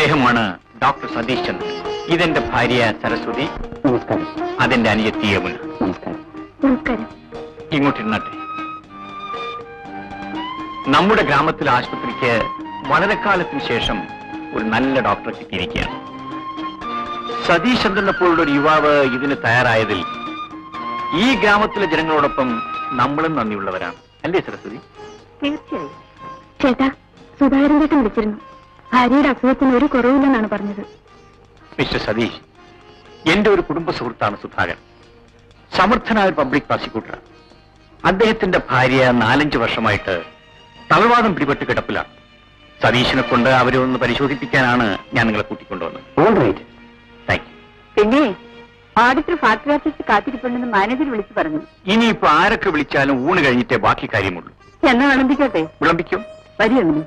ഇദ്ദേഹമാണ് ഡോക്ടർ സതീഷ് ചന്ദ്രൻ ഇതെന്റെ ഭാര്യ സരസ്വതി നമസ്കാരം അതെന്റെ അനിയത്തി യമുന നമസ്കാരം നമസ്കാരം ഇങ്ങോട്ടിരുന്നട്ടെ നമ്മുടെ ഗ്രാമത്തിലെ ആശുപത്രിക്ക് വളരെ കാലത്തിന് ശേഷം ഒരു നല്ല ഡോക്ടറെ കിട്ടിയിരിക്കുകയാണ് സതീഷ് ചന്ദ്രനെ പോലുള്ള ഒരു യുവാവ് ഇതിന് തയ്യാറായതിൽ ഈ ഗ്രാമത്തിലെ ജനങ്ങളോടൊപ്പം നമ്മളും നന്ദിയുള്ളവരാണ് അല്ലേ സരസ്വതി തീർച്ചയായും ചേട്ടാ സുധാകരൻ ചേട്ടൻ വിളിച്ചിരുന്നു ഭാര്യയുടെ അസുഖത്തിന് ഒരു കുറവില്ലെന്നാണ് പറഞ്ഞത് മിസ്റ്റർ സതീഷ് എന്റെ ഒരു കുടുംബ സുഹൃത്താണ് സുധാകരൻ സമർത്ഥനായ ഒരു പബ്ലിക് പ്രോസിക്യൂട്ടർ അദ്ദേഹത്തിന്റെ ഭാര്യ നാലഞ്ച് വർഷമായിട്ട് തളവാദം പിടിപെട്ട് കിടപ്പിലാണ് സതീഷിനെ കൊണ്ട് അവരെ ഒന്ന് പരിശോധിപ്പിക്കാനാണ് ഞാൻ നിങ്ങളെ കൂട്ടിക്കൊണ്ടുവന്നത് ഓൾ റൈറ്റ് താങ്ക് യു പിന്നെ ആദ്യത്തെ ഫാക്ടറി ഓഫീസിൽ കാത്തിരിപ്പുണ്ടെന്ന് മാനേജർ വിളിച്ചു പറഞ്ഞു ഇനിയിപ്പോ ആരൊക്കെ വിളിച്ചാലും ഊണ് കഴിഞ്ഞിട്ടേ ബാക്കി കാര്യമുള്ളൂ എന്നാ വിളമ്പിക്കോട്ടെ വിളമ്പിക്കും വരൂ എങ്ങനെ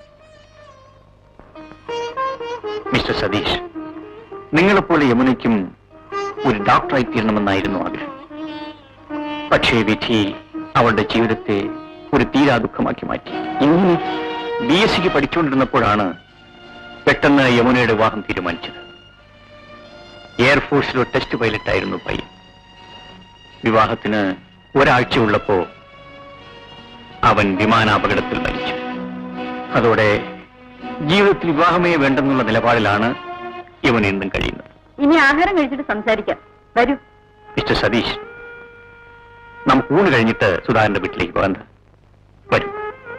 മിസ്റ്റർ സതീഷ് നിങ്ങളെപ്പോലെ യമുനയ്ക്കും ഒരു ഡോക്ടറായി തീരണമെന്നായിരുന്നു ആഗ്രഹം പക്ഷേ വിധി അവളുടെ ജീവിതത്തെ ഒരു തീരാ ദുഃഖമാക്കി മാറ്റി ഇങ്ങനെ ബി എസ് സിക്ക് പഠിച്ചുകൊണ്ടിരുന്നപ്പോഴാണ് പെട്ടെന്ന് യമുനയുടെ വിവാഹം തീരുമാനിച്ചത് എയർഫോഴ്സിലെ ടെസ്റ്റ് പൈലറ്റ് ആയിരുന്നു പയ്യൻ വിവാഹത്തിന് ഒരാഴ്ച ഉള്ളപ്പോ അവൻ വിമാനാപകടത്തിൽ മരിച്ചു അതോടെ ജീവിതത്തിൽ വിവാഹമേ വേണ്ടെന്നുള്ള നിലപാടിലാണ് ഇവൻ ഇന്നും കഴിയുന്നത് ഇനി ആഹാരം കഴിച്ചിട്ട് സംസാരിക്കാം വരൂ മിസ്റ്റർ സതീഷ് നമുക്ക് ഊണ് കഴിഞ്ഞിട്ട് സുധാകരന്റെ വീട്ടിലേക്ക് പോകാൻ വരും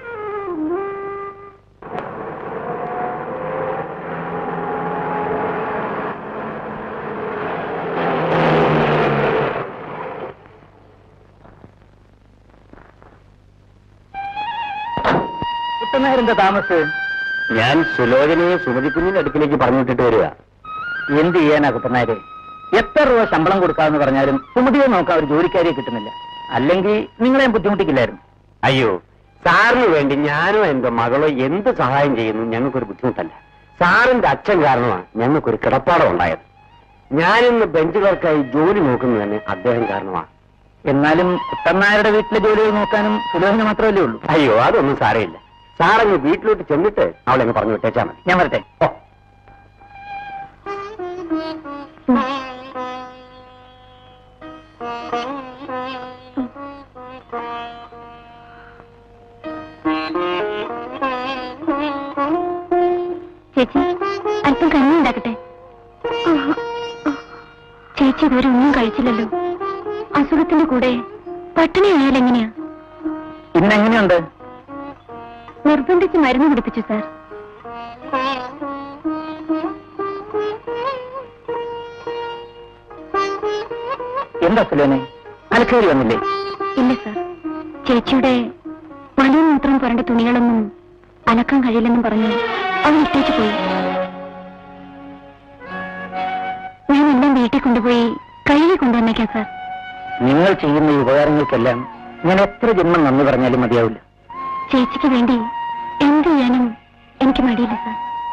കുട്ടനായരെന്താ താമസ് ഞാൻ സുലോചനയെ സുമതിക്കുഞ്ഞിന്റെ അടുക്കിലേക്ക് പറഞ്ഞിട്ടിട്ട് വരിക എന്ത് ചെയ്യാനാ കുട്ടനായരെ എത്ര രൂപ ശമ്പളം കൊടുക്കാമെന്ന് പറഞ്ഞാലും സുമതിയെ നോക്കാൻ ഒരു ജോലിക്കാരിയെ കിട്ടുന്നില്ല അല്ലെങ്കിൽ നിങ്ങളെ ബുദ്ധിമുട്ടിക്കില്ലായിരുന്നു അയ്യോ സാറിന് വേണ്ടി ഞാനോ എന്റെ മകളോ എന്ത് സഹായം ചെയ്യുന്നു ഞങ്ങൾക്കൊരു ബുദ്ധിമുട്ടല്ല സാറിന്റെ അച്ഛൻ കാരണമാണ് ഞങ്ങൾക്കൊരു കിടപ്പാടം ഉണ്ടായത് ഞാനിന്ന് ബെഞ്ച് ക്ലർക്കായി ജോലി നോക്കുന്നത് തന്നെ അദ്ദേഹം കാരണമാണ് എന്നാലും കുട്ടനായരുടെ വീട്ടിലെ ജോലികൾ നോക്കാനും സുലോചന മാത്രമല്ലേ ഉള്ളൂ അയ്യോ അതൊന്നും സാരമില്ല സാറങ്ങ് വീട്ടിലോട്ട് ചെന്നിട്ട് അവളെ അങ്ങ് പറഞ്ഞു വിട്ടേച്ചാ മതി ഞാൻ വരട്ടെ ഓ ചേച്ചി അല്പം കഞ്ഞി ഉണ്ടാക്കട്ടെ ചേച്ചി ഇതുവരെ ഒന്നും കഴിച്ചില്ലല്ലോ അസുഖത്തിന്റെ കൂടെ പട്ടിണി ആയാൽ എങ്ങനെയാ ഇന്നെങ്ങനെയുണ്ട് നിർബന്ധിച്ച് മരുന്ന് കുടിപ്പിച്ചു സാർ എന്താ സുലോനെ അലക്കേറി വന്നില്ലേ ഇല്ല സാർ ചേച്ചിയുടെ മലയും മൂത്രം പുരണ്ട തുണികളൊന്നും അലക്കാൻ കഴിയില്ലെന്നും പറഞ്ഞ് അവൻ ഇട്ടേച്ചു പോയി ഞാൻ എല്ലാം വീട്ടിൽ കൊണ്ടുപോയി കഴുകി കൊണ്ടുവന്നേക്കാം സാർ നിങ്ങൾ ചെയ്യുന്ന ഈ ഉപകാരങ്ങൾക്കെല്ലാം ഞാൻ എത്ര ജന്മം നന്ദി പറഞ്ഞാലും മതിയാവില്ല ചേച്ചിക്ക് വേണ്ടി എന്ത് ചെയ്യാനും എനിക്ക് മടിയില്ല സാർ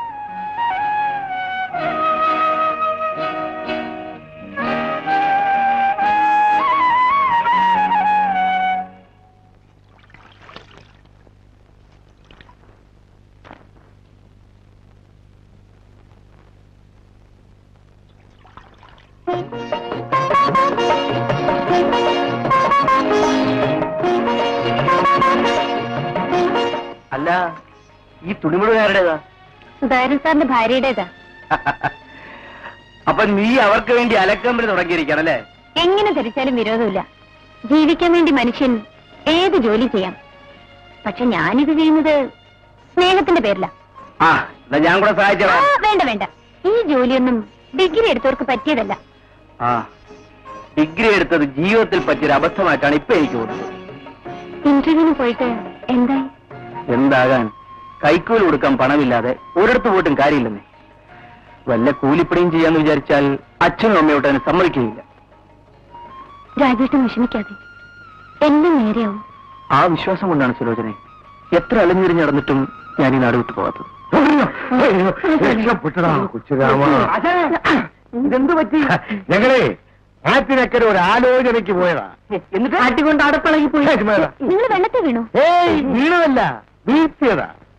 അല്ല ഈ തുണിമുഴുകാരുടേതാ സുധാകരൻ സാറിന്റെ ഭാര്യയുടേതാ അപ്പൊ നീ അവർക്ക് വേണ്ടി അലക്കമ്പനി തുടങ്ങിയിരിക്കണല്ലേ എങ്ങനെ ധരിച്ചാലും വിരോധമില്ല ജീവിക്കാൻ വേണ്ടി മനുഷ്യൻ ഏത് ജോലി ചെയ്യാം പക്ഷെ ഞാനിത് ചെയ്യുന്നത് സ്നേഹത്തിന്റെ പേരില ആ എന്നാ ഞാൻ കൂടെ സഹായിച്ചോ വേണ്ട വേണ്ട ഈ ജോലിയൊന്നും ഡിഗ്രി എടുത്തവർക്ക് പറ്റിയതല്ല ആ ഡിഗ്രി എടുത്തത് ജീവിതത്തിൽ പറ്റിയൊരു അബദ്ധമായിട്ടാണ് ഇപ്പൊ എനിക്ക് തോന്നുന്നത് ഇന്റർവ്യൂവിന് പോയിട്ട് എന്തായി എന്താകാൻ കൈക്കൂലി കൊടുക്കാൻ പണമില്ലാതെ ഒരിടത്ത് പോയിട്ടും കാര്യമില്ലെന്നേ വല്ല കൂലിപ്പണിയും ചെയ്യാന്ന് വിചാരിച്ചാൽ അച്ഛനും അമ്മയോട്ട് അതിന് സമ്മതിക്കുകയില്ല രാജേട്ടൻ വിഷമിക്കാതെ എല്ലാം നേരെയാവും ആ വിശ്വാസം കൊണ്ടാണ് സുലോചനെ എത്ര അലഞ്ഞിരിഞ്ഞ് നടന്നിട്ടും ഞാൻ ഈ നാട് വിട്ടു പോകാത്തത് രക്ഷപ്പെട്ടടാ കൊച്ചുരാമ ഇതെന്ത് പറ്റി ഞങ്ങളെ ആറ്റിനക്കര ഒരു ആലോചനയ്ക്ക് പോയതാ എന്നിട്ട് ആട്ടിക്കൊണ്ട് അടപ്പളകി പോയി ഏയ് ചുമ്മാ ഇരി. നിങ്ങൾ വെള്ളത്തിൽ വീണു ഏയ് വീണതല്ല വീഴ്ത്തിയതാ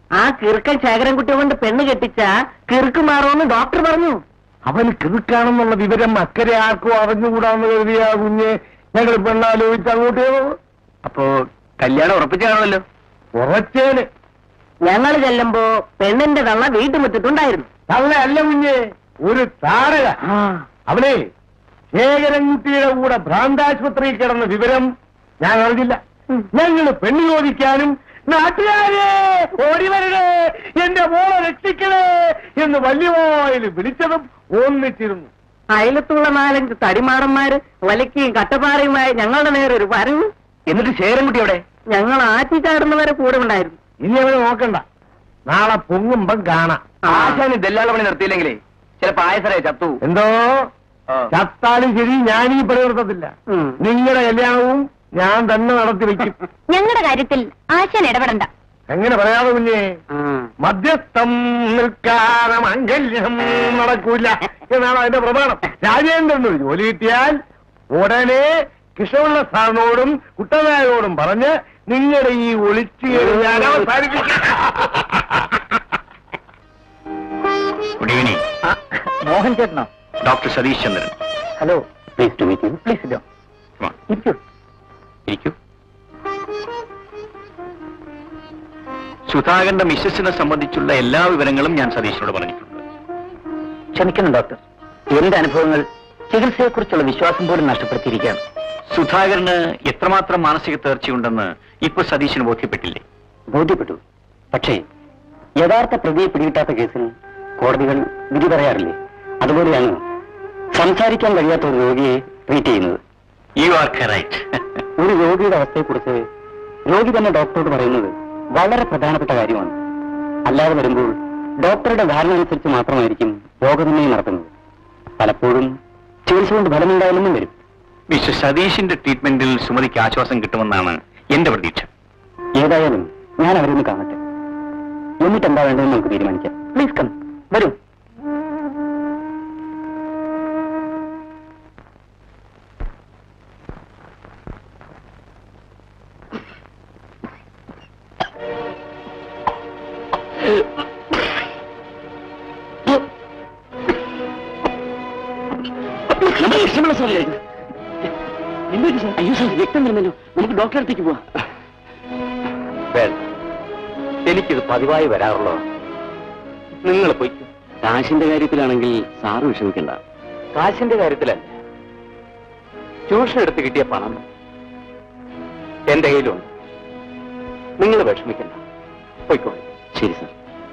ആ കിറുക്കൻ ശേഖരൻകുട്ടി കൊണ്ട് പെണ്ണ് കെട്ടിച്ച കിറുക്ക് മാറുമെന്ന് ഡോക്ടർ പറഞ്ഞു അവൻ കിറുക്കാണെന്നുള്ള വിവരം അക്കരെ ആർക്കും അറിഞ്ഞുകൂടാന്ന് കരുതിയ കുഞ്ഞെ ഞങ്ങൾ പെണ്ണാലോചിച്ച് അങ്ങോട്ട് പോകും അപ്പോ കല്യാണം ഉറപ്പിച്ചു കാണുമല്ലോ ഉറച്ചേന് ഞങ്ങൾ ചെല്ലുമ്പോ പെണ്ണിന്റെ തള്ള വീട്ടുമുറ്റത്തുണ്ടായിരുന്നു നല്ല അല്ല കുഞ്ഞെ ഒരു താരക അവനെ ശേഖരൻകുട്ടിയുടെ കൂടെ ഭ്രാന്താശുപത്രിയിൽ കിടന്ന വിവരം ഞാൻ അറിഞ്ഞില്ല ഞങ്ങൾ പെണ്ണ് ചോദിക്കാനും നാട്ടുകാരെ ഓടി വരണേ എന്റെ മോളെ രക്ഷിക്കണേ എന്ന് വലിയവായിൽ വിളിച്ചതും ഒന്നിച്ചിരുന്നു അയലത്തുള്ള നാലഞ്ച് തടിമാടന്മാര് വലയ്ക്കും കട്ടപ്പാറയുമായി ഞങ്ങളുടെ നേരെ ഒരു വരവ് എന്നിട്ട് ശേഖരൻകുട്ടി അവിടെ ഞങ്ങൾ ആറ്റി ചാടുന്നവരെ കൂടെ ഉണ്ടായിരുന്നു ഇനി അവനെ നോക്കണ്ട നാളെ പൊങ്ങുമ്പം കാണാം ആശാന് ദല്ലാള പണി നിർത്തിയില്ലെങ്കിലേ ചിലപ്പോ ആയസറേ ചത്തു എന്തോ ചത്താലും ശരി ഞാൻ ഈ പണി നിർത്തത്തില്ല ഉം. നിങ്ങളുടെ കല്യാണവും ഞാൻ തന്നെ നടത്തി വെക്കും ഞങ്ങളുടെ കാര്യത്തിൽ ആശാൻ ഇടപെടണ്ട എങ്ങനെ പറയാതെ കുഞ്ഞേ മധ്യസ്ഥം നിൽക്കാതെ മംഗല്യം നടക്കൂല എന്നാണ് അതിന്റെ പ്രമാണം രാജേന്ദ്രൻ ഒരു ജോലി കിട്ടിയാൽ ഉടനെ കൃഷ്ണപിള്ള സാറിനോടും കുട്ടനായരോടും പറഞ്ഞ് നിങ്ങളുടെ ഈ ഒളിച്ചു ഞാൻ അവസാനിപ്പിക്കും ഗുഡ് ഈവനിങ് മോഹൻ ചേട്ടനോ doctor Satheesh Chandran hello please to meet please ഇല്ലോ Come on, ഇരിക്കൂ ഇരിക്കൂ സുധാകരന്റെ മിസ്സസിനെ സംബന്ധിച്ചുള്ള എല്ലാ വിവരങ്ങളും ഞാൻ സതീഷിനോട് പറഞ്ഞിട്ടുണ്ട് ക്ഷമിക്കണം ഡോക്ടർ എന്റെ അനുഭവങ്ങൾ ചികിത്സയെക്കുറിച്ചുള്ള വിശ്വാസം പോലും നഷ്ടപ്പെടുത്തിയിരിക്കുകയാണ് സുധാകരന് എത്രമാത്രം മാനസിക തേർച്ചയുണ്ടെന്ന് ഇപ്പൊ സതീഷിന് ബോധ്യപ്പെട്ടില്ലേ ബോധ്യപ്പെട്ടു പക്ഷേ യഥാർത്ഥ പ്രതിയെ പിടികിട്ടാത്ത കേസിൽ കോടതികൾ വിധി പറയാറില്ലേ അതുപോലെയാണ് സംസാരിക്കാൻ കഴിയാത്ത ഒരു രോഗിയെ ട്രീറ്റ് ചെയ്യുന്നത് യു ആർ കറക്റ്റ് ഒരു രോഗിയുടെ അവസ്ഥയെക്കുറിച്ച് രോഗി തന്നെ ഡോക്ടറോട് പറയുന്നത് വളരെ പ്രധാനപ്പെട്ട കാര്യമാണ് അല്ലാതെ വരുമ്പോൾ ഡോക്ടറുടെ ധാരണ അനുസരിച്ച് മാത്രമായിരിക്കും രോഗനിർണയം നടത്തുന്നത് പലപ്പോഴും ചികിത്സ കൊണ്ട് ഫലമുണ്ടായാലും വരും മിസ്റ്റർ സതീഷിന്റെ ട്രീറ്റ്മെന്റിൽ സുമതിക്ക് ആശ്വാസം കിട്ടുമെന്നാണ് എന്റെ പ്രതീക്ഷ ഏതായാലും ഞാൻ അവരെ ഒന്ന് കാണട്ടെ എന്നിട്ട് എന്താ വേണ്ടതെന്ന് നമുക്ക് തീരുമാനിക്കാം പ്ലീസ് കം വരൂ അയ്യോ സാർ വ്യക്തം വരുന്നല്ലോ നമുക്ക് ഡോക്ടറെ അടുത്തേക്ക് പോവാം വേണ്ട എനിക്കിത് പതിവായി വരാറുള്ളൂ നിങ്ങൾ പോയി കാശിന്റെ കാര്യത്തിലാണെങ്കിൽ സാറ് വിഷമിക്കണ്ട കാശിന്റെ കാര്യത്തിലല്ല ട്യൂഷൻ എടുത്ത് കിട്ടിയ പണം എന്റെ കയ്യിലുണ്ട് നിങ്ങൾ വിഷമിക്കണ്ട പോയിക്കോളൂ ശരി സാർ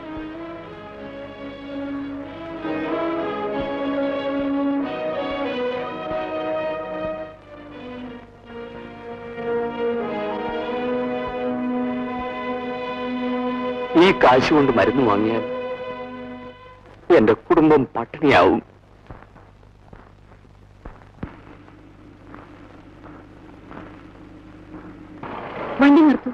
ഈ കാശ് കൊണ്ട് മരുന്ന് വാങ്ങിയാൽ എന്റെ കുടുംബം പട്ടിണിയാവും വണ്ടി നിർത്തൂ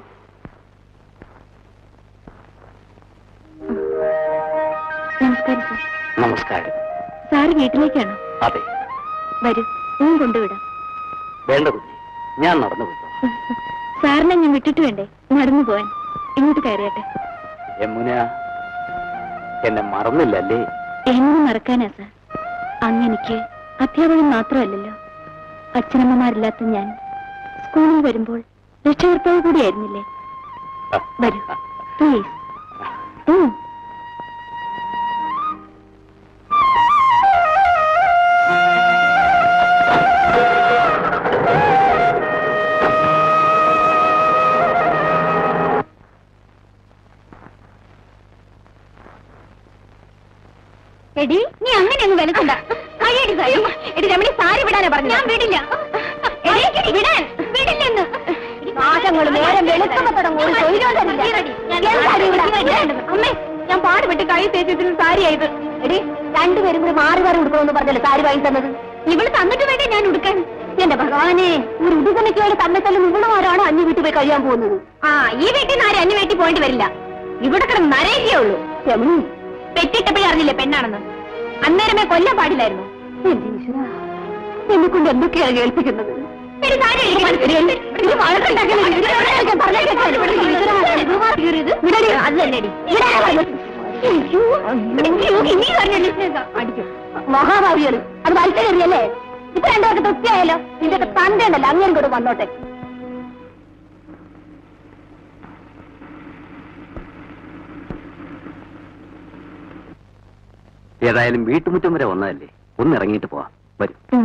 നമസ്കാരം സാർ നമസ്കാരം സാറ് വീട്ടിലേക്കാണോ അതെ വരൂ ഞാൻ കൊണ്ടുവിടാം വേണ്ട കുഞ്ഞി ഞാൻ നടന്നു പോയിക്കോളാം സാറിനെ ഞാൻ വിട്ടിട്ട് വേണ്ടേ നടന്നു പോവാൻ ഇങ്ങോട്ട് കയറിയട്ടെ യമുന എന്നെ മറന്നില്ലല്ലേ എങ്ങനെ മറക്കാനാ സാർ അന്ന് എനിക്ക് അധ്യാപകൻ മാത്രമല്ലല്ലോ അച്ഛനമ്മമാരില്ലാത്ത ഞാൻ സ്കൂളിൽ വരുമ്പോൾ രക്ഷകർത്താവ് കൂടിയായിരുന്നില്ലേ വരൂ പ്ലീസ് എടി നീ അങ്ങനെ അങ്ങ് വിലക്കണ്ട കയ്യടി സാരി എടി രമണി സാരി വിടാനാ പറഞ്ഞു ഞാൻ വിടില്ല എടി, വിടാൻ വിടില്ലെന്ന് നാശങ്ങൾ നേരം വെളുക്കുമ്പോ തുടങ്ങും ഒരു തൊഴിലും തരില്ല എന്താടി ഇവിടെ? അമ്മേ ഞാൻ പാടുപെട്ട് കൈ തേച്ചതിന് സാരി ആയത് എടി രണ്ടുപേരും കൂടി മാറി മാറി ഉടുക്കണമെന്ന് പറഞ്ഞല്ലേ സാരി വാങ്ങി തന്നത് ഇവള് തന്നിട്ട് വേണ്ടേ ഞാൻ ഉടുക്കാൻ എന്റെ ഭഗവാനെ ഒരു ഉടുക്കണയ്ക്ക് വേണ്ടി തന്നിട്ടല്ലോ ഇവളുമാരാണോ അന്യ വീട്ടിൽ പോയി കഴിയാൻ പോകുന്നത് ആ ഈ വീട്ടിൽ നിന്ന് ആരും അന്യ വീട്ടിൽ പോയിട്ട് വരില്ല ഇവിടെ കിടന്ന് നരയിക്കേ ഉള്ളൂ രമണി പെറ്റിട്ടപ്പോഴേ അറിഞ്ഞില്ലേ പെണ്ണാണെന്ന് അന്നേരമേ കൊല്ലാൻ പാടില്ലായിരുന്നു എന്നെ കൊണ്ട് എന്തൊക്കെയാണ് കേൾപ്പിക്കുന്നത് എടി, സാരി അടിക്ക്. ഇത് വഴക്കുണ്ടാക്കല്ലേ? ഇത് എവിടെയൊക്കെ പറഞ്ഞാ കേൾക്കാലോ. വിടടി, അത് തന്നെടി. വിടാനാ പറഞ്ഞത്. അയ്യോ, അയ്യോ, ഇനി പറഞ്ഞല്ലോ. അടിക്കും. മഹാഭാവിയാണ് അത് വലിച്ചെറിയല്ലേ ഇപ്പൊ രണ്ടൊക്കെ തൃപ്തിയായല്ലോ നിന്റെ ഒക്കെ തന്റെ ഉണ്ടല്ലോ അങ്ങനെ കൂടെ വന്നോട്ടെ ഏതായാലും വീട്ടുമുറ്റം വരെ വന്നതല്ലേ ഒന്ന് ഇറങ്ങിയിട്ട് പോവാം വരും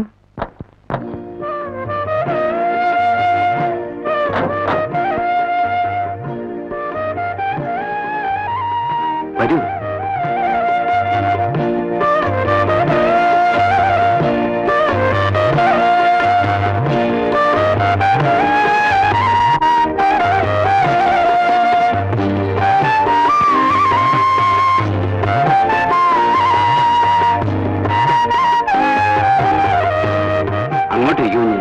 വരൂ അങ്ങോട്ട് ഇരിക്കൂ കുഞ്ഞേ.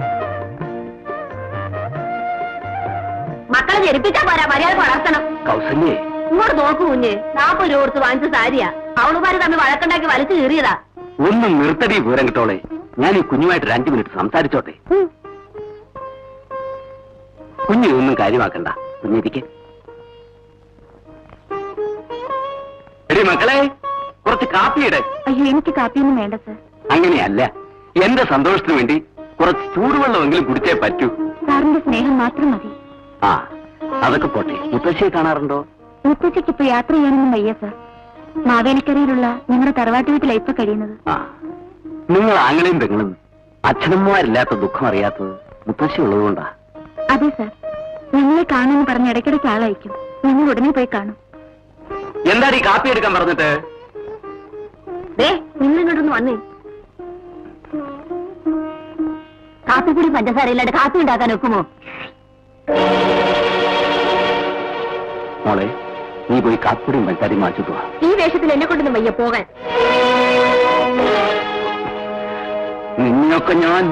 മക്കളെ ജനിപ്പിച്ചാ പോരാ മര്യാദ വളർത്തണം കൗസല്യേ ഇങ്ങോട്ട് നോക്കൂ കുഞ്ഞ് നാപ്പത് രൂപ കൊടുത്ത് വാങ്ങിച്ച സാരിയാ അവളുമാര് തമ്മിൽ വഴക്കുണ്ടാക്കി വലിച്ചു കീറിയതാ ഒന്ന് നിർത്തടി വിവരം കിട്ടോളെ ഞാൻ ഈ കുഞ്ഞുമായിട്ട് ഒരു അഞ്ചു മിനിറ്റ് സംസാരിച്ചോട്ടെ കുഞ്ഞു ഒന്നും കാര്യമാക്കണ്ട കുഞ്ഞിരിക്കെ എടി മക്കളെ കുറച്ച് കാപ്പിയിടെ അയ്യോ എനിക്ക് കാപ്പിയൊന്നും വേണ്ട സർ അങ്ങനെയല്ല എന്റെ സന്തോഷത്തിന് വേണ്ടി കുറച്ച് ചൂടുവെള്ളമെങ്കിലും കുടിച്ചേ പറ്റൂ സാറിന്റെ സ്നേഹം മാത്രം മതി ആ അതൊക്കെ പോട്ടെ മുത്തശ്ശിയെ കാണാറുണ്ടോ മുത്തച്ഛയ്ക്ക് ഇപ്പൊ യാത്ര ചെയ്യാനൊന്നും വയ്യ സർ മാവേലിക്കരയിലുള്ള ഞങ്ങളുടെ തറവാട്ട് വീട്ടിലാ ഇപ്പൊ കഴിയുന്നത് ആ നിങ്ങൾ ആങ്ങളെയും പെങ്ങളും അച്ഛനമ്മമാരില്ലാത്ത ദുഃഖം അറിയാത്തത് മുത്തശ്ശി ഉള്ളതുകൊണ്ടാ അതെ സർ ഞങ്ങളെ കാണുമെന്ന് പറഞ്ഞ് ഇടയ്ക്കിടയ്ക്ക് ആളയക്കും ഞങ്ങൾ ഉടനെ പോയി കാണും എന്താടി കാപ്പി എടുക്കാൻ പറഞ്ഞിട്ട് ദേ നിങ്ങൾ ഇങ്ങോട്ടൊന്ന് വന്നേ കാപ്പിപ്പൊടി പഞ്ചസാര ഇല്ലാണ്ട് കാപ്പി ഉണ്ടാക്കാൻ ഒക്കുമോ മോളെ നീ പോയി കാപ്പിടിയും പഞ്ചാരിയും വാങ്ങിച്ചിട്ട് വാ ഈ വേഷത്തിൽ എന്നെ കൊണ്ടൊന്നും വയ്യ പോകാൻ നിന്നൊക്കെ ഞാൻ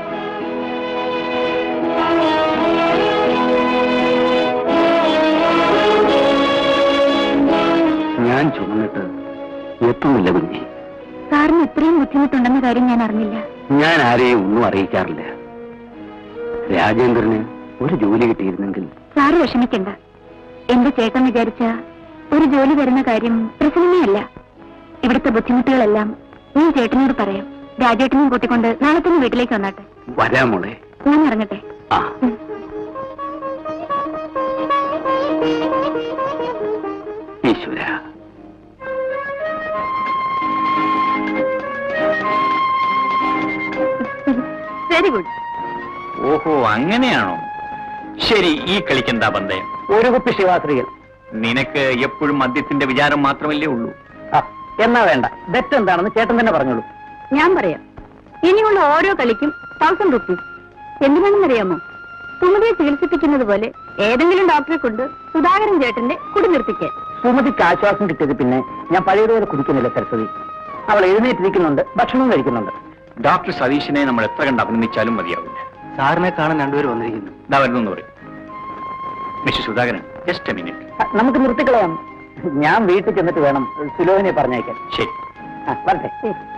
ഞാൻ ചുമന്നിട്ട് എത്തുന്നില്ല കുഞ്ഞെ സാറിന് ഇത്രയും ബുദ്ധിമുട്ടുണ്ടെന്ന കാര്യം ഞാൻ അറിഞ്ഞില്ല ഞാൻ ആരെയും ഒന്നും അറിയിക്കാറില്ല രാജേന്ദ്രന് ഒരു ജോലി കിട്ടിയിരുന്നെങ്കിൽ സാറ് വിഷമിക്കണ്ട എന്റെ ചേട്ടൻ വിചാരിച്ച ഒരു ജോലി വരുന്ന കാര്യം പ്രശ്നമേ അല്ല ഇവിടുത്തെ ബുദ്ധിമുട്ടുകളെല്ലാം ഞാൻ ചേട്ടനോട് പറയാം രാജേട്ടനെയും കൂട്ടിക്കൊണ്ട് നാളെ തന്നെ വീട്ടിലേക്ക് വന്നാട്ടെ വരാം മോളെ ഞാൻ ഇറങ്ങട്ടെ ആ ഉം. ഈശ്വര വെരി ഗുഡ് ഓഹോ അങ്ങനെയാണോ ശരി ഈ കളിക്കെന്താ പന്തയം ഒരു കുപ്പി ശിവാശ്രീകൾ നിനക്ക് എപ്പോഴും മദ്യത്തിന്റെ വിചാരം മാത്രമല്ലേ ഉള്ളൂ എന്നാ വേണ്ട ബെറ്റ് എന്താണെന്ന് ചേട്ടൻ തന്നെ പറഞ്ഞോളൂ ഞാൻ പറയാം ഇനിയുള്ള ഓരോ കളിക്കും തൗസൻഡ് റുപ്പീസ് എന്തിനാണെന്നറിയാമോ സുമതിയെ ചികിത്സിപ്പിക്കുന്നത് പോലെ ഏതെങ്കിലും ഡോക്ടറെ കൊണ്ട് സുധാകരൻ ചേട്ടന്റെ കുടി നിർത്തിക്കാൻ സുമതിക്ക് ആശ്വാസം കിട്ടിയത് പിന്നെ ഞാൻ പഴയതുപോലെ കുടിക്കുന്നില്ല സരസ്വതി അവൾ എഴുന്നേറ്റിരിക്കുന്നുണ്ട് ഭക്ഷണം കഴിക്കുന്നുണ്ട് ഡോക്ടർ സതീഷിനെ നമ്മൾ എത്ര കണ്ട് അഭിനന്ദിച്ചാലും മതിയാവില്ല സാറിനെ കാണാൻ രണ്ടുപേരും വന്നിരിക്കുന്നു ഇതാ വരുന്നു പറയും mister Sudhakaran just a minute അ, നമുക്ക് നിർത്തിക്കളയാം ഞാൻ വീട്ടിൽ ചെന്നിട്ട് വേണം സുലോചനെ പറഞ്ഞേക്കാൻ ശരി ആ, വരട്ടെ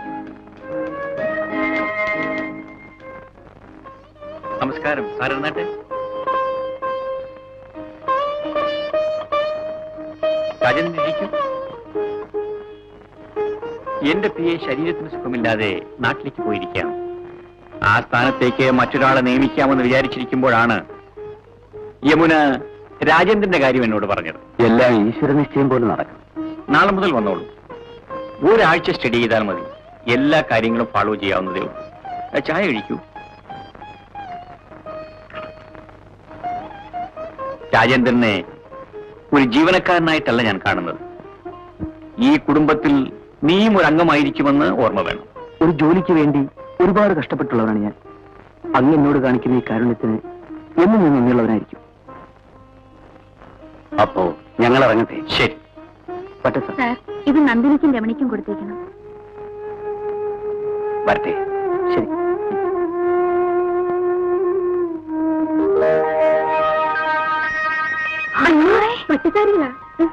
നമസ്കാരം സാർ ഇരുന്നാട്ടെ രാജേന്ദ്രൻ ഇരിക്കൂ എന്റെ പി എ ശരീരത്തിന് സുഖമില്ലാതെ നാട്ടിലേക്ക് പോയിരിക്കുകയാണ് ആ സ്ഥാനത്തേക്ക് മറ്റൊരാളെ നിയമിക്കാമെന്ന് വിചാരിച്ചിരിക്കുമ്പോഴാണ് യമുന രാജേന്ദ്രന്റെ കാര്യം എന്നോട് പറഞ്ഞത് എല്ലാം ഈശ്വര നിശ്ചയം പോലെ നടക്കും നാളെ മുതൽ വന്നോളൂ ഒരാഴ്ച സ്റ്റഡി ചെയ്താൽ മതി എല്ലാ കാര്യങ്ങളും ഫോളോ ചെയ്യാവുന്നതേ ഉള്ളൂ ആ, ചായ കഴിക്കൂ രാജേന്ദ്രനെ ഒരു ജീവനക്കാരനായിട്ടല്ല ഞാൻ കാണുന്നത് ഈ കുടുംബത്തിൽ നീയും ഒരു അംഗമായിരിക്കുമെന്ന് ഓർമ്മ വേണം ഒരു ജോലിക്ക് വേണ്ടി ഒരുപാട് കഷ്ടപ്പെട്ടുള്ളവനാണ് ഞാൻ അങ്ങ് എന്നോട് കാണിക്കുന്ന ഈ കാരുണ്യത്തിന് എന്നും ഞാൻ നന്ദിയുള്ളവനായിരിക്കും അപ്പോ ഞങ്ങൾ ഇറങ്ങട്ടെ ശരി പറ്റേ സാർ സാർ ഇത് നന്ദിനിക്കും രമണിക്കും കൊടുത്തേക്കണം വരട്ടെ ശരി പച്ചക്കറികളാ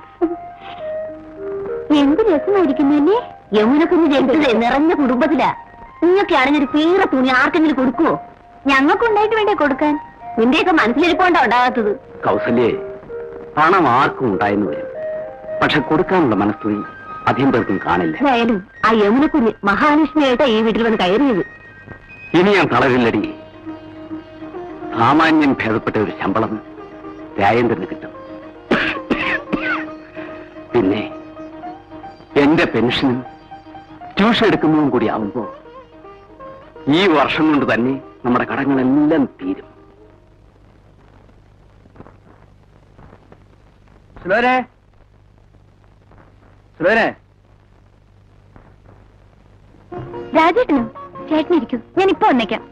എന്ത് രസമായിരിക്കുന്നല്ലേ യമുനക്കുഞ്ഞ് ജനിച്ചത് നിറഞ്ഞ കുടുംബത്തിലാ നിങ്ങൾക്കാണെങ്കിൽ ഒരു പീറ തുണി ആർക്കെങ്കിലും കൊടുക്കുവോ ഞങ്ങൾക്ക് ഉണ്ടായിട്ട് വേണ്ടേ കൊടുക്കാൻ നിന്റെയൊക്കെ മനസ്സിലിരിപ്പോണ്ടാ ഉണ്ടാകാത്തത് കൗസല്യേ പണം ആർക്കും ഉണ്ടായെന്ന് വരും പക്ഷെ കൊടുക്കാനുള്ള മനസ്ഥിതി അധികം പേർക്കും കാണില്ല എന്തായാലും ആ യമുനക്കുഞ്ഞ് മഹാലക്ഷ്മിയായിട്ടാ ഈ വീട്ടിൽ വന്ന് കയറിയത് ഇനി ഞാൻ തളരില്ലടി സാമാന്യം ഭേദപ്പെട്ട ഒരു ശമ്പളം രാജേന്ദ്രന് കിട്ടും പിന്നെ എന്റെ പെൻഷനും ട്യൂഷൻ എടുക്കുന്നതും കൂടി ആവുമ്പോ ഈ വർഷം കൊണ്ട് തന്നെ നമ്മുടെ കടങ്ങളെല്ലാം തീരും സുലോരെ സുലോരെ രാജേട്ടനോ ചേട്ടനിരിക്കൂ ഞാൻ ഇപ്പൊ വന്നേക്കാം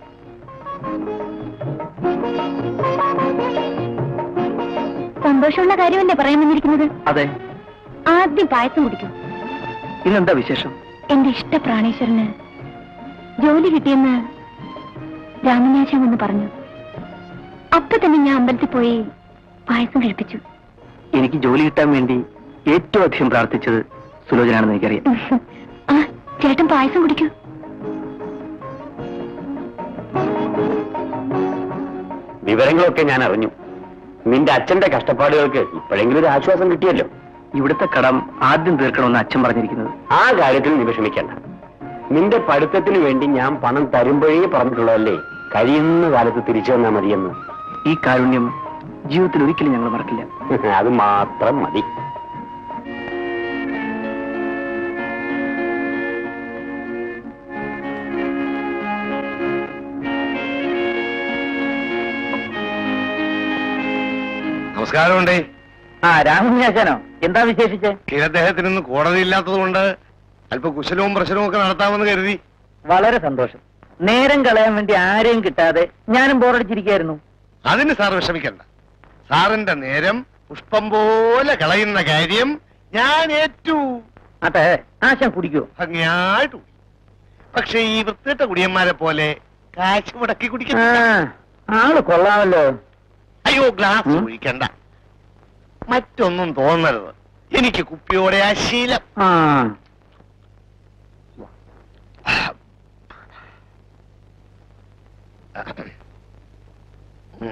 സന്തോഷമുള്ള കാര്യമല്ലേ പറയാൻ വന്നിരിക്കുന്നത് അതെ ആദ്യം പായസം കുടിക്കും ഇന്നെന്താ വിശേഷം എന്റെ ഇഷ്ട പ്രാണേശ്വരന് ജോലി കിട്ടിയെന്ന് രാമനാശം എന്ന് പറഞ്ഞു അപ്പൊ തന്നെ ഞാൻ അമ്പലത്തിൽ പോയി പായസം കഴിപ്പിച്ചു എനിക്ക് ജോലി കിട്ടാൻ വേണ്ടി ഏറ്റവും അധികം പ്രാർത്ഥിച്ചത് സുലോചനാണെന്ന് എനിക്കറിയാം ആ ചേട്ടൻ പായസം കുടിക്കൂ വിവരങ്ങളൊക്കെ ഞാൻ അറിഞ്ഞു നിന്റെ അച്ഛന്റെ കഷ്ടപ്പാടുകൾക്ക് ഇപ്പോഴെങ്കിലും ഒരു ആശ്വാസം കിട്ടിയല്ലോ ഇവിടുത്തെ കടം ആദ്യം തീർക്കണമെന്ന് അച്ഛൻ പറഞ്ഞിരിക്കുന്നത് ആ കാര്യത്തിൽ നീ വിഷമിക്കണ്ട നിന്റെ പഠിത്തത്തിന് വേണ്ടി ഞാൻ പണം തരുമ്പോഴേ പറഞ്ഞിട്ടുള്ളതല്ലേ കഴിയുന്ന കാലത്ത് തിരിച്ചു തന്നാൽ മതിയെന്ന് ഈ കാരുണ്യം ജീവിതത്തിൽ ഒരിക്കലും ഞങ്ങൾ മറക്കില്ല അത് മാത്രം മതി നമസ്കാരമുണ്ടേ ആ രാമന്യാശാനോ എന്താ വിശേഷിച്ച് ഇദ്ദേഹത്തിനൊന്നും കോടതി ഇല്ലാത്തത് കൊണ്ട് അല്പ കുശലവും പ്രശ്നവും ഒക്കെ നടത്താമെന്ന് കരുതി വളരെ സന്തോഷം നേരം കളയാൻ വേണ്ടി ആരെയും കിട്ടാതെ ഞാനും ബോറടിച്ചിരിക്കായിരുന്നു അതിന് സാർ വിഷമിക്കണ്ട സാറിന്റെ നേരം പുഷ്പം പോലെ കളയുന്ന കാര്യം ഞാൻ ഏറ്റു അതെ ആശാൻ കുടിക്കോ ഭംഗിയായിട്ട് കുടി. പക്ഷെ ഈ വൃത്തിട്ട കുടിയന്മാരെ പോലെ കാശ് മുടക്കി ആ, കുടിക്കണ്ട ആള് കൊള്ളാമല്ലോ അയ്യോ ഗ്ലാസ് ഉം. ഒഴിക്കണ്ട മറ്റൊന്നും തോന്നരുത് എനിക്ക് കുപ്പിയോടെ ആ ശീലം ആ ഉം.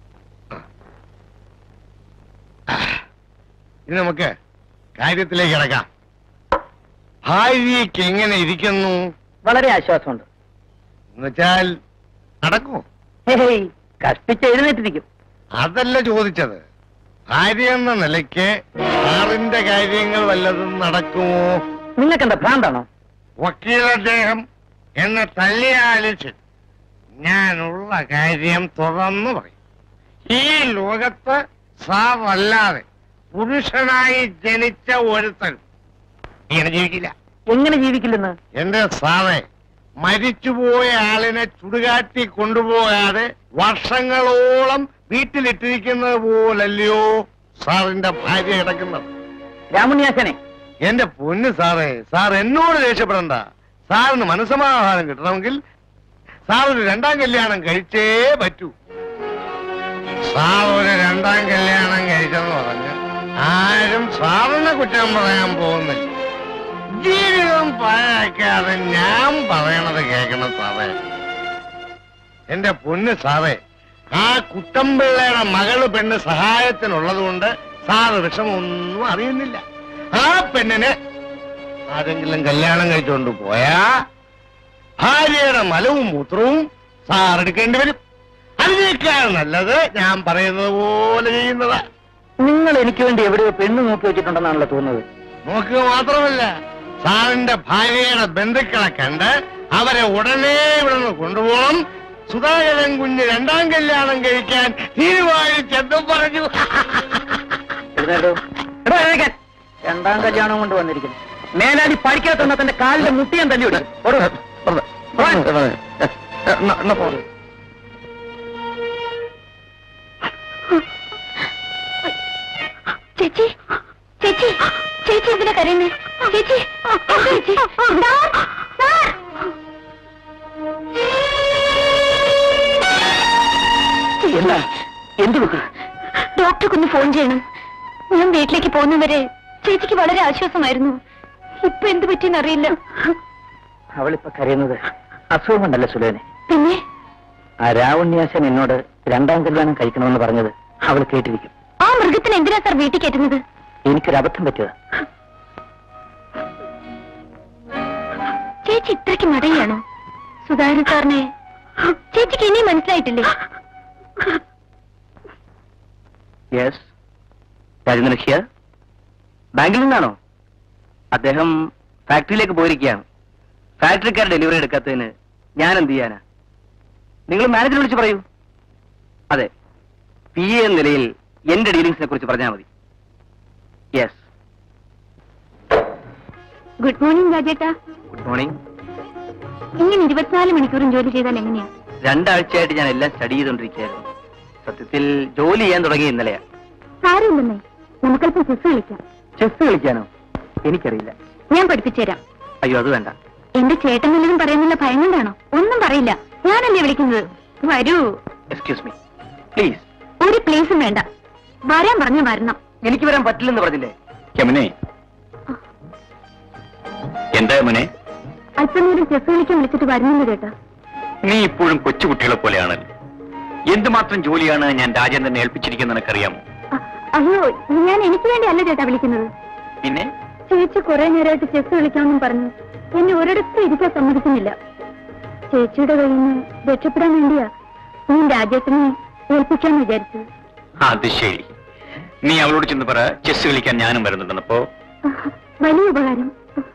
ഇനി നമുക്ക് കാര്യത്തിലേക്ക് കിടക്കാം ഭാര്യയ്ക്ക് എങ്ങനെ ഇരിക്കുന്നു വളരെ ആശ്വാസമുണ്ട് എന്നുവെച്ചാൽ നടക്കുമോ ഹേയ്, കഷ്ടിച്ച് എഴുന്നേറ്റിരിക്കും അതല്ല ചോദിച്ചത് ഭാര്യ എന്ന നിലയ്ക്ക് സാറിന്റെ കാര്യങ്ങൾ വല്ലതും നടക്കുമോ നിങ്ങൾക്കെന്താ ഭ്രാന്താണോ വക്കീൽ അദ്ദേഹം എന്നെ തല്ലിയാലും ശരി ഞാനുള്ള കാര്യം തുറന്നു പറയും ഈ ലോകത്ത് സാറല്ലാതെ പുരുഷനായി ജനിച്ച ഒരുത്തൻ ഇങ്ങനെ ജീവിക്കില്ല എങ്ങനെ ജീവിക്കില്ലെന്ന് എന്റെ സാറേ മരിച്ചുപോയ ആളിനെ ചുടുകാട്ടി കൊണ്ടുപോകാതെ വർഷങ്ങളോളം വീട്ടിലിട്ടിരിക്കുന്നത് പോലല്ലയോ സാറിന്റെ ഭാര്യ കിടക്കുന്നത് രാമുണ്യാശനെ എന്റെ പൊന്ന് സാറേ സാർ എന്നോട് ദേഷ്യപ്പെടണ്ട സാറിന് മനസ്സമാധാനം കിട്ടണമെങ്കിൽ സാർ ഒരു രണ്ടാം കല്യാണം കഴിച്ചേ പറ്റൂ സാർ ഒരു രണ്ടാം കല്യാണം കഴിച്ചെന്ന് പറഞ്ഞ് ആരും സാറിനെ കുറ്റം പറയാൻ പോകുന്നില്ല ജീവിതം പാഴാക്കാതെ ഞാൻ പറയണത് കേൾക്കണം സാറേ എന്റെ പൊന്ന് സാറേ ആ കുട്ടമ്പിള്ളയുടെ മകള് പെണ്ണ് സഹായത്തിനുള്ളത് കൊണ്ട് സാറ് വിഷമൊന്നും അറിയുന്നില്ല ആ പെണ്ണിന് ആരെങ്കിലും കല്യാണം കഴിച്ചുകൊണ്ട് പോയാ ഭാര്യയുടെ മലവും മൂത്രവും സാർ എടുക്കേണ്ടി വരും അതിനേക്കാൾ നല്ലത് ഞാൻ പറയുന്നത് പോലെ ചെയ്യുന്നതാ നിങ്ങൾ എനിക്ക് വേണ്ടി എവിടെയോ പെണ്ണ് നോക്കി വെച്ചിട്ടുണ്ടെന്നാണല്ലോ തോന്നുന്നത് നോക്കുക മാത്രമല്ല സാറിന്റെ ഭാര്യയുടെ ബന്ധുക്കളെ കണ്ട് അവരെ ഉടനെ ഇവിടെ നിന്ന് കൊണ്ടുപോകണം സുധാകരൻ കുഞ്ഞ് രണ്ടാം കല്യാണം കഴിക്കാൻ തീരുമാനിച്ചെന്നും പറഞ്ഞു എഴുന്നേറ്റോ. എടാ, എഴുന്നേക്കാൻ. രണ്ടാം കല്യാണം കൊണ്ട് വന്നിരിക്കുന്നു മേലാടി പഠിക്കാത്ത തന്റെ കാലിന്റെ മുട്ടിയാൻ തല്ലി വിടും ചേച്ചി ചേച്ചി ചേച്ചി എന്തിനാ കരയുന്നേ ചേച്ചി എന്താ ചേച്ചി സാർ, സാർ. എന്താ എന്ത് പറ്റി ഡോക്ടർക്കൊന്ന് ഫോൺ ചെയ്യണം ഞാൻ വീട്ടിലേക്ക് പോകുന്നവരെ ചേച്ചിക്ക് വളരെ ആശ്വാസമായിരുന്നു ഇപ്പൊ എന്ത് പറ്റിയെന്ന് അറിയില്ല അവളിപ്പോ കരയുന്നത് അസുഖം കൊണ്ടല്ല സുലേനെ പിന്നെ ആ രാവണ്യാസൻ എന്നോട് രണ്ടാം കല്യാണം കഴിക്കണമെന്ന് പറഞ്ഞത് അവൾ കേട്ടിരിക്കും ആ മൃഗത്തിന് എന്തിനാ സാർ വീട്ടിൽ കയറ്റുന്നത് എനിക്കൊരു അബദ്ധം പറ്റുക ചേച്ചി ഇത്രയ്ക്ക് മടയാണോ സുധാകരൻ സാറിനെ ചേച്ചിക്ക് ഇനിയും മനസ്സിലായിട്ടില്ലേ യെസ് രാജേന്ദ്രൻ ഹിയർ ബാങ്കിൽ നിന്നാണോ അദ്ദേഹം ഫാക്ടറിയിലേക്ക് പോയിരിക്കുകയാണ് ഫാക്ടറിക്കാർ ഡെലിവറി എടുക്കാത്തതിന് ഞാൻ എന്ത് ചെയ്യാനാ നിങ്ങൾ മാനേജറെ വിളിച്ച് പറയൂ അതെ പി എ എന്ന നിലയിൽ എന്റെ ഡീലിംഗ്സിനെ കുറിച്ച് പറഞ്ഞാൽ മതി യെസ് ഗുഡ് മോർണിംഗ് രാജേട്ടാ ഗുഡ് മോർണിംഗ് ഇങ്ങനെ ഇരുപത്തിനാല് മണിക്കൂറും ജോലി ചെയ്താൽ എങ്ങനെയാ രണ്ടാഴ്ചയായിട്ട് ഞാൻ എല്ലാം സ്റ്റഡി ചെയ്തുകൊണ്ടിരിക്കുകയായിരുന്നു സത്യത്തിൽ ജോലി ചെയ്യാൻ തുടങ്ങി ഇന്നലെയാ സാരമില്ലെന്നേ നമുക്കല്പം ചെസ് കളിക്കാം ചെസ് കളിക്കാനോ എനിക്കറിയില്ല ഞാൻ പഠിപ്പിച്ചുതരാം അയ്യോ അത് വേണ്ട എന്റെ ചേട്ടൻ വല്ലതും പറയുന്നുള്ള ഭയം കൊണ്ടാണോ ഒന്നും പറയില്ല ഞാനല്ലേ വിളിക്കുന്നത് വരൂ എക്സ്ക്യൂസ് മീ പ്ലീസ് ഒരു പ്ലേസും വേണ്ട വരാൻ പറഞ്ഞ വരണം എനിക്ക് വരാൻ പറ്റില്ലെന്ന് പറഞ്ഞില്ലേ യമുനെ എന്താ യമുനെ അല്പനേരം ചെസ് കളിക്കാൻ വിളിച്ചിട്ട് വരുന്നില്ല ചേട്ടാ നീ ഇപ്പോഴും കൊച്ചുകുട്ടികളെ പോലെയാണല്ലോ എന്തുമാത്രം ജോലിയാണ് ഞാൻ രാജേന്ദ്രനെ ഏൽപ്പിച്ചിരിക്കുന്നത് നിനക്കറിയാമോ അ- അയ്യോ ഞാൻ എനിക്ക് വേണ്ടി അല്ല ചേട്ടാ വിളിക്കുന്നത് പിന്നെ ചേച്ചി കുറെ നേരമായിട്ട് ചെസ് കളിക്കാമെന്നും പറഞ്ഞു എന്നെ ഒരിടത്തും ഇരിക്കാൻ സമ്മതിക്കുന്നില്ല ചേച്ചിയുടെ കയ്യിൽ നിന്ന് രക്ഷപ്പെടാൻ വേണ്ടിയാ ഞാൻ രാജ്യത്തിനെ ഏൽപ്പിക്കാന്ന് വിചാരിച്ചത് അത് ശരി നീ അവളോട് ചെന്ന് പറ ചെസ് കളിക്കാൻ ഞാനും വരുന്നുണ്ടെന്നപ്പോ വലിയ ഉപകാരം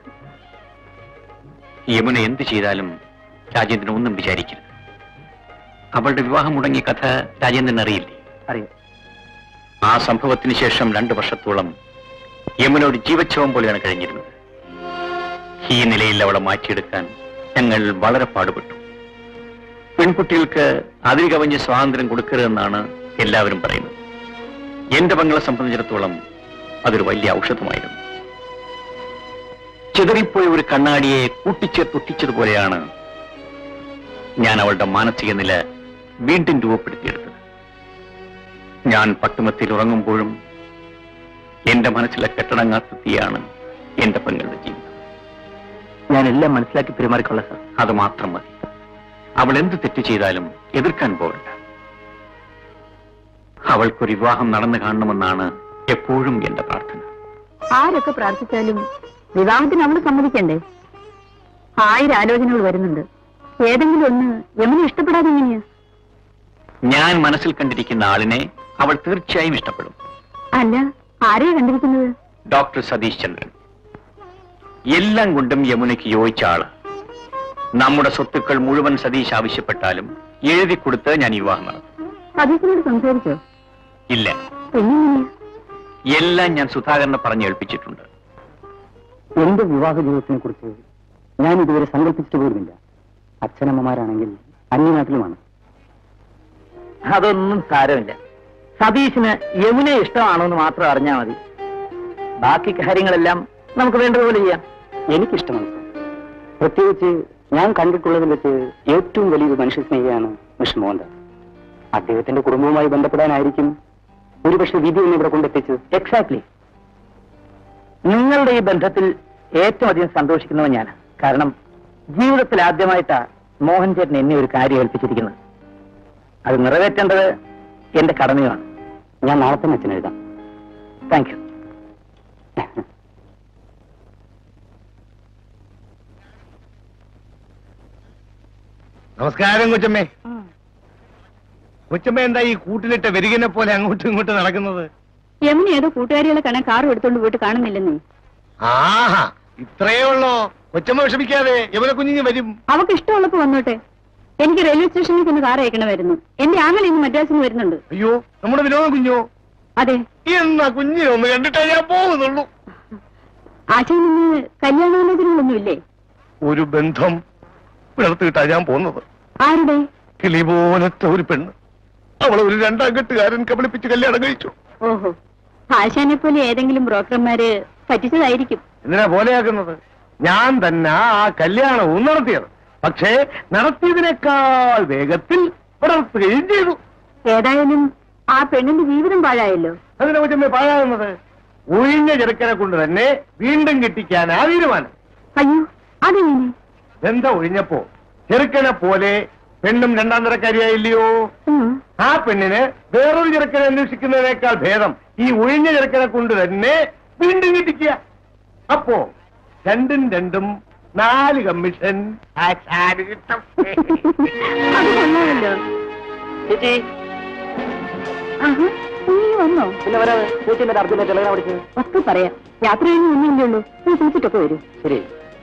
യമുന എന്ത് ചെയ്താലും രാജേന്ദ്രൻ ഒന്നും വിചാരിക്കരുത് അവളുടെ വിവാഹം മുടങ്ങിയ കഥ രാജേന്ദ്രൻ അറിയില്ലേ അറിയാം ആ സംഭവത്തിന് ശേഷം രണ്ടു വർഷത്തോളം യമുന ഒരു ജീവച്ഛവം പോലെയാണ് കഴിഞ്ഞിരുന്നത് ഈ നിലയിൽ അവളെ മാറ്റിയെടുക്കാൻ ഞങ്ങൾ വളരെ പാടുപെട്ടു പെൺകുട്ടികൾക്ക് അതിൽ കവിഞ്ഞ് സ്വാതന്ത്ര്യം കൊടുക്കരുതെന്നാണ് എല്ലാവരും പറയുന്നത് എന്റെ പങ്ങളെ സംബന്ധിച്ചിടത്തോളം അതൊരു വലിയ ഔഷധമായിരുന്നു ചിതറിപ്പോയ ഒരു കണ്ണാടിയെ കൂട്ടിച്ചേർത്തൊട്ടിച്ചതുപോലെയാണ് ഞാൻ അവളുടെ മാനസിക നില വീണ്ടും രൂപപ്പെടുത്തിയെടുത്തത് ഞാൻ പട്ടുമത്തിൽ ഉറങ്ങുമ്പോഴും എന്റെ മനസ്സിലെ കെട്ടടങ്ങാത്ത തീയാണ് എന്റെ പെങ്ങളുടെ ജീവിതം ഞാൻ എല്ലാം മനസ്സിലാക്കി പെരുമാറിക്കൊള്ളാം സാർ അത് മാത്രം മതി അവൾ എന്ത് തെറ്റ് ചെയ്താലും എതിർക്കാൻ പോകണ്ട അവൾക്കൊരു വിവാഹം നടന്നു കാണണമെന്നാണ് എപ്പോഴും എന്റെ പ്രാർത്ഥന ആരൊക്കെ പ്രാർത്ഥിച്ചാലും വിവാഹത്തിന് അവള് സമ്മതിക്കണ്ടേ ആയിരം ആലോചനകൾ വരുന്നുണ്ട് ഏതെങ്കിലും ഒന്ന് യമുന ഇഷ്ടപ്പെടാതെ എങ്ങനെയാ ഞാൻ മനസ്സിൽ കണ്ടിരിക്കുന്ന ആളിനെ അവൾ തീർച്ചയായും ഇഷ്ടപ്പെടും അല്ല ആരെയാ കണ്ടിരിക്കുന്നത് ഡോക്ടർ സതീഷ് ചന്ദ്രൻ എല്ലാം കൊണ്ടും യമുനയ്ക്ക് യോജിച്ച ആള് നമ്മുടെ സ്വത്തുക്കൾ മുഴുവൻ സതീഷ് ആവശ്യപ്പെട്ടാലും എഴുതി കൊടുത്ത് ഞാൻ ഈ വിവാഹം നടത്തും സതീശനോട് സംസാരിച്ചോ ഇല്ല പിന്നെങ്ങനെയാ എല്ലാം ഞാൻ സുധാകരനെ പറഞ്ഞേൽപ്പിച്ചിട്ടുണ്ട് എന്റെ വിവാഹ ജീവിതത്തിനെ കുറിച്ച് ഞാൻ ഇതുവരെ സങ്കല്പിച്ചിട്ട് പോലുമില്ല അച്ഛനമ്മമാരാണെങ്കിൽ അന്യനാട്ടിലുമാണ് അതൊന്നും സാരമില്ല സതീഷിന് യമുനെ ഇഷ്ടമാണോ എന്ന് മാത്രം അറിഞ്ഞാൽ മതി ബാക്കി കാര്യങ്ങളെല്ലാം നമുക്ക് വേണ്ടതുപോലെ ചെയ്യാം എനിക്കിഷ്ടമാണ് പ്രത്യേകിച്ച് ഞാൻ കണ്ടിട്ടുള്ളതിൽ വെച്ച് ഏറ്റവും വലിയൊരു മനുഷ്യ സ്നേഹിയാണ് മിസ്റ്റർ മോഹൻദാസ് അദ്ദേഹത്തിന്റെ കുടുംബവുമായി ബന്ധപ്പെടാനായിരിക്കും ഒരുപക്ഷെ വിധി എന്നെ ഇവിടെ കൊണ്ടെത്തിച്ചത് എക്സാക്ട്ലി നിങ്ങളുടെ ഈ ബന്ധത്തിൽ ഏറ്റവും അധികം സന്തോഷിക്കുന്നവൻ ഞാൻ കാരണം ജീവിതത്തിൽ ആദ്യമായിട്ടാ മോഹൻ ചേട്ടൻ എന്നെ ഒരു കാര്യം ഏൽപ്പിച്ചിരിക്കുന്നത് അത് നിറവേറ്റേണ്ടത് എന്റെ കടമയാണ് ഞാൻ നാളെ തന്നെ അച്ഛൻ എഴുതാം താങ്ക് യു നമസ്കാരം കൊച്ചമ്മേ കൊച്ചമ്മ എന്താ ഈ കൂട്ടിലിട്ട വെരികിനെ പോലെ അങ്ങോട്ടും ഇങ്ങോട്ടും നടക്കുന്നത് യമുന ഏതോ കൂട്ടുകാരികളെ കാണാൻ കാർ എടുത്തോണ്ട് പോയിട്ട് കാണുന്നില്ലെന്നേ ആഹാ ഇത്രയേ ഉള്ളോ കൊച്ചമ്മ വിഷമിക്കാതെ യമുന കുഞ്ഞിഞ്ഞ് വരും അവക്ക് ഇഷ്ടമുള്ളപ്പോ വന്നോട്ടെ എനിക്ക് റെയിൽവേ സ്റ്റേഷനിൽ ചെന്ന് കാർ അയക്കണമായിരുന്നു എന്റെ ആങ്ങൾ ഇന്ന് മദ്രാസിൽ നിന്ന് വരുന്നുണ്ട് അയ്യോ നമ്മുടെ വിനോദം കുഞ്ഞോ അതെ എന്നാ കുഞ്ഞിനെ ഒന്ന് കണ്ടിട്ടേ ഞാൻ പോകുന്നുള്ളൂ ആശയിൽ നിന്ന് കല്യാണാലോചനകളൊന്നുമില്ലേ ഒരു ബന്ധം വിളർത്തിയിട്ടാ ഞാൻ പോകുന്നത് ആരുടെ കിളി പോലത്തെ ഒരു പെണ്ണ് അവളെ ഒരു രണ്ടാം കെട്ടുകാരൻ കബളിപ്പിച്ച് കല്യാണം കഴിച്ചു ഓഹോ ആശാനെ പോലെ ഏതെങ്കിലും ബ്രോക്കർമാര് പറ്റിച്ചതായിരിക്കും എന്തിനാ പോലെയാക്കുന്നത് ഞാൻ തന്നെ ആ കല്യാണവും നടത്തിയത് പക്ഷേ നടത്തിയതിനേക്കാൾ വേഗത്തിൽ വളർത്തുകയും ചെയ്തു ഏതായാലും ആ പെണ്ണിന്റെ ജീവിതം പാഴായല്ലോ അതിനെ കൊച്ചമ്മ പാഴാകുന്നത് ഒഴിഞ്ഞ ചെറുക്കനെ കൊണ്ട് തന്നെ വീണ്ടും കെട്ടിക്കാൻ ആ തീരുമാനം അയ്യോ അതെങ്ങനെ ബന്ധം ഒഴിഞ്ഞപ്പോ ചെറുക്കനെ പോലെ പെണ്ണും രണ്ടാം തരക്കാരിയായില്ലയോ ആ പെണ്ണിന് വേറൊരു ചെറുക്കനെ അന്വേഷിക്കുന്നതിനേക്കാൾ ഭേദം ഈ ഒഴിഞ്ഞ ചെറുക്കനെ കൊണ്ട് തന്നെ വീണ്ടും കിട്ടിക്കുക അപ്പോ രണ്ടും രണ്ടും നാല് കമ്മീഷൻ ആശാന് കിട്ടും അത് കൊള്ളാമല്ലോ ചേച്ചി ആഹാ, നീ വന്നോ പിന്നെ വരാതെ ചേച്ചി എന്നിട്ട് അർജുനായിട്ട് എല്ലാം പഠിച്ചു ഒക്കെ പറയാം യാത്ര കഴിഞ്ഞ് ഒന്നുമില്ലേ ഉള്ളൂ നീ കുളിച്ചിട്ടൊക്കെ വരൂ ശരി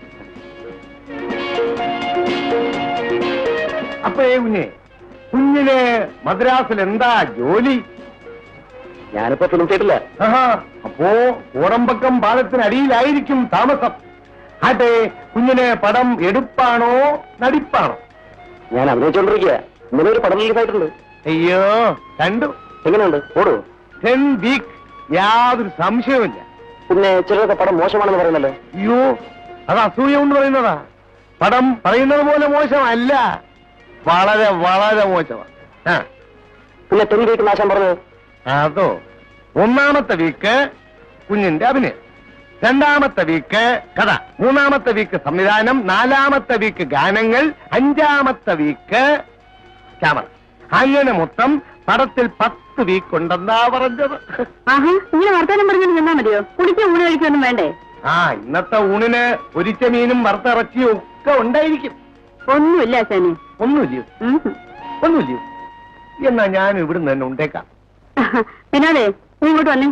അപ്പേ കുഞ്ഞെ കുഞ്ഞിന് മദ്രാസിൽ എന്താ ജോലി ഞാനിപ്പോ തുണിച്ചിട്ടില്ല ആഹാ അപ്പോ ഓടമ്പക്കം പാലത്തിനടിയിലായിരിക്കും താമസം ആട്ടെ കുഞ്ഞിന് പടം എടുപ്പാണോ നടിപ്പാണോ ഞാൻ അഭിനയിച്ചോണ്ടിരിക്കുക ഇന്നലെ ഒരു പടം റിലീസായിട്ടുണ്ട് അയ്യോ കണ്ടു എങ്ങനെയുണ്ട് ഓടൂ ടെൻ വീക്ക് യാതൊരു സംശയവുമില്ല പിന്നെ ചിലരൊക്കെ പടം മോശമാണെന്ന് പറയുന്നല്ലോ അയ്യോ അത് അസൂയ കൊണ്ട് പറയുന്നതാ പടം പറയുന്നത് പോലെ മോശമല്ല വളരെ വളരെ മോശമാണ് ആ പിന്നെ ടെൻ വീക്ക് നാശം പറഞ്ഞത് അതോ ഒന്നാമത്തെ വീക്ക് കുഞ്ഞിന്റെ അഭിനയം രണ്ടാമത്തെ വീക്ക് കഥ മൂന്നാമത്തെ വീക്ക് സംവിധാനം നാലാമത്തെ വീക്ക് ഗാനങ്ങൾ അഞ്ചാമത്തെ വീക്ക് ക്യാമറ അങ്ങനെ മൊത്തം പടത്തിൽ പത്ത് വീക്ക് ഉണ്ടെന്നാ പറഞ്ഞത് ആഹാ ഇങ്ങനെ വർത്താനം പറഞ്ഞിട്ട് നിന്നാ മതിയോ കുടിക്കാൻ ഊണ് കഴിക്കൊന്നും വേണ്ടേ ആ ഇന്നത്തെ ഊണിന് പൊരിച്ച മീനും വറുത്തിറച്ചിയും ഒക്കെ ഉണ്ടായിരിക്കും ഒന്നുമില്ല അച്ഛനെ ഒന്നുമില്ലയോ ഒന്നുമില്ലയോ എന്നാ ഞാൻ ഇവിടുന്ന് തന്നെ ഉണ്ടേക്കാം വിനോദേ നീ ഇങ്ങോട്ട് വന്നേ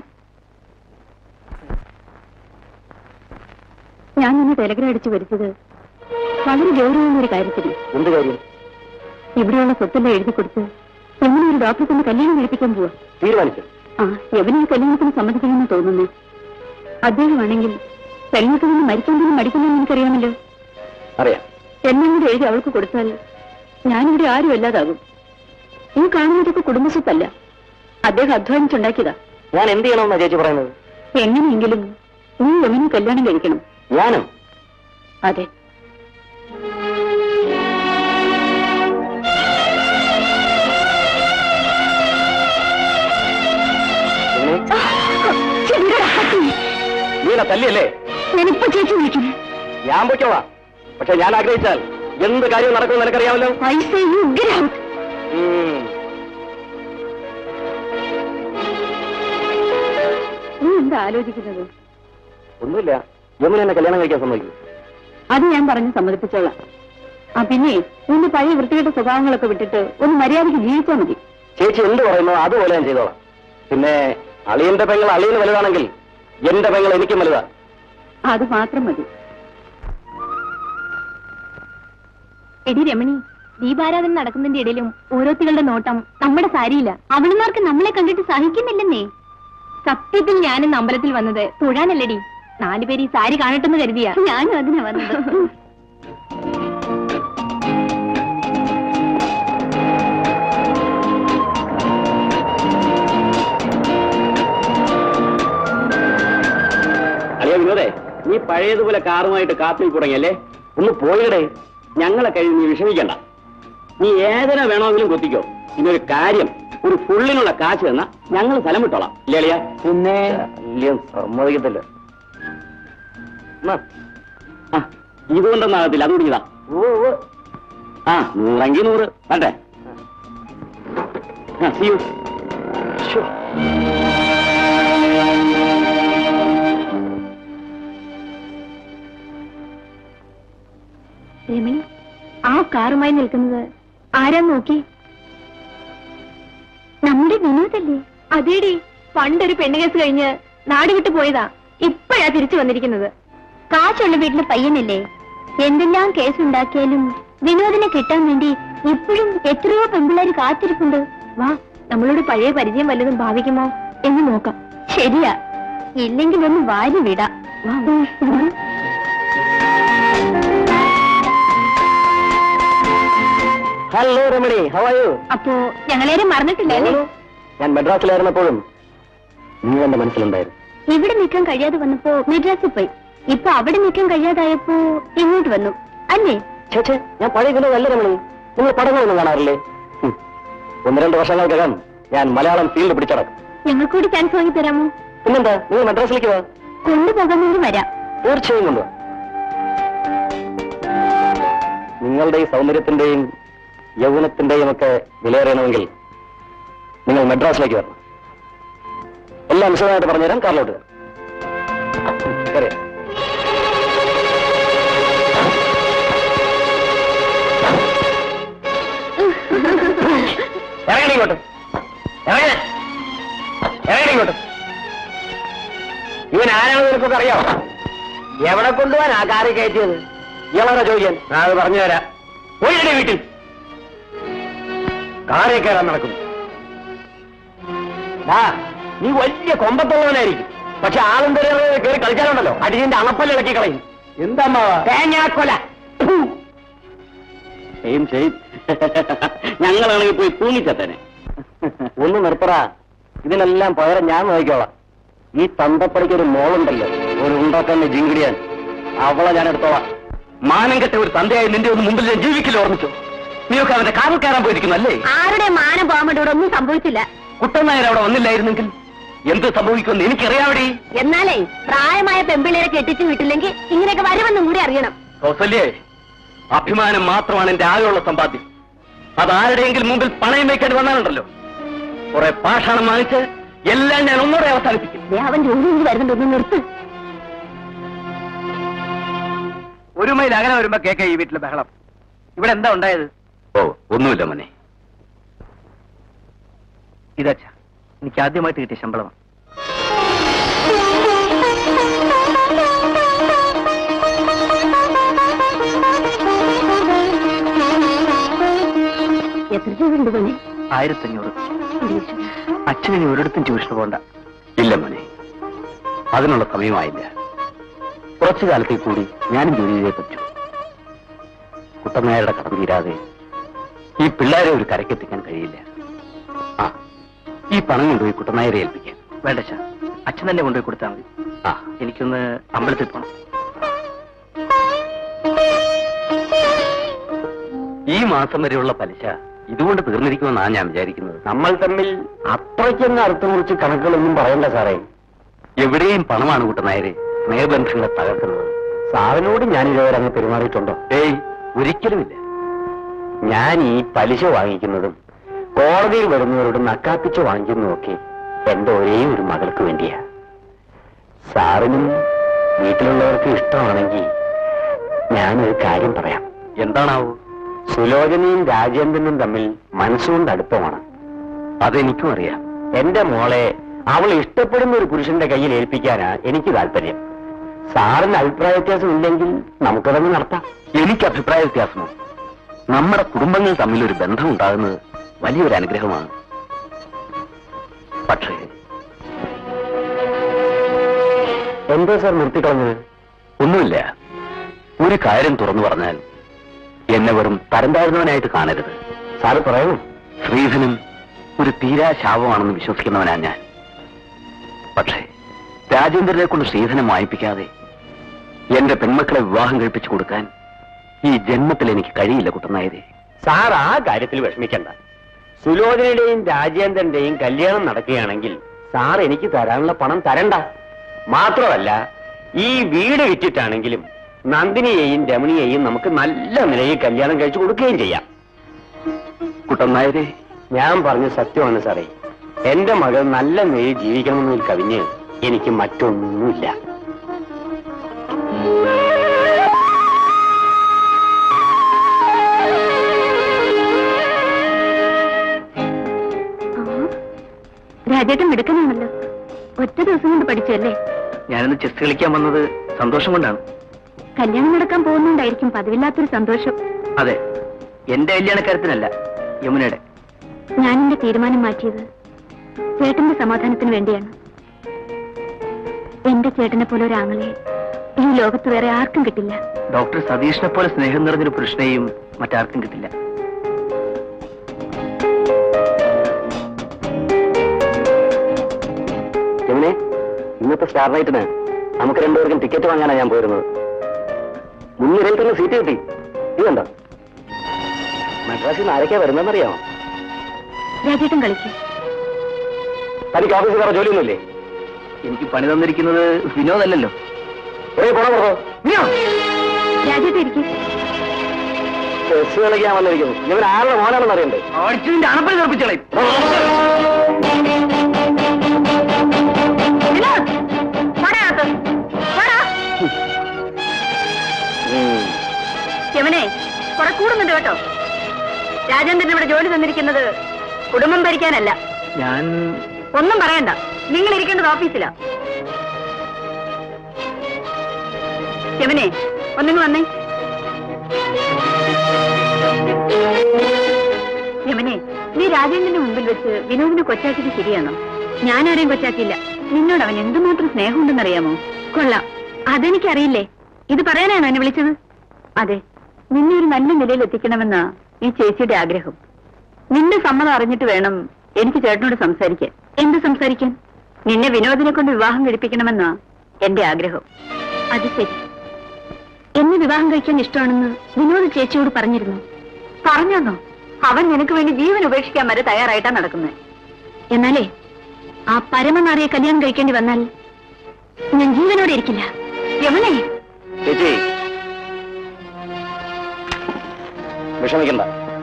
ഞാൻ ഇന്ന് ടെലഗ്രാം അടിച്ചു വരുത്തത് വളരെ ഗൗരവമുള്ള ഒരു കാര്യത്തിന് എന്ത് കാര്യം ഇവിടെയുള്ള സ്വത്തെല്ലാം എഴുതി കൊടുത്ത് എങ്ങനെ ഒരു ഡോക്ടറെ കൊണ്ട് കല്യാണം കഴിപ്പിക്കാൻ പോവാ തീരുമാനിച്ചു ആ എവനെ ഈ കല്യാണത്തിന് സമ്മതിക്കണമെന്ന് തോന്നുന്നേ അദ്ദേഹമാണെങ്കിൽ പെണ്ണൊക്കെ നിന്ന് മരിക്കാൻ പോലും മടിക്കുമെന്ന് എനിക്കറിയാമല്ലോ അറിയാം എന്നെ കൂടി എഴുതി അവൾക്ക് കൊടുത്താൽ ഞാനിവിടെ ആരും അല്ലാതാകും ഈ കാണുന്നതൊക്കെ കുടുംബസ്വത്തല്ല അദ്ദേഹം അധ്വാനിച്ചുണ്ടാക്കിയതാ ഞാൻ എന്ത് ചെയ്യണമെന്നാ ചേച്ചി പറയുന്നത് എങ്ങനെയെങ്കിലും നീ യമുനെ കല്യാണം കഴിക്കണം ഞാനും അതെ നീല തല്ലിയല്ലേ ഞാനിപ്പോ ചേച്ചി വിളിക്കുന്നു ഞാൻ പൊയ്ക്കോളാം പക്ഷെ ഞാൻ ആഗ്രഹിച്ചാൽ എന്ത് കാര്യവും നടക്കുമെന്ന് നിനക്കറിയാമല്ലോ I say you get out. ഉം. നീ എന്താ ആലോചിക്കുന്നത് ഒന്നുമില്ല യമുന എന്നെ കല്യാണം കഴിക്കാൻ സമ്മതിക്കും അത് ഞാൻ പറഞ്ഞ് സമ്മതിപ്പിച്ചോളാം ആ പിന്നെ നിന്റെ പഴയ വൃത്തികെട്ട സ്വഭാവങ്ങളൊക്കെ വിട്ടിട്ട് ഒന്ന് മര്യാദയ്ക്ക് ജീവിച്ചാൽ മതി ചേച്ചി എന്ത് പറയുന്നോ അതുപോലെ ഞാൻ ചെയ്തോളാം പിന്നെ അളിയന്റെ പെങ്ങൾ അളിയന് വലുതാണെങ്കിൽ എന്റെ പെങ്ങൾ എനിക്കും വലുതാ അത് മാത്രം മതി എടി രമണി ദീപാരാധന നടക്കുന്നതിന്റെ ഇടയിലും ഓരോരുത്തരുടെ നോട്ടം നമ്മുടെ സാരിയില്ല അവളുമാർക്ക് നമ്മളെ കണ്ടിട്ട് സഹിക്കുന്നില്ലെന്നേ സത്യത്തിൽ ഞാനിന്ന് അമ്പലത്തിൽ വന്നത് തൊഴാനല്ലടി നാലുപേര് ഈ സാരി കാണട്ടെന്ന് കരുതിയ ഞാനും അതിനാ വന്നത് അളിയ വിനോദേ നീ പഴയതുപോലെ കാറുമായിട്ട് കാത്തിൽ തുടങ്ങിയല്ലേ ഒന്ന് പോയിടേ ഞങ്ങളെ കഴിഞ്ഞ് നീ വിഷമിക്കണ്ട നീ ഏതിന വേണമെങ്കിലും കൊത്തിക്കോ ഇന്നൊരു കാര്യം ഒരു ഫുള്ളിനുള്ള കാശ് തന്നാ ഞങ്ങൾ സ്ഥലം വിട്ടോളാം ഇല്ലേ അളിയ പിന്നെ സമ്മതിക്കത്തില്ല ഇതുകൊണ്ടൊന്നാകത്തില്ല അതുകൂടി ഇതാ ആ നൂറെങ്കിൽ നൂറ് വേണ്ടേ ആ see you. ശ്ശോ. രമണി ആ കാറുമായി നിൽക്കുന്നത് ആരാ നോക്കി നമ്മുടെ വിനോദല്ലേ അതേടി പണ്ടൊരു പെണ്ണുകേസ് കഴിഞ്ഞ് നാട് വിട്ടു പോയതാ ഇപ്പോഴാ തിരിച്ചു വന്നിരിക്കുന്നത് കാശുള്ള വീട്ടിലെ പയ്യനല്ലേ എന്തെല്ലാം കേസ് ഉണ്ടാക്കിയാലും വിനോദിനെ കിട്ടാൻ വേണ്ടി ഇപ്പോഴും എത്രയോ പെൺപിള്ളേര് കാത്തിരിപ്പുണ്ട് വാ നമ്മളോട് പഴയ പരിചയം വല്ലതും ഭാവിക്കുമോ എന്ന് നോക്കാം ശരിയാ ഇല്ലെങ്കിൽ ഒന്ന് വാരി വിടാം വാ. Hello Ramani how are you അപ്പോ ഞങ്ങളേരും മറന്നിട്ടില്ല അല്ലേ ഞാൻ മദ്രാസിലായിരുന്നപ്പോഴും നീ എന്റെ മനസ്സിലുണ്ടായിരുന്നു ഇവിടെ നിൽക്കാൻ കഴിയാതെ വന്നപ്പോ മദ്രാസിൽ പോയി ഇപ്പൊ അവിടെ നിൽക്കാൻ കഴിയാതായപ്പോ ഇങ്ങോട്ട് വന്നു അല്ലേ ചേച്ചേ ഞാൻ പഴയ വിനോദല്ല രമണി നിങ്ങൾ പടങ്ങളൊന്നും കാണാറില്ലേ ഹും. ഒന്ന് രണ്ട് വർഷങ്ങൾക്കകം ഞാൻ മലയാളം ഫീൽഡ് പിടിച്ചടക്കും ഞങ്ങൾക്കൂടി ചാൻസ് വാങ്ങി തരാമോ പിന്നെന്താ നിങ്ങൾ മദ്രാസിലേക്ക് വാ കൊണ്ടുപോകാമെങ്കിൽ വരാം തീർച്ചയായും കൊണ്ടുവാ നിങ്ങളുടെ ഈ സൗന്ദര്യത്തിന്റെയും യൗവനത്തിന്റെയും ഒക്കെ വിലയേറിയണമെങ്കിൽ നിങ്ങൾ മദ്രാസിലേക്ക് വരണം എല്ലാം വിശദമായിട്ട് പറഞ്ഞുതരാം കാറിലോട്ട് കയറ്. കയറി. ഇറങ്ങണി ഇങ്ങോട്ട് ഇറങ്ങണ ഇറങ്ങണി ഇങ്ങോട്ട് ഇവൻ ആരാണെന്ന് നിനക്കൊക്കെ അറിയാമോ എവിടെ കൊണ്ടുപോകാൻ ആ കാറി കയറ്റിയത് ഇയാളാരാ ചോദിക്കാൻ ഞാൻ അത് പറഞ്ഞു തരാം ഒഴിയടി വീട്ടിൽ കാറിൽ കയറാൻ നടക്കുന്നു ദാ, നീ വലിയ കൊമ്പത്തുള്ളവനായിരിക്കും പക്ഷെ ആളും കയറി കയറി കളിച്ചാലുണ്ടല്ലോ അടിച്ചിന്റെ അണപ്പല്ല ഇളക്കി കളയും എന്താ തേങ്ങാക്കൊല ചെയ്യും ചെയ്യും ഞങ്ങളാണെങ്കിൽ പോയി തൂങ്ങിച്ചത്തേനെ ഒന്ന് നിർത്തറ ഇതിനെല്ലാം പകരം ഞാൻ നോക്കിക്കോളാം ഈ തന്തപ്പടിക്ക് ഒരു മോളുണ്ടല്ലോ ഒരു ഉണ്ടാക്കുന്ന ജിങ്കിടിയാൻ അവളെ ഞാൻ എടുത്തോളാം മാനം കെട്ട ഒരു തന്തയായി നിന്റെ ഒന്ന് മുമ്പിൽ ഞാൻ ജീവിക്കില്ല ഓർമ്മിച്ചു നീയൊക്കെ അവന്റെ കാറിൽ കയറാൻ പോയിരിക്കുന്നു അല്ലേ ആരുടെ മാനം പോകാൻ വേണ്ടി ഇവിടെ ഒന്നും സംഭവിച്ചില്ല കുട്ടൻ നായർ അവിടെ വന്നില്ലായിരുന്നെങ്കിൽ എന്ത് സംഭവിക്കുമെന്ന് എനിക്കറിയാവടി എന്നാലേ പ്രായമായ പെമ്പിള്ളേരെ കെട്ടിച്ചു വിട്ടില്ലെങ്കിൽ ഇങ്ങനെയൊക്കെ വരുമെന്നും കൂടി അറിയണം കൗസല്യേ അഭിമാനം മാത്രമാണ് എന്റെ ആകെയുള്ള സമ്പാദ്യം അതാരുടെയെങ്കിലും മുമ്പിൽ പണയം വയ്ക്കേണ്ടി വന്നാലുണ്ടല്ലോ കുറെ പാഷാണം വാങ്ങിച്ച് എല്ലാം ഞാൻ ഒന്നുകൂടെ അവസാനിപ്പിക്കും ദേ, അവൻ ജോലി കഴിഞ്ഞ് വരുന്നുണ്ട് ഒന്ന് നിർത്ത് ഒരു മൈൽ അകലെ വരുമ്പോ കേക്ക ഈ വീട്ടിലെ ബഹളം ഇവിടെ എന്താ ഉണ്ടായത് ഓ ഒന്നുമില്ല മോനെ ഇതച്ഛ എനിക്ക് ആദ്യമായിട്ട് കിട്ടിയ ശമ്പളമാണ് എത്ര രൂപയുണ്ട് മോനെ ആയിരത്തഞ്ഞൂറ് അച്ഛനിനി ഒരിടത്തും ട്യൂഷന് പോണ്ട ഇല്ല മോനെ അതിനുള്ള സമയമായില്ല കുറച്ചു കാലത്തേക്ക് കൂടി ഞാനും ജോലി ചെയ്തേ പറ്റൂ കുട്ടനായരുടെ കടം തീരാതെ ഈ പിള്ളേരെ ഒരു കരക്കെത്തിക്കാൻ കഴിയില്ല ആ ഈ പണം കൊണ്ടുപോയി കുട്ടനായരെ ഏൽപ്പിക്കാം വേണ്ട അച്ഛാ അച്ഛൻ തന്നെ കൊണ്ടുപോയി കൊടുത്താൽ മതി ആ എനിക്കൊന്ന് അമ്പലത്തിൽ പോണം ഈ മാസം വരെയുള്ള പലിശ ഇതുകൊണ്ട് തീർന്നിരിക്കുമെന്നാണ് ഞാൻ വിചാരിക്കുന്നത് നമ്മൾ തമ്മിൽ അത്രയ്ക്കൊന്നും അർത്ഥം കുറിച്ച് കണക്കുകളൊന്നും പറയണ്ട സാറേ എവിടെയും പണമാണ് കൂട്ടുന്നായരെ സ്നേഹബന്ധങ്ങളെ തകർക്കുന്നത് സാറിനോട് ഞാൻ ഇതുവരെ അങ്ങ് പെരുമാറിയിട്ടുണ്ടോ ഏയ് ഒരിക്കലുമില്ല ഞാൻ ഈ പലിശ വാങ്ങിക്കുന്നതും കോടതിയിൽ വരുന്നവരോട് നക്കാപ്പിച്ച് വാങ്ങിക്കുന്നതുമൊക്കെ എന്റെ ഒരേ ഒരു മകൾക്ക് വേണ്ടിയാ സാറിനും വീട്ടിലുള്ളവർക്ക് ഇഷ്ടമാണെങ്കിൽ ഞാനൊരു കാര്യം പറയാം എന്താണാവോ സുലോചനയും രാജേന്ദ്രനും തമ്മിൽ മനസ്സുകൊണ്ട് അടുപ്പമാണ് അതെനിക്കും അറിയാം എന്റെ മോളെ അവൾ ഇഷ്ടപ്പെടുന്ന ഒരു പുരുഷന്റെ കയ്യിൽ ഏൽപ്പിക്കാനാ എനിക്ക് താല്പര്യം സാറിന് അഭിപ്രായ വ്യത്യാസം ഇല്ലെങ്കിൽ നമുക്കതങ്ങ് നടത്താം എനിക്ക് അഭിപ്രായ വ്യത്യാസമോ നമ്മുടെ കുടുംബങ്ങൾ തമ്മിൽ ഒരു ബന്ധം ഉണ്ടാകുന്നത് വലിയൊരു അനുഗ്രഹമാണ് പക്ഷേ എന്താ സാർ നിർത്തിക്കളഞ്ഞത് ഒന്നുമില്ല ഒരു കാര്യം തുറന്നു പറഞ്ഞാൽ എന്നെ വെറും തരം താഴ്ന്നവനായിട്ട് കാണരുത് സാറ് പറയണം ശ്രീധനും ഒരു തീരാ ശാപമാണെന്ന് വിശ്വസിക്കുന്നവനാ ഞാൻ പക്ഷേ രാജേന്ദ്രനെ കൊണ്ട് ശ്രീധനം വായിപ്പിക്കാതെ എന്റെ പെൺമക്കളെ വിവാഹം കഴിപ്പിച്ചു കൊടുക്കാൻ ഈ ജന്മത്തിൽ എനിക്ക് കഴിയില്ല കുട്ടനായരെ സാർ ആ കാര്യത്തിൽ വിഷമിക്കണ്ട സുലോചനയുടെയും രാജേന്ദ്രന്റെയും കല്യാണം നടക്കുകയാണെങ്കിൽ സാർ എനിക്ക് തരാനുള്ള പണം തരണ്ട മാത്രമല്ല ഈ വീട് വിറ്റിട്ടാണെങ്കിലും നന്ദിനിയെയും രമണിയെയും നമുക്ക് നല്ല നിലയിൽ കല്യാണം കഴിച്ചു കൊടുക്കുകയും ചെയ്യാം കുട്ടനായരെ ഞാൻ പറഞ്ഞ സത്യമാണ് സാറേ എന്റെ മകൾ നല്ല നിലയിൽ ജീവിക്കണമെന്നതിൽ കവിഞ്ഞ് എനിക്ക് മറ്റൊന്നുമില്ല രാജേട്ടൻ മിടുക്കനാണല്ലോ ഒറ്റ ദിവസം കൊണ്ട് പഠിച്ചല്ലേ ഞാനിന്ന് ചെസ് കളിക്കാൻ വന്നത് സന്തോഷം കൊണ്ടാണ് കല്യാണം നടക്കാൻ പോകുന്നുണ്ടായിരിക്കും പതിവില്ലാത്തൊരു സന്തോഷം അതെ എന്റെ കല്യാണക്കാരത്തിനല്ല യമുനയുടെ ഞാൻ എന്റെ തീരുമാനം മാറ്റിയത് ചേട്ടന്റെ സമാധാനത്തിന് വേണ്ടിയാണ് എന്റെ ചേട്ടനെ പോലെ ഒരു ആങ്ങളെ ഈ ലോകത്ത് വേറെ ആർക്കും കിട്ടില്ല ഡോക്ടർ സതീഷിനെ പോലെ സ്നേഹം നിറഞ്ഞൊരു പുരുഷനെയും മറ്റാർക്കും കിട്ടില്ല യമുനെ ഇന്നത്തെ സ്റ്റാർ നൈറ്റിന് നമുക്ക് രണ്ടുപേർക്കും ടിക്കറ്റ് വാങ്ങാനാണ് ഞാൻ പോയിരുന്നത് മുൻനിരയിൽ തന്നെ സീറ്റ് കിട്ടി നീ കണ്ടോ മദ്രാസിൽ നിന്ന് ആരൊക്കെയാ വരുന്നതെന്നറിയാമോ രാജേട്ടൻ കളിക്കും തനിക്ക് ഓഫീസിൽ വേറെ ജോലിയൊന്നുമില്ലേ എനിക്ക് പണി തന്നിരിക്കുന്നത് വിനോദല്ലല്ലോ ഒരേ പോണോ പറഞ്ഞോ രാജേട്ടൻ ഇരിക്കും ചെസ് കളിക്കാൻ വന്നിരിക്കുന്നു ഇവൻ ആരുടെ മോനാണെന്ന് അറിയണ്ടേ അടിച്ചതിന്റെ അണപ്പൽ തെറിപ്പിച്ചോളെ യവനെ കുറെ കൂടുന്നുണ്ട് കേട്ടോ രാജേന്ദ്രൻ ഇവിടെ ജോലി തന്നിരിക്കുന്നത് കുടുംബം ഭരിക്കാനല്ല ഞാൻ ഒന്നും പറയണ്ട നിങ്ങൾ ഇരിക്കേണ്ടത് ഓഫീസിലാ യവനെ ഒന്നിങ്ങ് വന്നേ യമനെ നീ രാജേന്ദ്രന്റെ മുമ്പിൽ വെച്ച് വിനോദിനെ കൊച്ചാക്കിയത് ശരിയാണോ ഞാനാരെയും കൊച്ചാക്കിയില്ല നിന്നോട് അവൻ എന്തുമാത്രം സ്നേഹമുണ്ടെന്നറിയാമോ കൊള്ളാം അതെനിക്കറിയില്ലേ ഇത് പറയാനാണോ എന്നെ വിളിച്ചത് അതെ നിന്നെ ഒരു നല്ല നിലയിൽ എത്തിക്കണമെന്നാ ഈ ചേച്ചിയുടെ ആഗ്രഹം നിന്റെ സമ്മതം അറിഞ്ഞിട്ട് വേണം എനിക്ക് ചേട്ടനോട് സംസാരിക്കാൻ എന്ത് സംസാരിക്കാൻ നിന്നെ വിനോദിനെ കൊണ്ട് വിവാഹം കഴിപ്പിക്കണമെന്നാ എന്റെ ആഗ്രഹം അത് ശരി എന്നെ വിവാഹം കഴിക്കാൻ ഇഷ്ടമാണെന്ന് വിനോദ് ചേച്ചിയോട് പറഞ്ഞിരുന്നു പറഞ്ഞോ അവൻ നിനക്ക് വേണ്ടി ജീവൻ ഉപേക്ഷിക്കാൻ വരെ തയ്യാറായിട്ടാ നടക്കുന്നത് എന്നാലേ ആ പരമനാറിയെ കല്യാണം കഴിക്കേണ്ടി വന്നാൽ ഞാൻ ജീവനോടെ ഇരിക്കില്ല യമനെ ചേച്ചി വിഷമിക്കണ്ട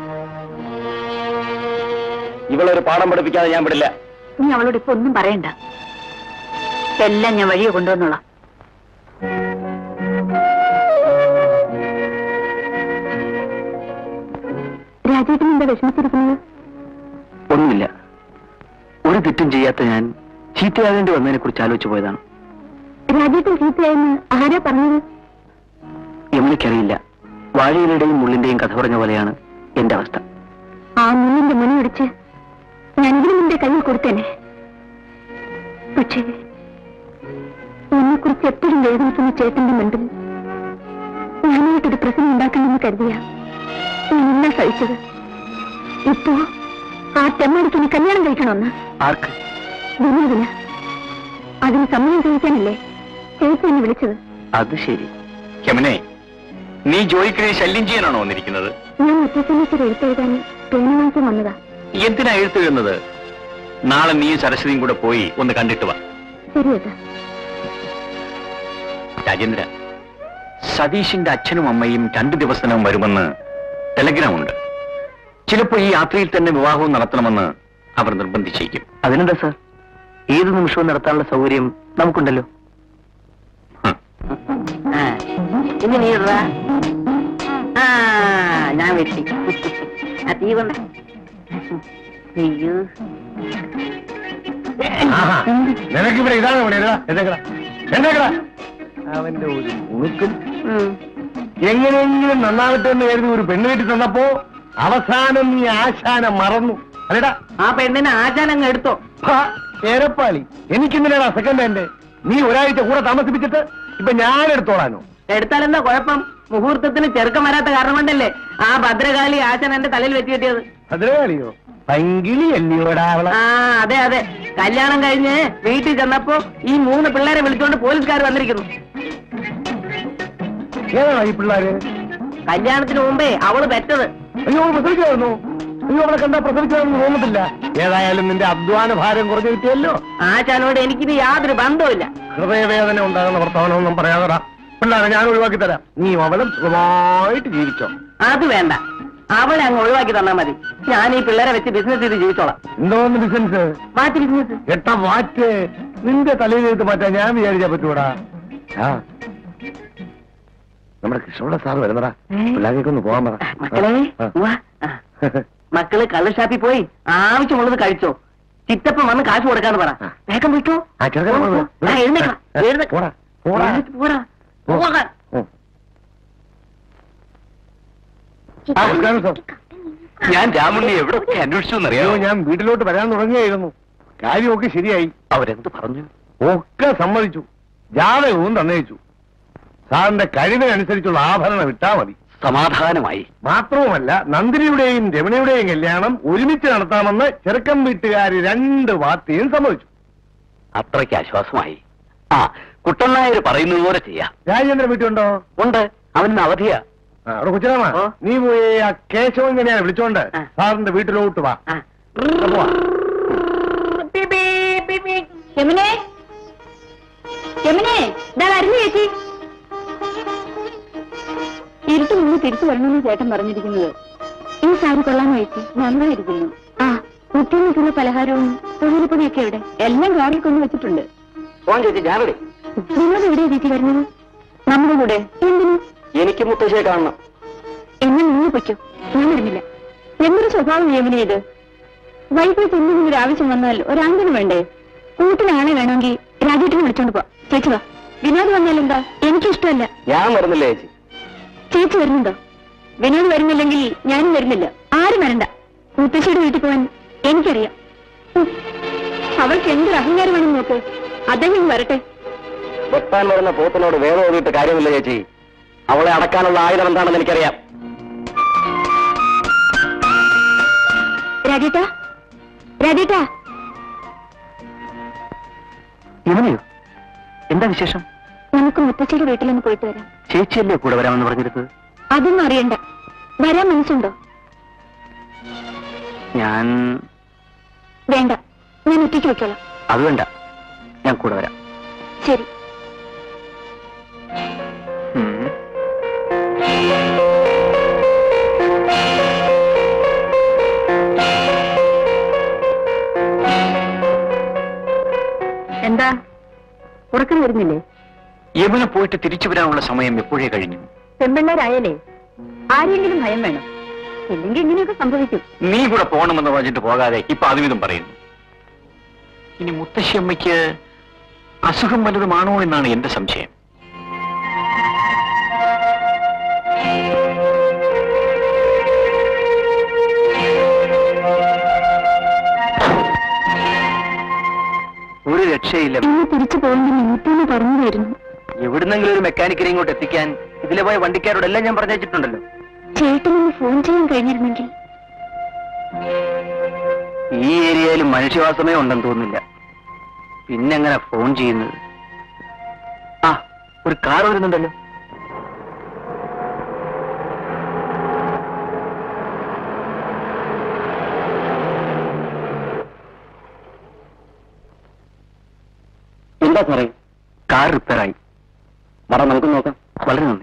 ഇവളൊരു പാഠം പഠിപ്പിക്കാതെ ഞാൻ വിടില്ല നീ അവളോട് ഇപ്പൊ ഒന്നും പറയണ്ട എല്ലാം ഞാൻ വഴിയെ കൊണ്ടുവന്നോളാം രാജേട്ടൻ എന്താ വിഷമിച്ചിരിക്കുന്നത് ഒന്നുമില്ല ഒരു തെറ്റും ചെയ്യാത്ത ഞാൻ ചീത്തയാകേണ്ടി വന്നതിനെ കുറിച്ച് ആലോചിച്ചു പോയതാണ് രാജേട്ടൻ ചീത്തയായെന്ന് ആരാ പറഞ്ഞത് യമുനയ്ക്കറിയില്ല വാഴയിലുടെയും മുള്ളിന്റെയും കഥ പറഞ്ഞ പോലെയാണ് എന്റെ അവസ്ഥ ആ മുന്നിന്റെ മുനി പിടിച്ച് ഞാൻ ഇതിനു മുമ്പേ കയ്യിൽ കൊടുത്തേനെ പക്ഷേ എന്നെ കുറിച്ച് എപ്പോഴും വേദനിക്കുന്ന ചേട്ടന്റെ മുൻപിൽ ഞാനായിട്ടൊരു പ്രശ്നം ഉണ്ടാക്കണമെന്ന് കരുതിയ ഞാനെല്ലാം സഹിച്ചത് ഇപ്പോ ആ തെമ്മടിക്ക് നീ കല്യാണം കഴിക്കണമെന്ന് ആർക്ക് വിനോദിന് അതിന് സമ്മതം ചോദിക്കാനല്ലേ ചേച്ചി എന്നെ വിളിച്ചത് അത് ശരി യമുനെ നീ ജോലിക്കിടെ ശല്യം ചെയ്യാനാണോ വന്നിരിക്കുന്നത് ഞാൻ ഒറ്റസമയത്തൊരു എഴുത്തെഴുതാൻ പേന വാങ്ങിക്കാൻ വന്നതാ എന്തിനാ എഴുത്തുന്നത് നാളെ നീ സരസ്വതിയും കൂടെ പോയി ഒന്ന് കണ്ടിട്ട് വാ ശരിയേട്ടാ രാജേന്ദ്ര സതീഷിന്റെ അച്ഛനും അമ്മയും രണ്ടു ദിവസത്തിനകം വരുമെന്ന് ടെലഗ്രാം ഉണ്ട് ചിലപ്പോ ഈ യാത്രയിൽ തന്നെ വിവാഹവും നടത്തണമെന്ന് അവർ നിർബന്ധിച്ചേക്കും അതിനെന്താ സാർ ഏത് നിമിഷവും നടത്താനുള്ള സൗകര്യം നമുക്കുണ്ടല്ലോ ഹ്. ഇനി നീ ഇടുക. ആ ഞാൻ വെട്ടി ആ തീ കൊണ്ട് അയ്യോ നിനക്കിവിടെ ഇതാണ് ഇവിടെ എന്തെക്കടാ എന്തെക്കടാ അവന്റെ ഒരു ഉണുക്കും എങ്ങനെയെങ്കിലും നന്നാവട്ടെ എന്ന് കരുതി ഒരു പെണ്ണ് വീട്ടിൽ തന്നപ്പോ അവസാനം നീ ആശാന മറന്നു അല്ലടാ ആ പെണ്ണിനെ ആചാരം എടുത്തോ ഏരപ്പാളി എനിക്കിന്നലെടാ സെക്കൻഡ് ഹാൻഡ് നീ ഒരാഴ്ച കൂടെ താമസിപ്പിച്ചിട്ട് ഇപ്പൊ ഞാൻ എടുത്തോളാനോ എടുത്താലെന്താ കുഴപ്പം മുഹൂർത്തത്തിന് ചെറുക്കം വരാത്ത കാരണം കൊണ്ടല്ലേ ആ ഭദ്രകാളി ആശാൻ എന്റെ തലയിൽ വെച്ച് കിട്ടിയത് ഭദ്രകാളിയോ പങ്കിളി അല്ലയോടാ അവളെ ആ അതെ അതെ കല്യാണം കഴിഞ്ഞ് വീട്ടിൽ ചെന്നപ്പോ ഈ മൂന്ന് പിള്ളേരെ വിളിച്ചുകൊണ്ട് പോലീസുകാർ വന്നിരിക്കുന്നു ഏതാണോ ഈ പിള്ളേര് കല്യാണത്തിന് മുമ്പേ അവള് പെറ്റത് അയ്യോ അവൾ പ്രസവിച്ചായിരുന്നു അയ്യോ അവളെ കണ്ടാ പ്രസവിച്ചാണെന്ന് തോന്നത്തില്ല ഏതായാലും നിന്റെ അധ്വാന ഭാരം കുറഞ്ഞു കിട്ടിയല്ലോ ആശാനോട് എനിക്കിത് യാതൊരു ബന്ധവുമില്ല ഹൃദയവേദന ഉണ്ടാകുന്ന വർത്തമാനമൊന്നും പറയാതടാ പിള്ളേരെ ഞാൻ ഒഴിവാക്കി തരാം നീ അവളും സുഖമായിട്ട് ജീവിച്ചോ അത് വേണ്ട അവളെ അങ്ങ് ഒഴിവാക്കി തന്നാ മതി ഞാൻ ഈ പിള്ളേരെ വെച്ച് ബിസിനസ് ചെയ്ത് ജീവിച്ചോളാം എന്തോന്ന് ബിസിനസ് മാറ്റി ബിസിനസ് എട്ട മാറ്റ് നിന്റെ തലയിലെടുത്ത് മാറ്റാൻ ഞാൻ വിചാരിച്ചാ പറ്റൂടാ ആ നമ്മുടെ കൃഷ്ണപിള്ള സാറ് വരുന്നടാ പിള്ളേർക്കൊന്ന് പോകാൻ പറ മക്കളെ ആ. ഉവ്വ. ആ. മക്കള് കള്ള് ഷാപ്പിൽ പോയി ആവശ്യമുള്ളത് കഴിച്ചോ ചിറ്റപ്പം വന്ന് കാശ് കൊടുക്കാന്ന് പറ ആ. വേഗം വിട്ടോ ആ, ചെറുക്കനെ പോ, കൊണ്ട് പോ. ആ, എഴുന്നേക്കാം, ആ, എഴുന്നേക്കാം. പോടാ, പോടാ. എഴുന്നേറ്റ് പോടാ. പോ. പോകാൻ. ഉം. ആ, നമസ്കാരം സാർ. ഞാൻ രാമുണ്ണി എവിടെയൊക്കെ അന്വേഷിച്ചു അയ്യോ എന്നറിയാമോ ഞാൻ വീട്ടിലോട്ട് വരാൻ തുടങ്ങിയായിരുന്നു കാര്യമൊക്കെ ശരിയായി അവരെന്ത് പറഞ്ഞു ഒക്കെ സമ്മതിച്ചു ജാതകവും തന്നയിച്ചു സാറിന്റെ കഴിവിനനുസരിച്ചുള്ള ആഭരണം ഇട്ടാ മതി സമാധാനമായി മാത്രവുമല്ല നന്ദിനിയുടെയും രമണയുടെയും കല്യാണം ഒരുമിച്ച് നടത്താമെന്ന് ചെറുക്കം വീട്ടുകാർ രണ്ട് പാർട്ടിയും സമ്മതിച്ചു അത്രയ്ക്ക് ആശ്വാസമായി ആ കുട്ടനായർ പറയുന്നത് പോലെ ചെയ്യാം രാജേന്ദ്രൻ വീട്ടിലുണ്ടോ ഉണ്ട് അവന് അവധിയാ ആ, അവിടെ കൊച്ചിരാമ ഓ. നീ പോയി ആ കേശവൻ തന്നെയാണ് വിളിച്ചോണ്ട് ആ. സാറിന്റെ വീട്ടിലോട്ട് വാ ആ. ഇവിടെ പോവാ. പി, പി, പി, പി. യമുനെ യമുനെ ഇതാ വരുന്നു ചേച്ചി ഇരുട്ട് മുമ്പ് തിരിച്ചു വരണമെന്ന് ചേട്ടൻ പറഞ്ഞിരിക്കുന്നത് ഈ സാരി കൊള്ളാൻ ചേച്ചി നന്നായിരിക്കുന്നു ആ കുട്ടികൾക്കുള്ള പലഹാരവും തൊഴിൽപ്പൊടിയൊക്കെ എവിടെ എല്ലാം കാറിൽ കൊണ്ടു വെച്ചിട്ടുണ്ട് ഫോൺ ചേച്ചി ഞാൻ ready. നിങ്ങൾ എവിടെയാ ചേച്ചി വരുന്നത് നമ്മുടെ കൂടെ എന്തിനു എനിക്ക് മുത്തശ്ശിയെ കാണണം എന്നെ നിന്ന് പൊയ്ക്കോ ഞാൻ വരുന്നില്ല എന്തൊരു സ്വഭാവം നിയമന ഇത് വൈകിട്ട് എന്തെങ്കിലും ഒരു ആവശ്യം വന്നാൽ ഒരാങ്കിന് വേണ്ടേ കൂട്ടിനാളെ വേണമെങ്കിൽ രാജേട്ടിനെ വിളിച്ചോണ്ട് പോ ചേച്ചി വാ വിനോദ് വന്നാലെന്താ എനിക്കിഷ്ടമല്ല ഞാൻ വരുന്നില്ല ചേച്ചി ചേച്ചി വരുന്നുണ്ടോ വിനോദ് വരുന്നില്ലെങ്കിൽ ഞാനും വരുന്നില്ല ആരും വരണ്ട മുത്തശ്ശിയുടെ വീട്ടിൽ പോവാൻ എനിക്കറിയാം ഉം. അവൾക്ക് എന്തൊരു അഹങ്കാരമാണെന്ന് നോക്ക് അദ്ദേഹം ഇങ്ങ് വരട്ടെ വെട്ടാൻ വരുന്ന പോത്തിനോട് വേദം ഓടിയിട്ട് കാര്യമില്ല ചേച്ചി അവളെ അടക്കാനുള്ള ആയുധം എന്താണെന്ന് എനിക്കറിയാം രാജേട്ടാ രാജേട്ടാ ഇവനെയോ എന്താ വിശേഷം നമുക്ക് മുത്തശ്ശിയുടെ വീട്ടിലൊന്ന് പോയിട്ട് വരാം ചേച്ചിയല്ലേ കൂടെ വരാമെന്ന് പറഞ്ഞിരുന്നത് അതൊന്നും അറിയണ്ട വരാൻ മനസ്സുണ്ടോ ഞാൻ വേണ്ട ഞാൻ ഒറ്റയ്ക്ക് വെച്ചോളാം അത് വേണ്ട ഞാൻ കൂടെ വരാം ശരി ഉം. എന്താ ഉറക്കം വരുന്നില്ലേ യമുന പോയിട്ട് തിരിച്ചു വരാനുള്ള സമയം എപ്പോഴേ കഴിഞ്ഞു പെൺപിള്ളേരായാലേ ആരെങ്കിലും ഭയം വേണം ഇല്ലെങ്കിൽ ഇങ്ങനെയൊക്കെ സംഭവിക്കും നീ കൂടെ പോകണമെന്ന് പറഞ്ഞിട്ട് പോകാതെ ഇപ്പൊ അതുവിധം പറയുന്നു ഇനി മുത്തശ്ശിയമ്മയ്ക്ക് അസുഖം വല്ലതുമാണോ എന്നാണ് എന്റെ സംശയം ഒരു രക്ഷയില്ല ഇന്ന് തിരിച്ചു പോകണമെന്ന് മുത്തൂന്ന് പറഞ്ഞുമായിരുന്നു എവിടുന്നെങ്കിലും ഒരു മെക്കാനിക്കിനെ ഇങ്ങോട്ട് എത്തിക്കാൻ ഇതിലെ പോയ വണ്ടിക്കാരോടെല്ലാം ഞാൻ പറഞ്ഞിട്ടുണ്ടല്ലോ ചേട്ടനൊന്ന് ഫോൺ ചെയ്യാൻ കഴിഞ്ഞിരുന്നെങ്കിൽ ഈ ഏരിയയിൽ മനുഷ്യവാസമേ ഉണ്ടെന്ന് തോന്നുന്നില്ല പിന്നെങ്ങനെ ഫോൺ ചെയ്യുന്നത് ആ ഒരു കാർ വരുന്നുണ്ടല്ലോ എന്താ സാറേ കാർ റിപ്പയറായി വട നമുക്ക് നോക്കാം വളരെ നന്ദി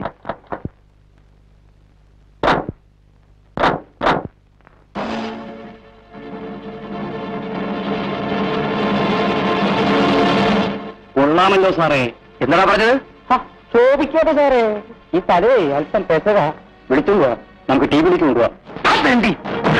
കൊള്ളാമല്ലോ സാറേ എന്താ പറഞ്ഞത് ചോദിക്കട്ടെ സാറേ ഈ തലേ അല്പം പെസക വിളിച്ചുകൊണ്ട് പോവാം നമുക്ക് ടി വിയിലേക്ക് കൊണ്ടുപോവാം വേണ്ടി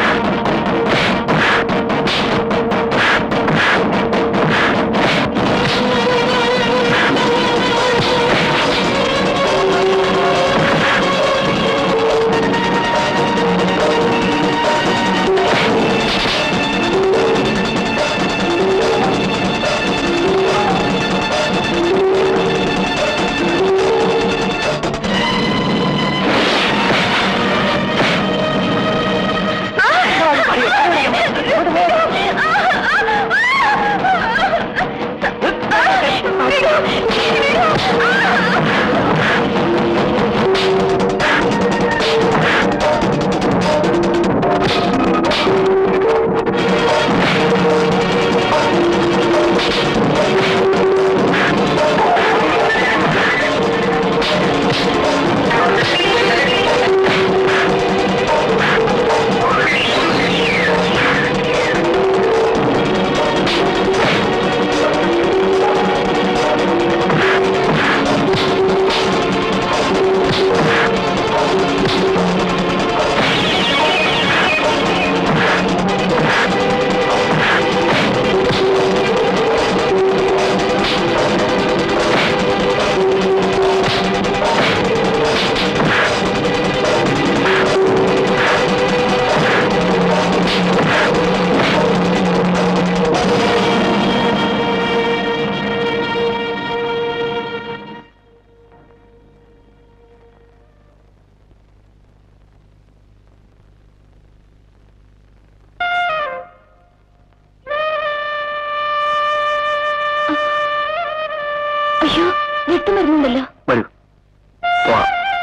അയ്യോ രക്തം വരുന്നുണ്ടല്ലോ വരൂ പോവാം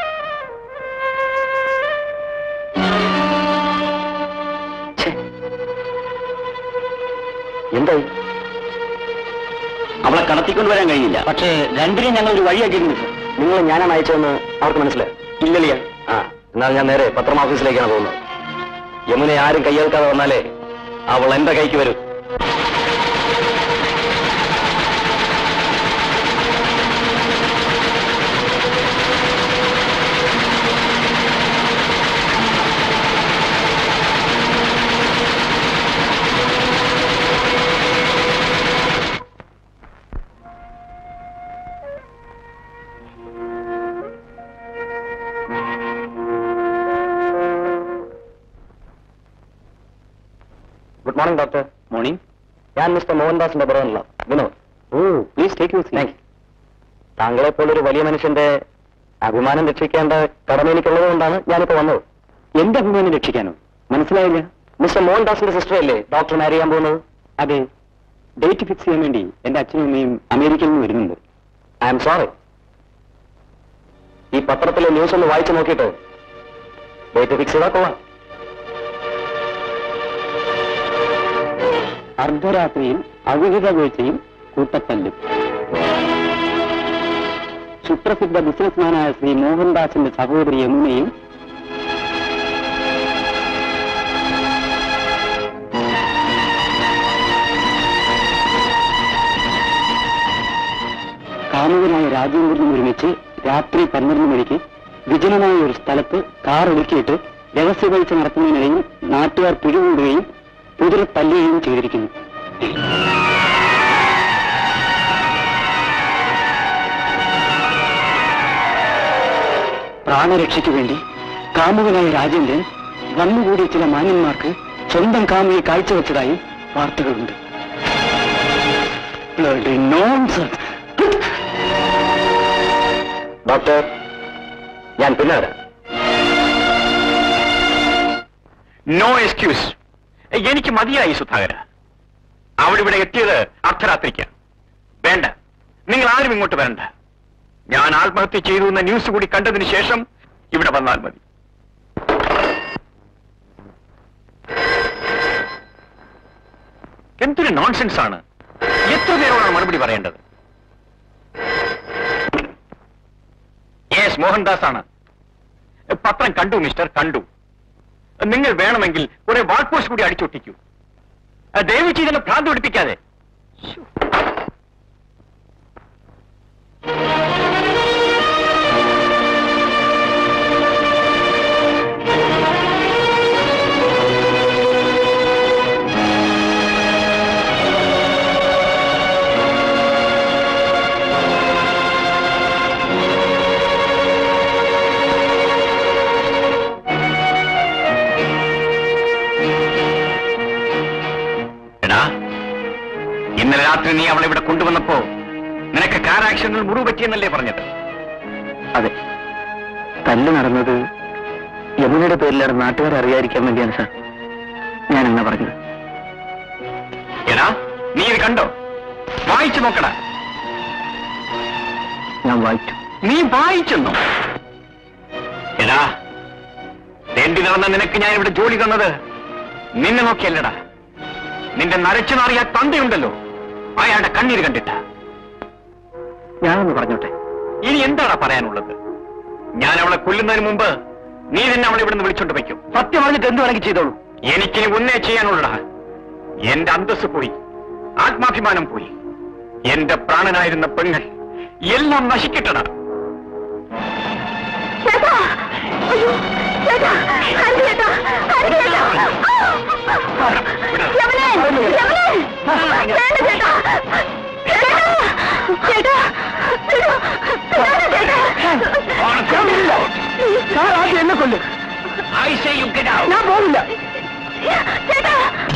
ഛെ. എന്തായി അവളെ കടത്തിക്കൊണ്ട് വരാൻ കഴിയില്ല പക്ഷേ രണ്ടിനും ഞങ്ങൾ ഒരു വഴിയാക്കിയിട്ടുണ്ട് നിങ്ങൾ ഞാനാണ് അയച്ചതെന്ന് അവർക്ക് മനസ്സിലായി ഇല്ലല്ല ആ എന്നാൽ ഞാൻ നേരെ പത്രം ഓഫീസിലേക്കാണ് പോകുന്നത് യമുനെ ആരും കയ്യേൽക്കാതെ വന്നാലേ അവൾ എന്റെ കൈക്ക് വരും ഗുഡ് മോർണിംഗ് ഡോക്ടർ മോർണിംഗ് ഞാൻ മിസ്റ്റർ മോഹൻദാസിന്റെ ബ്രദറിനുള്ള Vinod oh please take you താങ്ക് താങ്കളെ പോലൊരു വലിയ മനുഷ്യന്റെ അഭിമാനം രക്ഷിക്കേണ്ട കടമ എനിക്കുള്ളത് കൊണ്ടാണ് ഞാനിപ്പോ വന്നത് എന്റെ അഭിമാനം രക്ഷിക്കാനോ മനസ്സിലായില്ല മിസ്റ്റർ മോഹൻദാസിന്റെ സിസ്റ്റർ അല്ലേ ഡോക്ടർ മാരി ചെയ്യാൻ പോകുന്നത് അതെ ഡേറ്റ് ഫിക്സ് ചെയ്യാൻ വേണ്ടി എന്റെ അച്ഛനും അമ്മയും അമേരിക്കയിൽ നിന്ന് വരുന്നുണ്ട് ഐ എം സോറി ഈ പത്രത്തിലെ ന്യൂസ് ഒന്ന് വായിച്ചു നോക്കിയിട്ട് ഡേറ്റ് ഫിക്സ് ചെയ്താൽ കൊള്ളാം അർദ്ധരാത്രിയിൽ അവിഹിത വീഴ്ചയും കൂട്ടത്തല്ലും സുപ്രസിദ്ധ ബിസിനസ്മാനായ ശ്രീ മോഹൻദാസിന്റെ സഹോദരി യമുനയും കാമുകനായ രാജേന്ദ്രനും ഒരുമിച്ച് രാത്രി പന്ത്രണ്ട് മണിക്ക് വിജനമായ ഒരു സ്ഥലത്ത് കാർ ഒതുക്കിയിട്ട് രഹസ്യപരീക്ഷ നടത്തുന്നതിനിടയിൽ നാട്ടുകാർ പിടികൂടുകയും കുതിര തല്ലുകയും ചെയ്തിരിക്കുന്നു പ്രാണരക്ഷയ്ക്ക് വേണ്ടി കാമുകനായ രാജേന്ദ്രൻ വന്നുകൂടിയ ചില മാന്യന്മാർക്ക് സ്വന്തം കാമുകയെ കാഴ്ചവെച്ചതായും വാർത്തകളുണ്ട് ഡോക്ടർ ഞാൻ പിന്നെ വരാം നോ എക്സ്ക്യൂസ് എനിക്ക് മതിയായി സുധാകര അവിടെ ഇവിടെ എത്തിയത് അർദ്ധരാത്രിക്ക് വേണ്ട നിങ്ങൾ ആരും ഇങ്ങോട്ട് വരണ്ട ഞാൻ ആത്മഹത്യ ചെയ്തു എന്ന ന്യൂസ് കൂടി കണ്ടതിന് ശേഷം ഇവിടെ വന്നാൽ മതി എന്തൊരു നോൺസെൻസ് ആണ് എത്ര പേരോടാണ് മറുപടി പറയേണ്ടത് യെസ് മോഹൻദാസ് ആണ് പത്രം കണ്ടു മിസ്റ്റർ കണ്ടു നിങ്ങൾ വേണമെങ്കിൽ കുറെ വാൾപോസ്റ്റ് കൂടി അടിച്ചൊട്ടിക്കൂ അഹ് ദയവ് ചെയ്തെന്നെ ഭ്രാന്ത് പിടിപ്പിക്കാതെ ശ്ശോ. എടാ ഇന്നലെ രാത്രി നീ അവളെ ഇവിടെ കൊണ്ടുവന്നപ്പോ നിനക്ക് കാർ ആക്സിഡന്റിൽ മുറിവ് പറ്റിയെന്നല്ലേ പറഞ്ഞത് അതെ തല്ല് നടന്നത് യമുനയുടെ പേരിലാണ് നാട്ടുകാർ അറിയാതിരിക്കാൻ വേണ്ടിയാണ് സാർ ഞാൻ എന്നാ പറഞ്ഞത് എടാ നീ ഇത് കണ്ടോ വായിച്ചു നോക്കടാ ഞാൻ വായിച്ചു നീ വായിച്ചെന്നോ എടാ വേണ്ടി നടന്ന നിനക്ക് ഞാൻ ഇവിടെ ജോലി തന്നത് നിന്നെ നോക്കിയല്ലടാ നിന്റെ നരച്ചു നാറിയ തന്തയുണ്ടല്ലോ അയാളുടെ കണ്ണീര് കണ്ടിട്ട ഞാനൊന്ന് പറഞ്ഞോട്ടെ ഇനി എന്താണ് പറയാനുള്ളത് ഞാൻ അവളെ കൊല്ലുന്നതിന് മുമ്പ് നീ തന്നെ അവളെ ഇവിടുന്ന് വിളിച്ചോണ്ട് വയ്ക്കും സത്യം പറഞ്ഞിട്ട് എന്ത് വേണമെങ്കിൽ ചെയ്തോളൂ എനിക്കിനി ഒന്നേ ചെയ്യാനുള്ളടാ എന്റെ അന്തസ് പോയി ആത്മാഭിമാനം പോയി എന്റെ പ്രാണനായിരുന്ന പെങ്ങൾ എല്ലാം നശിക്കട്ടടാ ചേട്ടാ അയ്യോ ചേട്ടാ ഹരി ചേട്ടാ ഹരി ചേട്ടാ യമുനേ യമുനേ വേണ്ട ചേട്ടാ ചേട്ടാ ചേട്ടാ ചേട്ടാ ആദ്യം എന്നെ കൊല്ലും I say you get out. ഞാൻ പോകില്ല ചേട്ടാ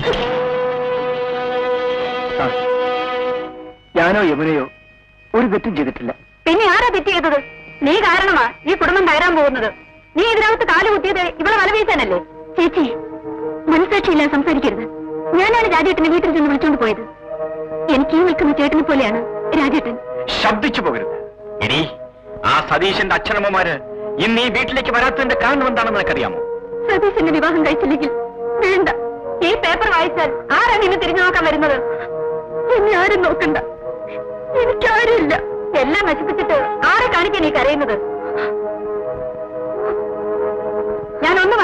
സാർ, ഞാനോ യമുനയോ ഒരു തെറ്റും ചെയ്തിട്ടില്ല പിന്നെ ആരാ തെറ്റ് ചെയ്തത് നീ കാരണമാ ഈ കുടുംബം തകരാൻ പോകുന്നത് നീ ഇതിനകത്ത് കാല് കുത്തിയത് ഇവളെ വലവീസാനല്ലേ ചേച്ചി മനസാക്ഷിയില്ലാതെ സംസാരിക്കരുത് ഞാനാണ് രാജേട്ടനെ വീട്ടിൽ ചെന്ന് വിളിച്ചോണ്ട് പോയത് എനിക്ക് ഈ നിൽക്കുന്ന ചേട്ടനെ പോലെയാണ് രാജേട്ടൻ ശബ്ദിച്ചു പോകരുത് ഇനി ആ സതീശന്റെ അച്ഛനമ്മമാര് ഇന്ന് ഈ വീട്ടിലേക്ക് വരാത്തതിന്റെ കാരണം എന്താണെന്ന് നിനക്കറിയാമോ സതീശന്റെ വിവാഹം കഴിച്ചില്ലെങ്കിൽ വേണ്ട ഈ പേപ്പർ വായിച്ചാൽ ആരാണ് ഇന്ന് തിരിഞ്ഞു നോക്കാൻ വരുന്നത് എന്നെ ആരും നോക്കണ്ട എനിക്കാരുമില്ല എല്ലാം നശിപ്പിച്ചിട്ട് ആരെ കാണിക്കാൻ ഈ കരയുന്നത്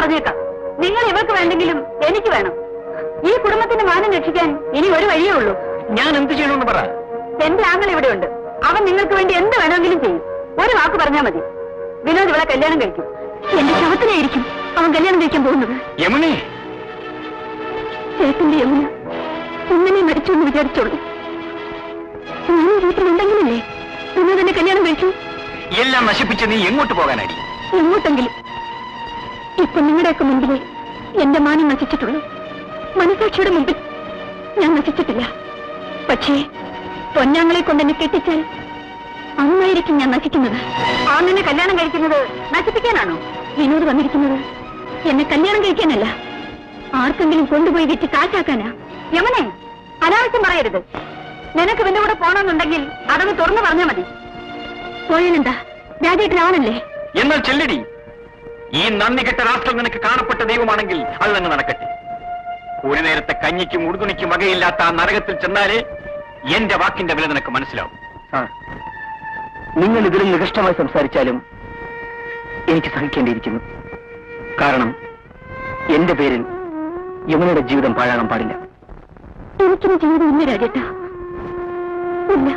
പറഞ്ഞേക്കാം നിങ്ങൾ ഇവർക്ക് വേണ്ടെങ്കിലും എനിക്ക് വേണം ഈ കുടുംബത്തിന്റെ മാനം രക്ഷിക്കാൻ ഇനി ഒരു വഴിയേ ഉള്ളൂ ഞാൻ എന്ത് ചെയ്യണമെന്ന് പറ എന്റെ ആങ്ങൾ ഇവിടെയുണ്ട് അവൻ നിങ്ങൾക്ക് വേണ്ടി എന്ത് വേണമെങ്കിലും ചെയ്യും ഒരു വാക്ക് പറഞ്ഞാൽ മതി വിനോദ് ഇവിടെ കല്യാണം കഴിക്കും എന്റെ ശവത്തിനായിരിക്കും അവൻ കല്യാണം കഴിക്കാൻ പോകുന്നത് യമുനെ ചേട്ടന്റെ യമുന ഇന്നലെ മരിച്ചു എന്ന് വിചാരിച്ചോളൂ ഞാൻ ഈ വീട്ടിലുണ്ടെങ്കിലല്ലേ വിനോദ് എന്നെ കല്യാണം കഴിച്ചു എല്ലാം നശിപ്പിച്ച് നീ എങ്ങോട്ട് പോകാനാടി എങ്ങോട്ടെങ്കിലും ഇപ്പൊ നിങ്ങളുടെയൊക്കെ മുമ്പിലേ എന്റെ മാനം നശിച്ചിട്ടുള്ളൂ മനസാക്ഷിയുടെ മുമ്പിൽ ഞാൻ നശിച്ചിട്ടില്ല പക്ഷേ പൊന്നാങ്ങളെ കൊണ്ട് എന്നെ കെട്ടിച്ചാൽ അന്നായിരിക്കും ഞാൻ നശിക്കുന്നത് ആണെന്നെ കല്യാണം കഴിക്കുന്നത് നശിപ്പിക്കാനാണോ വിനോദ് വന്നിരിക്കുന്നത് എന്നെ കല്യാണം കഴിക്കാനല്ല ആർക്കെങ്കിലും കൊണ്ടുപോയി വിറ്റ് കാശാക്കാനാ യമനെ അനാവശ്യം പറയരുത് നിനക്ക് ഇവന്റെ കൂടെ പോണമെന്നുണ്ടെങ്കിൽ അതൊന്ന് തുറന്നു പറഞ്ഞാൽ മതി പോയാലെന്താ രാജേട്ടനാവണല്ലേ എന്നാൽ ചെല്ലടി ഈ നന്ദി കെട്ട രാഷ്ട്രം നിനക്ക് കാണപ്പെട്ട ദൈവമാണെങ്കിൽ അത് തന്നെ നടക്കട്ടെ ഒരു നേരത്തെ കഞ്ഞിക്കും ഉടുതുണിക്കും വകയില്ലാത്ത ആ നരകത്തിൽ ചെന്നാലേ എന്റെ വാക്കിന്റെ വില നിനക്ക് മനസ്സിലാവും നിങ്ങൾ ഇതിലും നികഷ്ടമായി സംസാരിച്ചാലും എനിക്ക് സഹിക്കേണ്ടിയിരിക്കുന്നു കാരണം എന്റെ പേരിൽ യമുനയുടെ ജീവിതം പാഴാകാൻ പാടില്ല എനിക്കൊരു ജീവിതം ഇല്ല രാജേട്ട ഇല്ല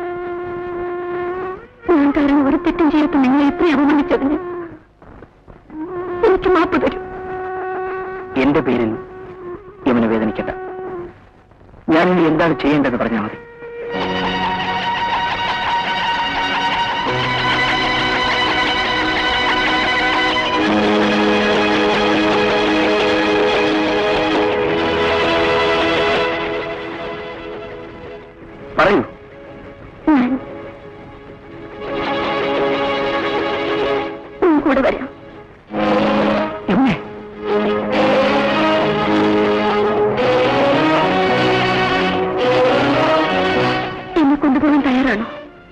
ഞാൻ കാരണം ഒരു തെറ്റും ചെയ്യാത്ത നിങ്ങളെ ഇത്രയും അപമാനിച്ചതിന് എനിക്ക് മാപ്പ് തരും എന്റെ പേരിൽ യമുന വേദനിക്കണ്ട ഞാൻ ഇനി എന്താണ് ചെയ്യേണ്ടതെന്ന് പറഞ്ഞാൽ മതി പറയൂ ഞാൻ ഞാൻ കൂടെ വരാം യമുനെ എന്നെ കൊണ്ടുപോകാൻ തയ്യാറാണോ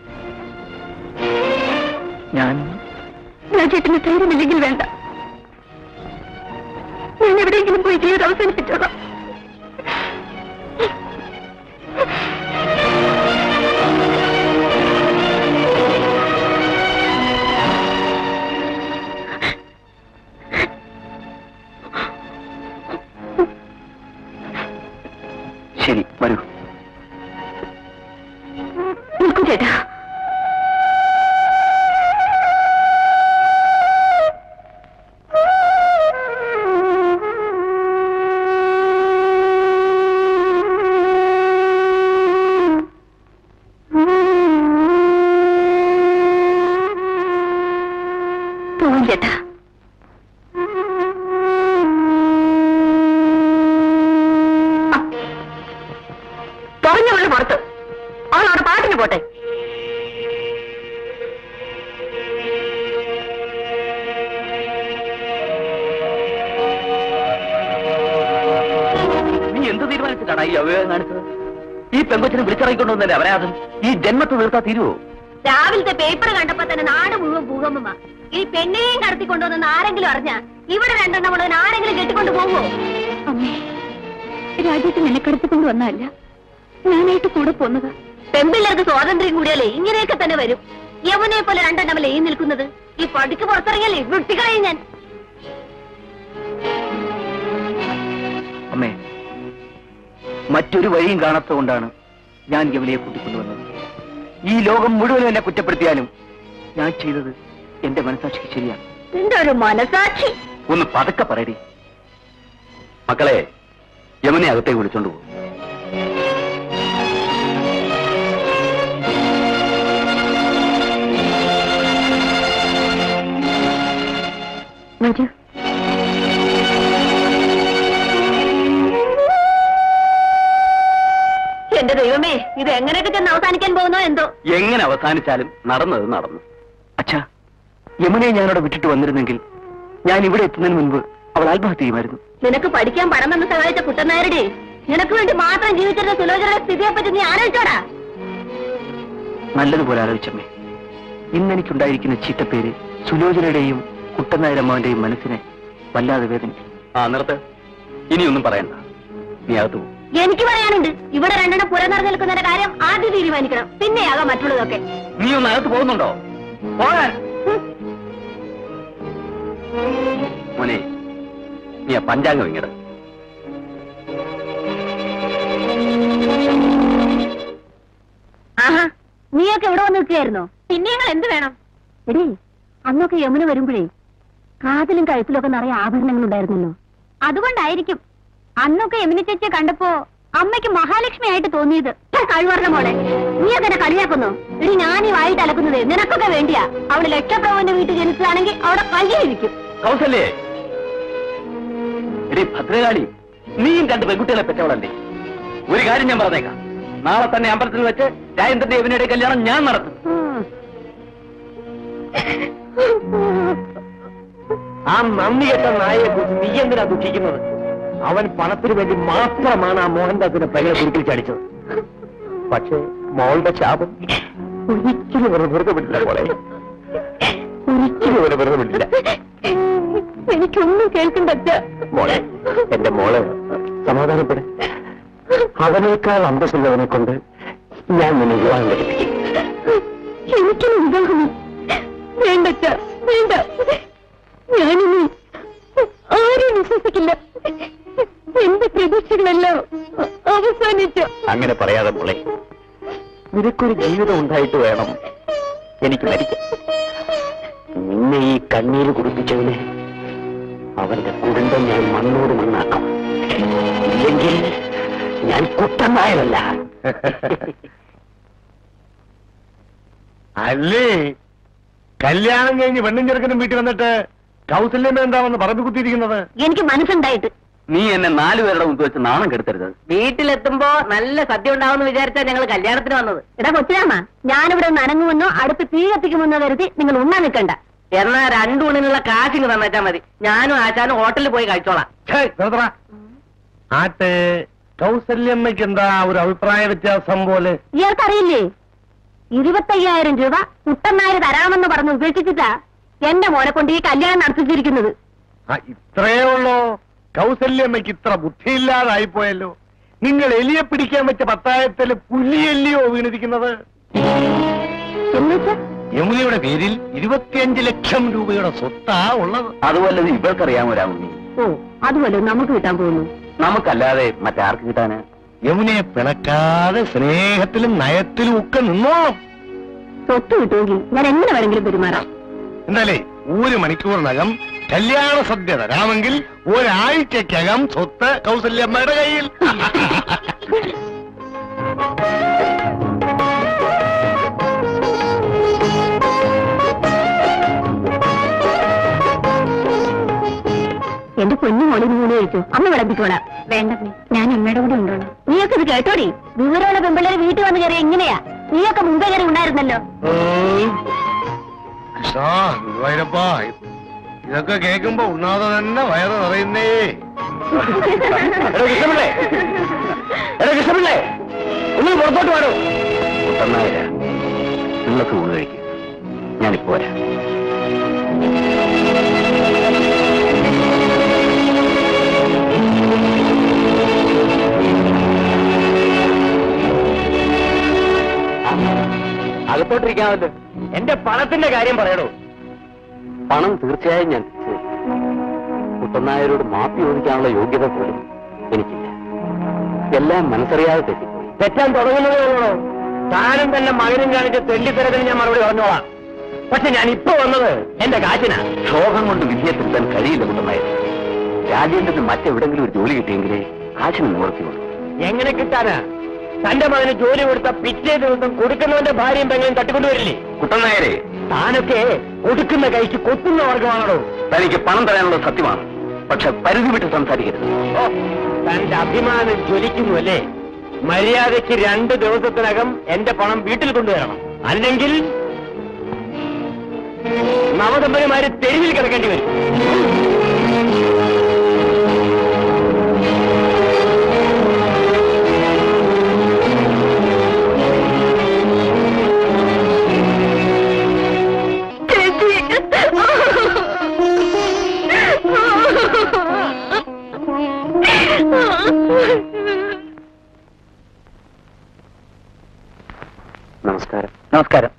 ഞാൻ രാജേട്ടന് ധൈര്യമില്ലെങ്കിൽ വേണ്ട ഞാൻ എവിടെയെങ്കിലും പോയി ജീവിതം അവസാനിപ്പിച്ചോളാം ശരി വരൂ നിൽക്കൂ ചേട്ടാ പോവും ചേട്ടാ പറഞ്ഞുള്ളു പുറത്ത് അവളവിടെ പാട്ടിന് പോട്ടെ നീ എന്ത് തീരുമാനിച്ചിട്ടാണ് ഈ അവയവം കാണിച്ചത് ഈ പെങ്കൊച്ചിനെ വിളിച്ചിറങ്ങിക്കൊണ്ടുവന്നല്ലേ അവരാതും ഈ ജന്മത്ത് തീർത്താ തീരുവോ രാവിലത്തെ പേപ്പർ കണ്ടപ്പോ തന്നെ നാട് മുഴുവൻ ഭൂകമ്പമാ ഈ പെണ്ണിനെയും കടത്തിക്കൊണ്ടുവന്ന് ആരെങ്കിലും അറിഞ്ഞ ഇവിടെ രണ്ടെണ്ണം ഉള്ളതിന് ആരെങ്കിലും കെട്ടിക്കൊണ്ട് പോകുമോ അമ്മേ രാജ്യത്ത് എന്നെ കടത്തിക്കൊണ്ട് വന്നതല്ല ഞാനായിട്ട് കൂടെ പോന്നതാ പെമ്പിള്ളേർക്ക് സ്വാതന്ത്ര്യം കൂടിയാലേ ഇങ്ങനെയൊക്കെ തന്നെ വരും യമുനെ പോലെ രണ്ടെണ്ണമല്ലേ ഈ നിൽക്കുന്നത് ഈ പടിക്ക് പുറത്തിറങ്ങിയല്ലേ വിട്ടിക്കളയും ഞാൻ അമ്മേ മറ്റൊരു വഴിയും കാണാത്തതുകൊണ്ടാണ് ഞാൻ യമുനയെ കൂട്ടിക്കൊണ്ടുവന്നത് ഈ ലോകം മുഴുവനും എന്നെ കുറ്റപ്പെടുത്തിയാലും ഞാൻ ചെയ്തത് എന്റെ മനസാക്ഷിക്ക് ശരിയാണ് എന്റെ ഒരു മനസാക്ഷി ഒന്ന് പതുക്കെ പറയടി മക്കളെ യമുനെ അകത്തേക്ക് വിളിച്ചോണ്ട് പോകും വരൂ എന്റെ ദൈവമേ ഇത് എങ്ങനെയൊക്കെ ചെന്ന് അവസാനിക്കാൻ പോകുന്നോ എന്തോ എങ്ങനെ അവസാനിച്ചാലും നടന്നത് നടന്നു അച്ഛാ യമുനയെ ഞാനവിടെ വിട്ടിട്ട് വന്നിരുന്നെങ്കിൽ ഞാൻ ഇവിടെ എത്തുന്നതിന് മുൻപ് അവൾ ആത്മഹത്യ ചെയ്യുമായിരുന്നു നിനക്ക് പഠിക്കാൻ പണം തന്ന് സഹായിച്ച കുട്ടനായരുടെ നിനക്ക് വേണ്ടി മാത്രം ജീവിച്ചിരുന്ന സുലോചനയുടെ സ്ഥിതിയെ പറ്റി നീ ആലോചിച്ചോടാ നല്ലതുപോലെ ആലോചിച്ചമ്മേ ഇന്നെനിക്കുണ്ടായിരിക്കുന്ന ചീത്തപ്പേര് സുലോചനയുടെയും കുട്ടനായരമ്മാവിന്റെയും മനസ്സിനെ വല്ലാതെ വേദനിക്കും ആ നിർത്ത് ഇനിയൊന്നും പറയണ്ട നീ അകത്ത് പോ എനിക്ക് പറയാനുണ്ട് ഇവിടെ രണ്ടെണ്ണം പുര നിറഞ്ഞു നിൽക്കുന്നതിന്റെ കാര്യം ആദ്യം തീരുമാനിക്കണം പിന്നെയാകാം മറ്റുള്ളതൊക്കെ നീ ഒന്ന് അകത്ത് പോകുന്നുണ്ടോ പോകാൻ മോനെ നീ ആ പഞ്ചാംഗം ഇങ്ങട് ആഹാ നീയൊക്കെ എവിടെ വന്ന് നിൽക്കുകയായിരുന്നോ പിന്നെ ഞങ്ങൾ എന്ത് വേണം എടീ അന്നൊക്കെ യമുന വരുമ്പോഴേ കാതിലും കഴുത്തിലും ഒക്കെ നിറയെ ആഭരണങ്ങൾ ഉണ്ടായിരുന്നല്ലോ അതുകൊണ്ടായിരിക്കും അന്നൊക്കെ യമുന ചേച്ചിയെ കണ്ടപ്പോ അമ്മയ്ക്ക് മഹാലക്ഷ്മി ആയിട്ട് തോന്നിയത് കഴിവറണ മോളെ നീ അങ്ങനെ കളിയാക്കുന്നു എടി ഞാൻ ഈ വായിട്ട് അലക്കുന്നത് നിനക്കൊക്കെ വേണ്ടിയാ അവള് ലക്ഷപ്രഭുവിന്റെ വീട്ടിൽ ജനിച്ചതാണെങ്കിൽ അവിടെ കയ്യിരിക്കും കൗസല്യേ എടി ഭദ്രകാളി നീയും രണ്ട് പെൺകുട്ടികളെ പെറ്റവളല്ലേ ഒരു കാര്യം ഞാൻ പറഞ്ഞേക്കാം നാളെ തന്നെ അമ്പലത്തിൽ വെച്ച് രാജേന്ദ്രന്റെ യവനയുടെ കല്യാണം ഞാൻ നടത്തും ആ നന്ദി കെട്ട നായയെ കുറിച്ച് നീ എന്തിനാ ദുഃഖിക്കുന്നത് അവൻ പണത്തിന് വേണ്ടി മാത്രമാണ് ആ മോഹൻദാസിനെ പെങ്ങളെ കുരുക്കിൽ ചടിച്ചത് പക്ഷേ മോളുടെ ശാപം ഒരിക്കലും അവനെ വെറുതെ വിട്ടില്ല മോളെ ഒരിക്കലും അവനെ വെറുതെ വിട്ടില്ല എനിക്കൊന്നും കേൾക്കണ്ട മോളെ എന്റെ മോള് സമാധാനപ്പെടെ അവനേക്കാൾ അന്തസ്സുള്ളവനെ കൊണ്ട് ഞാൻ നിന്നെ വിവാഹം കഴിപ്പിക്കും എനിക്കും വിവാഹം വേണ്ട അച്ഛാ, വേണ്ട ഞാനിനി ആരും വിശ്വസിക്കില്ല എന്റെ പ്രതീക്ഷകളെല്ലാം അവസാനിച്ചു അങ്ങനെ പറയാതെ മോളെ നിനക്കൊരു ജീവിതം ഉണ്ടായിട്ട് വേണം എനിക്ക് മരിക്കാൻ നിന്നെ ഈ കണ്ണീര് കുടിപ്പിച്ചവന് അവന്റെ കുടുംബം ഞാൻ മണ്ണോട് മണ്ണാക്കും ഇല്ലെങ്കിൽ ഞാൻ കുട്ടനായരല്ല അല്ലേ കല്യാണം കഴിഞ്ഞ് പെണ്ണും ചെറുക്കനും വീട്ടിൽ വന്നിട്ട് കൗസല്യം എന്താണെന്ന് പറഞ്ഞു കുത്തിയിരിക്കുന്നത് എനിക്ക് മനസ്സുണ്ടായിട്ട് നീ എന്നെ നാലുപേരുടെ മുമ്പ് വെച്ച് നാണം കെടുത്തരുത് വീട്ടിലെത്തുമ്പോ നല്ല സദ്യ ഉണ്ടാവുമെന്ന് വിചാരിച്ചാ ഞങ്ങൾ കല്യാണത്തിന് വന്നത് എടാ കൊച്ചിരാമ ഞാനിവിടെ നനങ്ങുമെന്നോ അടുത്ത് തീ കത്തിക്കുമെന്നോ കരുതി നിങ്ങൾ ഉണ്ണാൻ നിൽക്കണ്ട എന്നാ രണ്ടൂണിനുള്ള കാശിങ് തന്നേച്ചാ മതി ഞാനും ആശാനും ഹോട്ടലിൽ പോയി കഴിച്ചോളാം ഛേ, നിർത്തടാ. ആട്ടെ കൗസല്യമ്മയ്ക്ക് എന്താ ഒരു അഭിപ്രായ വ്യത്യാസം പോലെ ഇയാൾക്കറിയില്ലേ ഇരുപത്തയ്യായിരം രൂപ കുട്ടനായർ തരാമെന്ന് പറഞ്ഞ് ഉപേക്ഷിച്ചിട്ടാ എന്റെ മോനെ കൊണ്ട് ഈ കല്യാണം നടത്തിച്ചിരിക്കുന്നത് ആ ഇത്രയേ ഉള്ളോ കൗസല്യമ്മയ്ക്ക് ഇത്ര ബുദ്ധിയില്ലാതായി പോയല്ലോ നിങ്ങൾ എലിയെ പിടിക്കാൻ വെച്ച പത്തായത്തില് പുലിയല്ലയോ വീണിരിക്കുന്നത് എന്നുവെച്ചാ യമുനയുടെ പേരിൽ ഇരുപത്തിയഞ്ച് ലക്ഷം രൂപയുടെ സ്വത്താ ഉള്ളത് അതുപോലെ ഇവർക്കറിയാമോ രാമുണ്ണി ഓ അതുപോലെ നമുക്ക് കിട്ടാൻ പോകുന്നു നമുക്കല്ലാതെ മറ്റാർക്ക് കിട്ടാന് യമുനയെ പിണക്കാതെ സ്നേഹത്തിലും നയത്തിലും ഒക്കെ നിന്നോണം സ്വത്ത് കിട്ടുമെങ്കിൽ ഞാൻ എങ്ങനെ വേണമെങ്കിലും പെരുമാറാം എന്തായാലേ ഒരു മണിക്കൂറിനകം കല്യാണ സദ്യ തരാമെങ്കിൽ ഒരാഴ്ചക്കകം സ്വത്ത് കൗസല്യമ്മയുടെ കയ്യിൽ എന്റെ പൊന്നു മോളിന് മൂന്ന് കഴിച്ചു അമ്മ വിളമ്പിക്കോളാം വേണ്ട ഞാൻ അമ്മയുടെ കൂടെ ഉണ്ടോളാം നീയൊക്കെ ഇത് കേട്ടോടി വിവരമുള്ള പെമ്പിള്ളേര് വീട്ടിൽ വന്ന് കയറി എങ്ങനെയാ നീയൊക്കെ മുമ്പേ കയറി ഉണ്ടായിരുന്നല്ലോ ഉം. കൃഷ്ണാ, ഗുരുവായൂരപ്പാ, ഇതൊക്കെ കേൾക്കുമ്പോ ഉണ്ണാതെ തന്നെ വയറ് നിറയുന്നേ എടോ കൃഷ്ണപിള്ളേ എടോ കൃഷ്ണപിള്ളേ ഒന്ന് പുറത്തോട്ട് പാടോ കുട്ടനായര നിങ്ങൾക്ക് ഊണ് കഴിക്കും ഞാനിപ്പോ വരാം അകത്തോട്ടിരിക്കാമല്ലോ എന്റെ പണത്തിന്റെ കാര്യം പറയണോ പണം തീർച്ചയായും ഞാൻ തിരിച്ചു കുട്ടനായരോട് മാപ്പി ചോദിക്കാനുള്ള യോഗ്യത പോലും എനിക്കില്ല എല്ലാം മനസ്സറിയാതെ തെറ്റിപ്പോയി തെറ്റാൻ തുടങ്ങുന്നതേ ഉള്ളൂ താനും തന്നെ മകനും കാണിച്ച തെണ്ടിത്തരത്തിന് ഞാൻ മറുപടി പറഞ്ഞോളാം പക്ഷെ ഞാൻ ഇപ്പൊ വന്നത് എന്റെ കാശിനാ ക്ഷോഭം കൊണ്ട് വിധിയെ തിരുത്താൻ കഴിയില്ല കുട്ടനായർ രാജേന്ദ്രന് മറ്റെവിടെങ്കിലും ഒരു ജോലി കിട്ടിയെങ്കിലേ കാശിന് നിവർത്തിയുള്ളൂ എങ്ങനെ കിട്ടാനാ തന്റെ മകന് ജോലി കൊടുത്ത പിറ്റേ ദിവസം കൊടുക്കുന്നവന്റെ ഭാര്യയും പെങ്ങളും തട്ടിക്കൊണ്ടുവരില്ലേ കുട്ടനായരെ താനൊക്കെ കൊടുക്കുന്ന കൈക്ക് കൊത്തുന്ന വർഗമാണോ തനിക്ക് പണം തരാനുള്ളത് സത്യമാണ് പക്ഷെ പരിധി വിട്ട് സംസാരിക്കരുത് ഓ, തന്റെ അഭിമാനം ജ്വലിക്കുന്നു അല്ലേ മര്യാദയ്ക്ക് രണ്ട് ദിവസത്തിനകം എന്റെ പണം വീട്ടിൽ കൊണ്ടുവരണം അല്ലെങ്കിൽ നവദമ്പതിമാര് തെരുവിൽ കിടക്കേണ്ടി വരും നമസ്കാരം നമസ്കാരം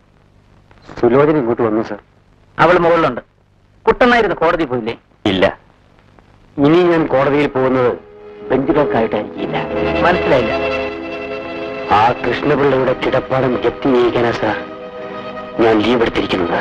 സുലോചന ഇങ്ങോട്ട് വന്നു സർ അവൾ മുകളിലുണ്ട് കുട്ടനായിരുന്നു കോടതി പോയില്ലേ ഇല്ല ഇനി ഞാൻ കോടതിയിൽ പോകുന്നത് ബെഞ്ചുകൾക്കായിട്ടായിരിക്കില്ല മനസ്സിലായില്ല ആ കൃഷ്ണപിള്ളയുടെ കിടപ്പാടം ജപ്തി ചെയ്യിക്കാനാ സാർ ഞാൻ ലീവ് എടുത്തിരിക്കുന്നത്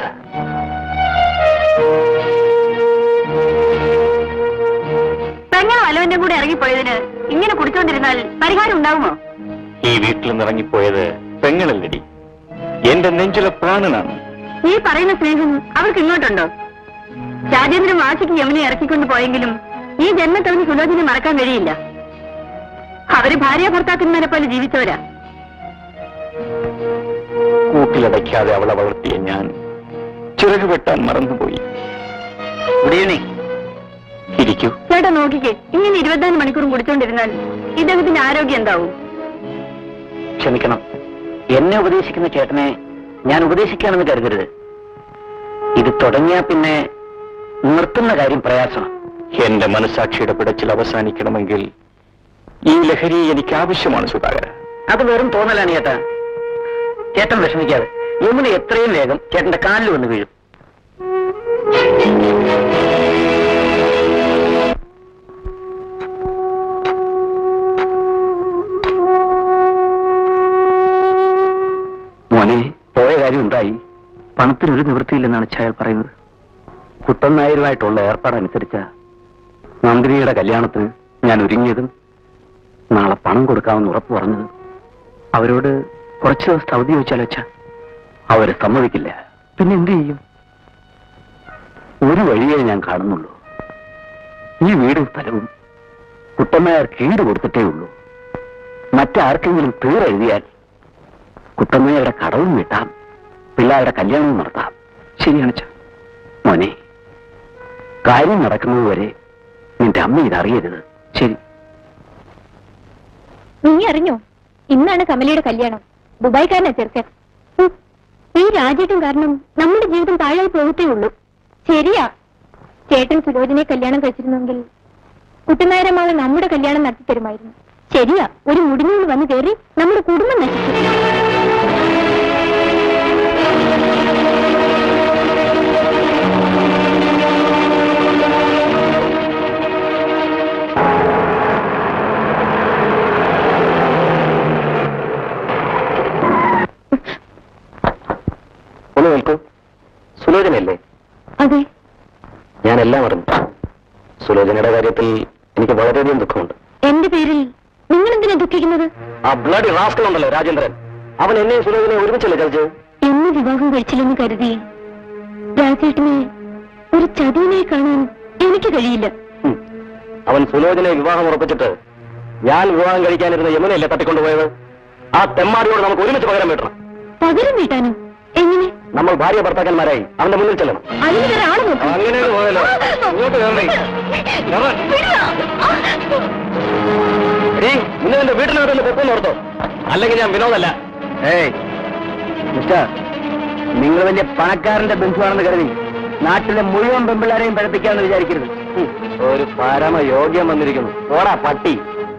പെങ്ങൾ വല്ലവന്റെ കൂടെ ഇറങ്ങിപ്പോയതിന് ഇങ്ങനെ കുടിച്ചോണ്ടിരുന്നാൽ പരിഹാരം ഉണ്ടാവുമോ ഈ വീട്ടിൽ നിന്ന് ഇറങ്ങിപ്പോയത് പെങ്ങളല്ലടി എന്റെ നെഞ്ചിലെ പ്രാണനാണ് നീ പറയുന്ന സ്നേഹം അവർക്ക് ഇങ്ങോട്ടുണ്ടോ രാജേന്ദ്രൻ വാശിക്ക് യമുനെ ഇറക്കിക്കൊണ്ട് പോയെങ്കിലും ഈ ജന്മത്തവന് സുലോചനെ മറക്കാൻ കഴിയില്ല അവര് ഭാര്യ ഭർത്താക്കന്മാരെ പോലെ ജീവിച്ചവരാ കൂട്ടിലടയ്ക്കാതെ അവളെ വളർത്തിയ ഞാൻ ചിറക് വെട്ടാൻ മറന്നുപോയി ഗുഡ് ഈവനിങ് ഇരിക്കൂ ചേട്ടാ നോക്കിക്കേ ഇങ്ങനെ ഇരുപത്തിനാല് മണിക്കൂറും കുടിച്ചോണ്ടിരുന്നാൽ ഇദ്ദേഹത്തിന്റെ ആരോഗ്യം എന്താവും ക്ഷമിക്കണം എന്നെ ഉപദേശിക്കുന്ന ചേട്ടനെ ഞാൻ ഉപദേശിക്കാണെന്ന് കരുതരുത് ഇത് തുടങ്ങിയാ പിന്നെ നിർത്തുന്ന കാര്യം പ്രയാസമാണ് എന്റെ മനസാക്ഷിയുടെ പിടച്ചിൽ അവസാനിക്കണമെങ്കിൽ ഈ ലഹരി എനിക്ക് ആവശ്യമാണ് സുധാകര അത് വെറും തോന്നലാണ് ചേട്ടാ ചേട്ടൻ വിഷമിക്കാതെ യമുന എത്രയും വേഗം ചേട്ടന്റെ കാലിൽ വന്ന് വീഴും മോനെ പോയ കാര്യം ഉണ്ടായി പണത്തിനൊരു നിവൃത്തിയില്ലെന്നാണ് അയാൾ പറയുന്നത് കുട്ടൻ നായരുമായിട്ടുള്ള ഏർപ്പാടനുസരിച്ച നന്ദിനിയുടെ കല്യാണത്തിന് ഞാൻ ഒരുങ്ങിയതും നാളെ പണം കൊടുക്കാമെന്ന് ഉറപ്പ് പറഞ്ഞത് അവരോട് കുറച്ച് ദിവസത്തെ അവധി ചോദിച്ചാലോ അച്ഛാ അവര് സമ്മതിക്കില്ല പിന്നെ എന്ത് ചെയ്യും ഒരു വഴിയേ ഞാൻ കാണുന്നുള്ളൂ ഈ വീടും സ്ഥലവും കുട്ടമ്മയാർ കീട് കൊടുത്തിട്ടേ ഉള്ളൂ മറ്റാർക്കെങ്കിലും തീരെഴുതിയാൽ കുട്ടമ്മയുടെ കടവും വീട്ടാം പിള്ളേരുടെ കല്യാണവും നടത്താം ശരിയാണ് അച്ഛാ മോനെ കാര്യം നടക്കുന്നത് വരെ നിന്റെ അമ്മ ഇതറിയരുത് ശരി നീ അറിഞ്ഞോ ഇന്നാണ് കമലയുടെ കല്യാണം ദുബായ്ക്കാരനാ ചെറുക്കൻ ഉം. ഈ രാജേട്ടൻ കാരണം നമ്മുടെ ജീവിതം താഴായി പോകത്തേ ഉള്ളൂ ശരിയാ ചേട്ടൻ സുലോചനെ കല്യാണം കഴിച്ചിരുന്നെങ്കിൽ കുട്ടനായരമാവ് നമ്മുടെ കല്യാണം നടത്തി തരുമായിരുന്നു ശരിയാ ഒരു മുടിഞ്ഞൂൽ വന്ന് കയറി നമ്മുടെ കുടുംബം നശിച്ചു ഒന്ന് നിൽക്കൂ സുലോചനയല്ലേ അതെ ഞാൻ എല്ലാം അറിഞ്ഞു സുലോചനയുടെ കാര്യത്തിൽ എനിക്ക് വളരെയധികം ദുഃഖമുണ്ട് എന്റെ പേരിൽ നിങ്ങൾ എന്തിനാ ദുഃഖിക്കുന്നത് ആ ബ്ലഡ് റാസ്കൽ ഉണ്ടല്ലോ രാജേന്ദ്രൻ അവൻ എന്നെയും സുലോചനയെ ഒരുമിച്ചല്ലേ കളിച്ചത് എന്നെ വിവാഹം കഴിച്ചില്ലെന്ന് കരുതി രാജേട്ടനെ ഒരു ചതിവിനെ കാണാൻ എനിക്ക് കഴിയില്ല ഹും. അവൻ സുലോചനയെ വിവാഹം ഉറപ്പിച്ചിട്ട് ഞാൻ വിവാഹം കഴിക്കാനിരുന്ന യമുനയല്ലേ തട്ടിക്കൊണ്ടുപോയത് ആ തെമ്മാടിയോട് നമുക്ക് ഒരുമിച്ച് പകരം വീട്ടണം പകരം വീട്ടാനോ എങ്ങനെ നമ്മൾ ഭാര്യ ഭർത്താക്കന്മാരായി അവന്റെ മുന്നിൽ ചെല്ലണം അതിന് വേറെ ആള് നോക്ക്. അങ്ങനെ പോയല്ലോ ഇങ്ങോട്ട് കയറി എടീ, ഇന്ന് എന്റെ വീട്ടിനകത്ത് പൊക്കം ഓർത്തോ അല്ലെങ്കിൽ ഞാൻ വിനോദല്ല ഏയ് മിസ്റ്റർ നിങ്ങൾ വലിയ പണക്കാരന്റെ ബന്ധുവാണെന്ന് കരുതി നാട്ടിലെ മുഴുവൻ പെമ്പിള്ളാരെയും പഠിപ്പിക്കാമെന്ന് വിചാരിക്കരുത് ഹും, ഒരു പരമ യോഗ്യം വന്നിരിക്കുന്നു ഓടാ പട്ടി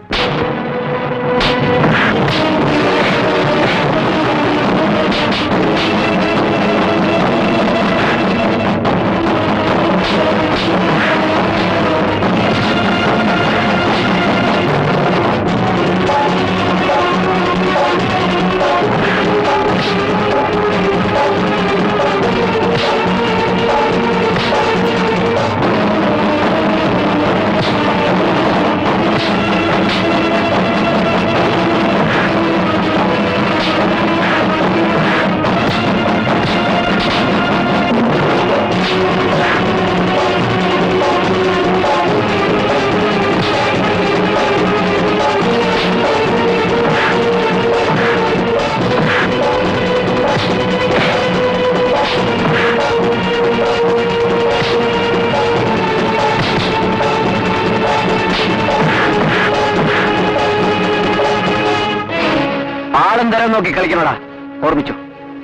ആളും തരം നോക്കി കളിക്കണടാ ഓർമ്മിച്ചു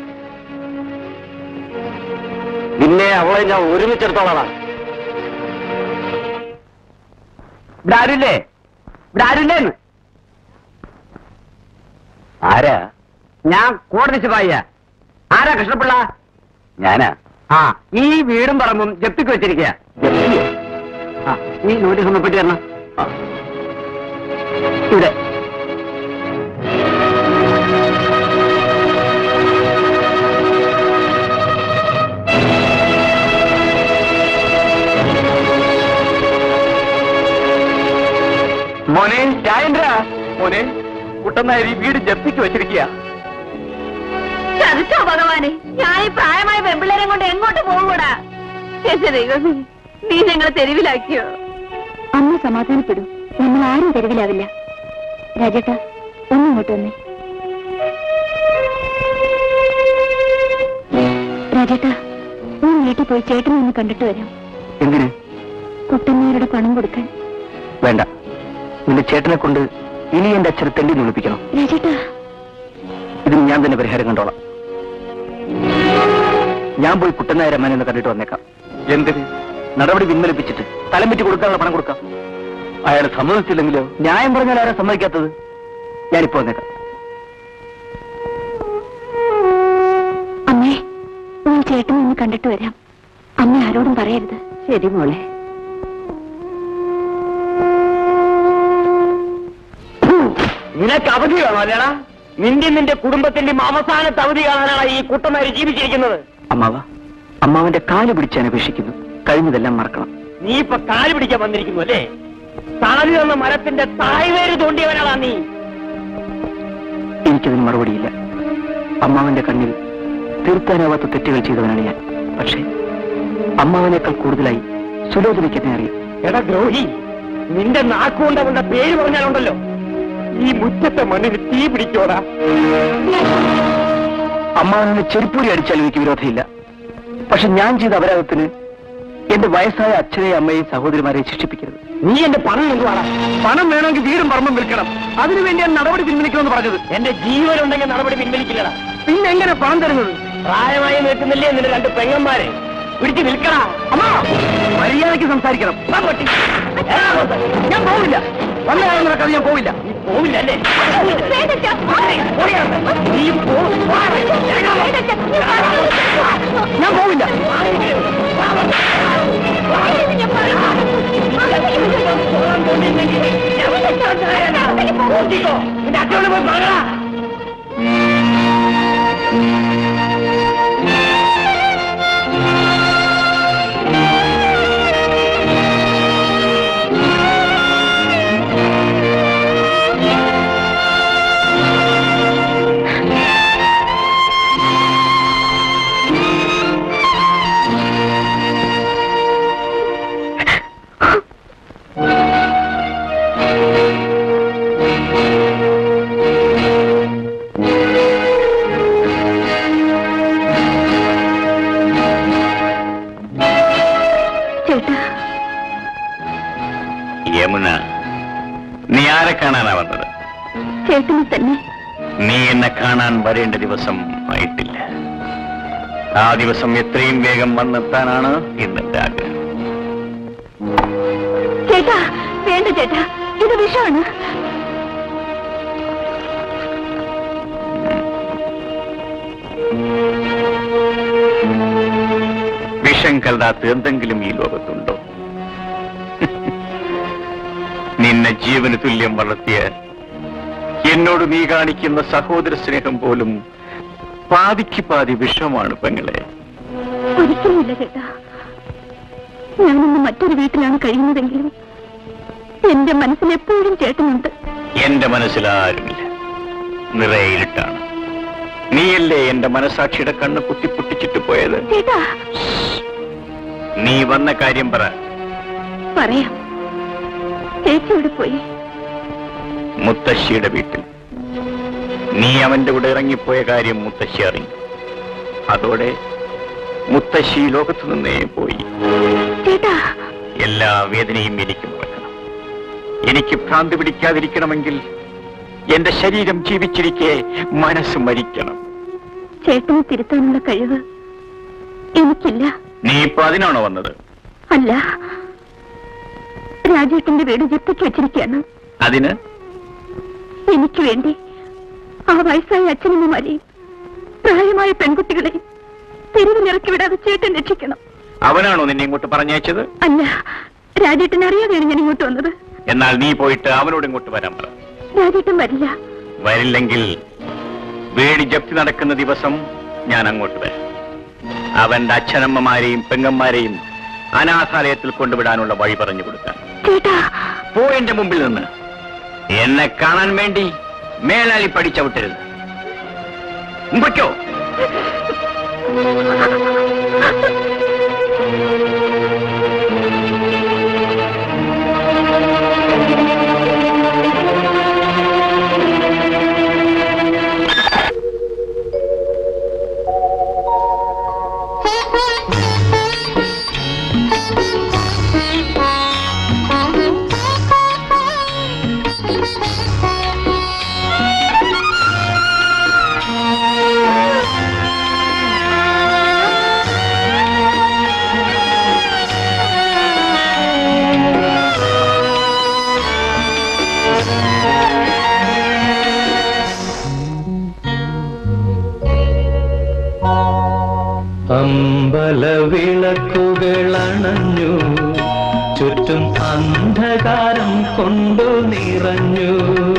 പിന്നെ അവളെ ഞാൻ ഒരുമിച്ചെടുത്തോളാടാ ഇവിടെ ആരുമില്ലേ ഇവിടെ ആരുമില്ലേന്ന് ആരാ ഞാൻ കോടതി ശിപായിയ ആരാ കൃഷ്ണപിള്ള ഞാനാ ആ ഈ വീടും പറമ്പും ജപ്തിക്ക് വെച്ചിരിക്കുക ആ നീ നോട്ടീസ് ഒന്ന് പെട്ടി തരണം ഇവിടെ മോനെ രാജേന്ദ്ര മോനെ കുട്ടനാരി വീട് ജപ്തിക്ക് വെച്ചിരിക്കുക ചതിച്ചോ ഭഗവാനെ ഞാൻ ഈ പ്രായമായ പെമ്പിള്ളേരെ കൊണ്ട് എങ്ങോട്ട് പോകൂടാ എന്റെ ദൈവമേ നീ ഞങ്ങളെ തെരുവിലാക്കിയോ അമ്മ സമാധാനപ്പെടും നമ്മൾ ആരും തെരുവിലാവില്ല രാജേട്ട ഒന്നും ഇങ്ങോട്ട് വന്നേ രാജേട്ട ഞാൻ വീട്ടിൽ പോയി ചേട്ടനെ ഒന്ന് കണ്ടിട്ട് വരാം എന്തിന് കുട്ടന്മാരുടെ പണം കൊടുക്കാൻ വേണ്ട നിന്റെ ചേട്ടനെ കൊണ്ട് ഇനി എന്റെ അച്ഛനെ തെണ്ടി നിളിപ്പിക്കണം രാജേട്ടാ ഇതിന് ഞാൻ തന്നെ പരിഹാരം കണ്ടോളാം ഞാൻ പോയി കുട്ടനായ രമനെ ഒന്ന് കണ്ടിട്ട് വന്നേക്കാം എന്തിന് നടപടി പിൻവലിപ്പിച്ചിട്ട് തലം വെച്ച് കൊടുക്കാനുള്ള പണം കൊടുക്കാം അയാൾ സമ്മതിച്ചില്ലെങ്കിലോ ന്യായം പറഞ്ഞാൽ ആരാ സമ്മതിക്കാത്തത് ഞാനിപ്പോ വന്നേക്കാം അമ്മേ ഞാൻ ചേട്ടനെ ഒന്ന് കണ്ടിട്ട് വരാം അമ്മ ആരോടും പറയരുത് ശരി മോളെ നിനക്ക് അവധി വേണോ അല്ലേടാ നിന്റെ നിന്റെ കുടുംബത്തിന്റെയും അവസാനത്തെ അവധി കാണാനാണ് ഈ കുട്ടനാരി ജീവിച്ചിരിക്കുന്നത് അമ്മാവ അമ്മാവന്റെ കാല് പിടിച്ചാൻ അപേക്ഷിക്കുന്നു കഴിഞ്ഞതെല്ലാം മറക്കണം നീ ഇപ്പൊ കാല് പിടിക്കാൻ വന്നിരിക്കുന്നു അല്ലേ തണലി തന്ന മരത്തിന്റെ തായ്വേര് തോണ്ടിയവനാളാ നീ എനിക്കതിന് മറുപടിയില്ല അമ്മാവന്റെ കണ്ണിൽ തീർത്താനാവാത്ത തെറ്റുകൾ ചെയ്തവനാണ് ഞാൻ പക്ഷേ അമ്മാവനേക്കാൾ കൂടുതലായി സുലോചനയ്ക്ക് എന്നെ അറിയാം എടാ ദ്രോഹി നിന്റെ നാക്കുകൊണ്ട് അവന്റെ പേര് പറഞ്ഞാലുണ്ടല്ലോ ഈ മുറ്റത്തെ മണ്ണിന് തീ പിടിക്കോടാ അമ്മാവനെ ചെരുപ്പൂരി അടിച്ചാൽ എനിക്ക് വിരോധമില്ല പക്ഷെ ഞാൻ ചെയ്ത അപരാധത്തിന് എന്റെ വയസ്സായ അച്ഛനെയും അമ്മയെയും സഹോദരിമാരെയും ശിക്ഷിപ്പിക്കരുത് നീ എന്റെ പണം എന്തുവാണ് പണം വേണമെങ്കിൽ വീടും പറമ്പും വിൽക്കണം അതിനുവേണ്ടിയാണ് നടപടി പിൻവലിക്കണമെന്ന് പറഞ്ഞത് എന്റെ ജീവനുണ്ടെങ്കിൽ നടപടി പിൻവലിക്കില്ലടാ പിന്നെ എങ്ങനെ പണം തരുന്നത് പ്രായമായി നിൽക്കുന്നില്ലേ നിന്റെ രണ്ട് പെങ്ങന്മാരെ പിടിച്ച് നിൽക്കണ അമ്മ മര്യാദയ്ക്ക് സംസാരിക്കണം വാ പൊട്ടി. എടാ അങ്ങോട്ട്. ഞാൻ പോവില്ല വന്ന കാര്യം നടക്കാതെ ഞാൻ പോവില്ല നീ പോവില്ല അല്ലേ നീ പോ. വാ. ഞാൻ പോവില്ല നിന്റെ അച്ഛനോട് പോയി പറയടാ ചേട്ടാ യമുന നീ ആരെ കാണാനാ വന്നത് ചേട്ടനെ തന്നെ നീ എന്നെ കാണാൻ വരേണ്ട ദിവസം ആയിട്ടില്ല ആ ദിവസം എത്രയും വേഗം വന്നെത്താനാണ് ഇന്നെന്റെ ആഗ്രഹം ചേട്ടാ വേണ്ട ചേട്ടാ ഇത് വിഷമാണ് വിഷം കലരാത്ത എന്തെങ്കിലും ഈ ലോകത്തുണ്ടോ നിന്നെ ജീവന് തുല്യം വളർത്തിയ എന്നോട് നീ കാണിക്കുന്ന സഹോദര സ്നേഹം പോലും പാതിക്ക് പാതി വിഷമാണ് പെങ്ങളെ ഒരിക്കലുമില്ല ചേട്ടാ ഞാനിന്ന് മറ്റൊരു വീട്ടിലാണ് കഴിയുന്നതെങ്കിലും എന്റെ മനസ്സിൽ എപ്പോഴും ചേട്ടനുണ്ട് എന്റെ മനസ്സിലാരുമില്ല നിറയെ ഇരുട്ടാണ് നീയല്ലേ എന്റെ മനസാക്ഷിയുടെ കണ്ണ് കുത്തിപ്പൊട്ടിച്ചിട്ട് പോയത് ചേട്ടാ നീ വന്ന കാര്യം പറ പറയാം ചേച്ചി ഇവിടെ പോയി മുത്തശ്ശിയുടെ വീട്ടിൽ നീ അവന്റെ കൂടെ ഇറങ്ങിപ്പോയ കാര്യം മുത്തശ്ശി അറിഞ്ഞു അതോടെ മുത്തശ്ശി ഈ ലോകത്തു നിന്നേ പോയി ചേട്ടാ എല്ലാ വേദനയും എനിക്ക് മറക്കണം എനിക്ക് ഭ്രാന്തി പിടിക്കാതിരിക്കണമെങ്കിൽ എന്റെ ശരീരം ജീവിച്ചിരിക്കെ മനസ്സ് മരിക്കണം ചേട്ടനെ തിരുത്താനുള്ള കഴിവ് എനിക്കില്ല നീ ഇപ്പൊ അതിനാണോ വന്നത് അല്ല രാജേട്ടന്റെ വീട് ജപ്തിക്ക് വെച്ചിരിക്കുകയാണ് അതിന് എനിക്ക് വേണ്ടി ആ വയസ്സായ അച്ഛനമ്മമാരെയും പ്രായമായ പെൺകുട്ടികളെയും തെരുവിലിറക്കി വിടാതെ ചേട്ടൻ രക്ഷിക്കണം അവനാണോ നിന്നെ ഇങ്ങോട്ട് പറഞ്ഞയച്ചത് അല്ല രാജേട്ടൻ അറിയാതെയാണ് ഞാൻ ഇങ്ങോട്ട് വന്നത് എന്നാൽ നീ പോയിട്ട് അവനോട് ഇങ്ങോട്ട് വരാൻ പറ രാജേട്ടൻ വരില്ല വരില്ലെങ്കിൽ വേടി ജപ്തി നടക്കുന്ന ദിവസം ഞാൻ അങ്ങോട്ട് വരാം അവന്റെ അച്ഛനമ്മമാരെയും പെങ്ങന്മാരെയും അനാഥാലയത്തിൽ കൊണ്ടുവിടാനുള്ള വഴി പറഞ്ഞു കൊടുക്കാൻ ചേട്ടാ പോ എന്റെ മുമ്പിൽ നിന്ന് എന്നെ കാണാൻ വേണ്ടി മേലാലി പഠിച്ചവിട്ടരുത് മുമ്പയ്ക്കോ അമ്പലവിളക്കുകളണഞ്ഞു ചുറ്റും അന്ധകാരം കൊണ്ടു നിറഞ്ഞു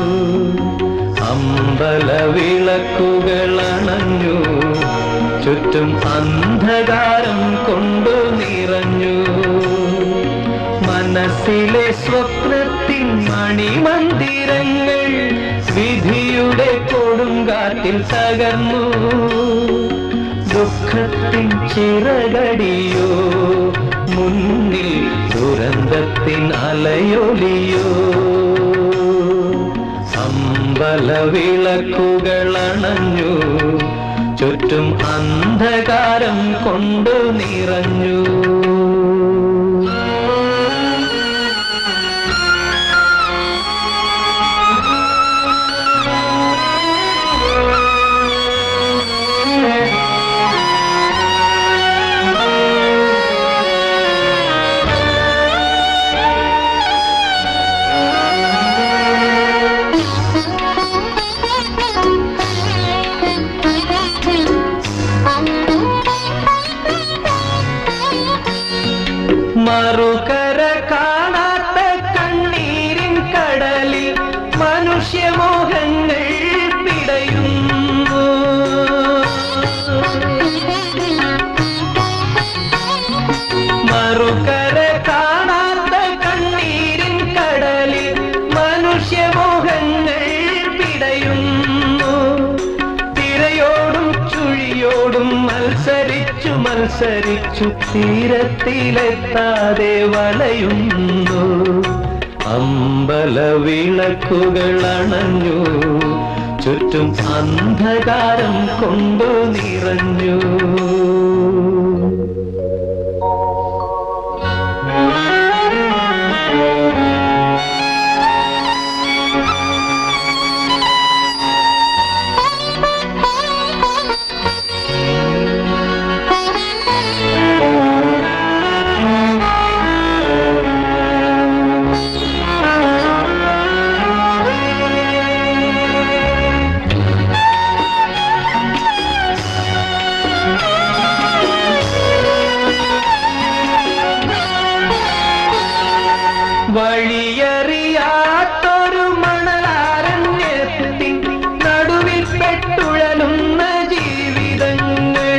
അമ്പലവിളക്കുകളണഞ്ഞു ചുറ്റും അന്ധകാരം കൊണ്ടു നിറഞ്ഞു മനസ്സിലെ സ്വപ്നത്തിൻ മണിമന്ദിരങ്ങൾ വിധിയുടെ കൊടുങ്കാറ്റിൽ തകർന്നു ദുഃഖത്തിൻ ചിറകടിയോ മുന്നിൽ ദുരന്തത്തിൻ അലയൊലിയോ അമ്പലവിളക്കുകളണഞ്ഞു ചുറ്റും അന്ധകാരം കൊണ്ടു നിറഞ്ഞു മറുകര കാണാത്ത കണ്ണീരിൻ കടലിൽ മനുഷ്യമോഹങ്ങൾ പിടയുന്നു മറുകര കാണാത്ത കണ്ണീരിൻ കടലിൽ മനുഷ്യമോഹങ്ങൾ പിടയുന്നു തിരയോടും ചുഴിയോടും മത്സരിച്ചു മത്സരിച്ചു തീരത്തിലെത്താതെ വളയുന്നു അമ്പലവിളക്കുകൾ അണഞ്ഞു ചുറ്റും അന്ധകാരം കൊണ്ടു നിറഞ്ഞു വഴിയറിയാത്തൊരു മണലാരണ്യത്തിൻ നടുവിൽ പെട്ടുഴലുന്ന ജീവിതങ്ങൾ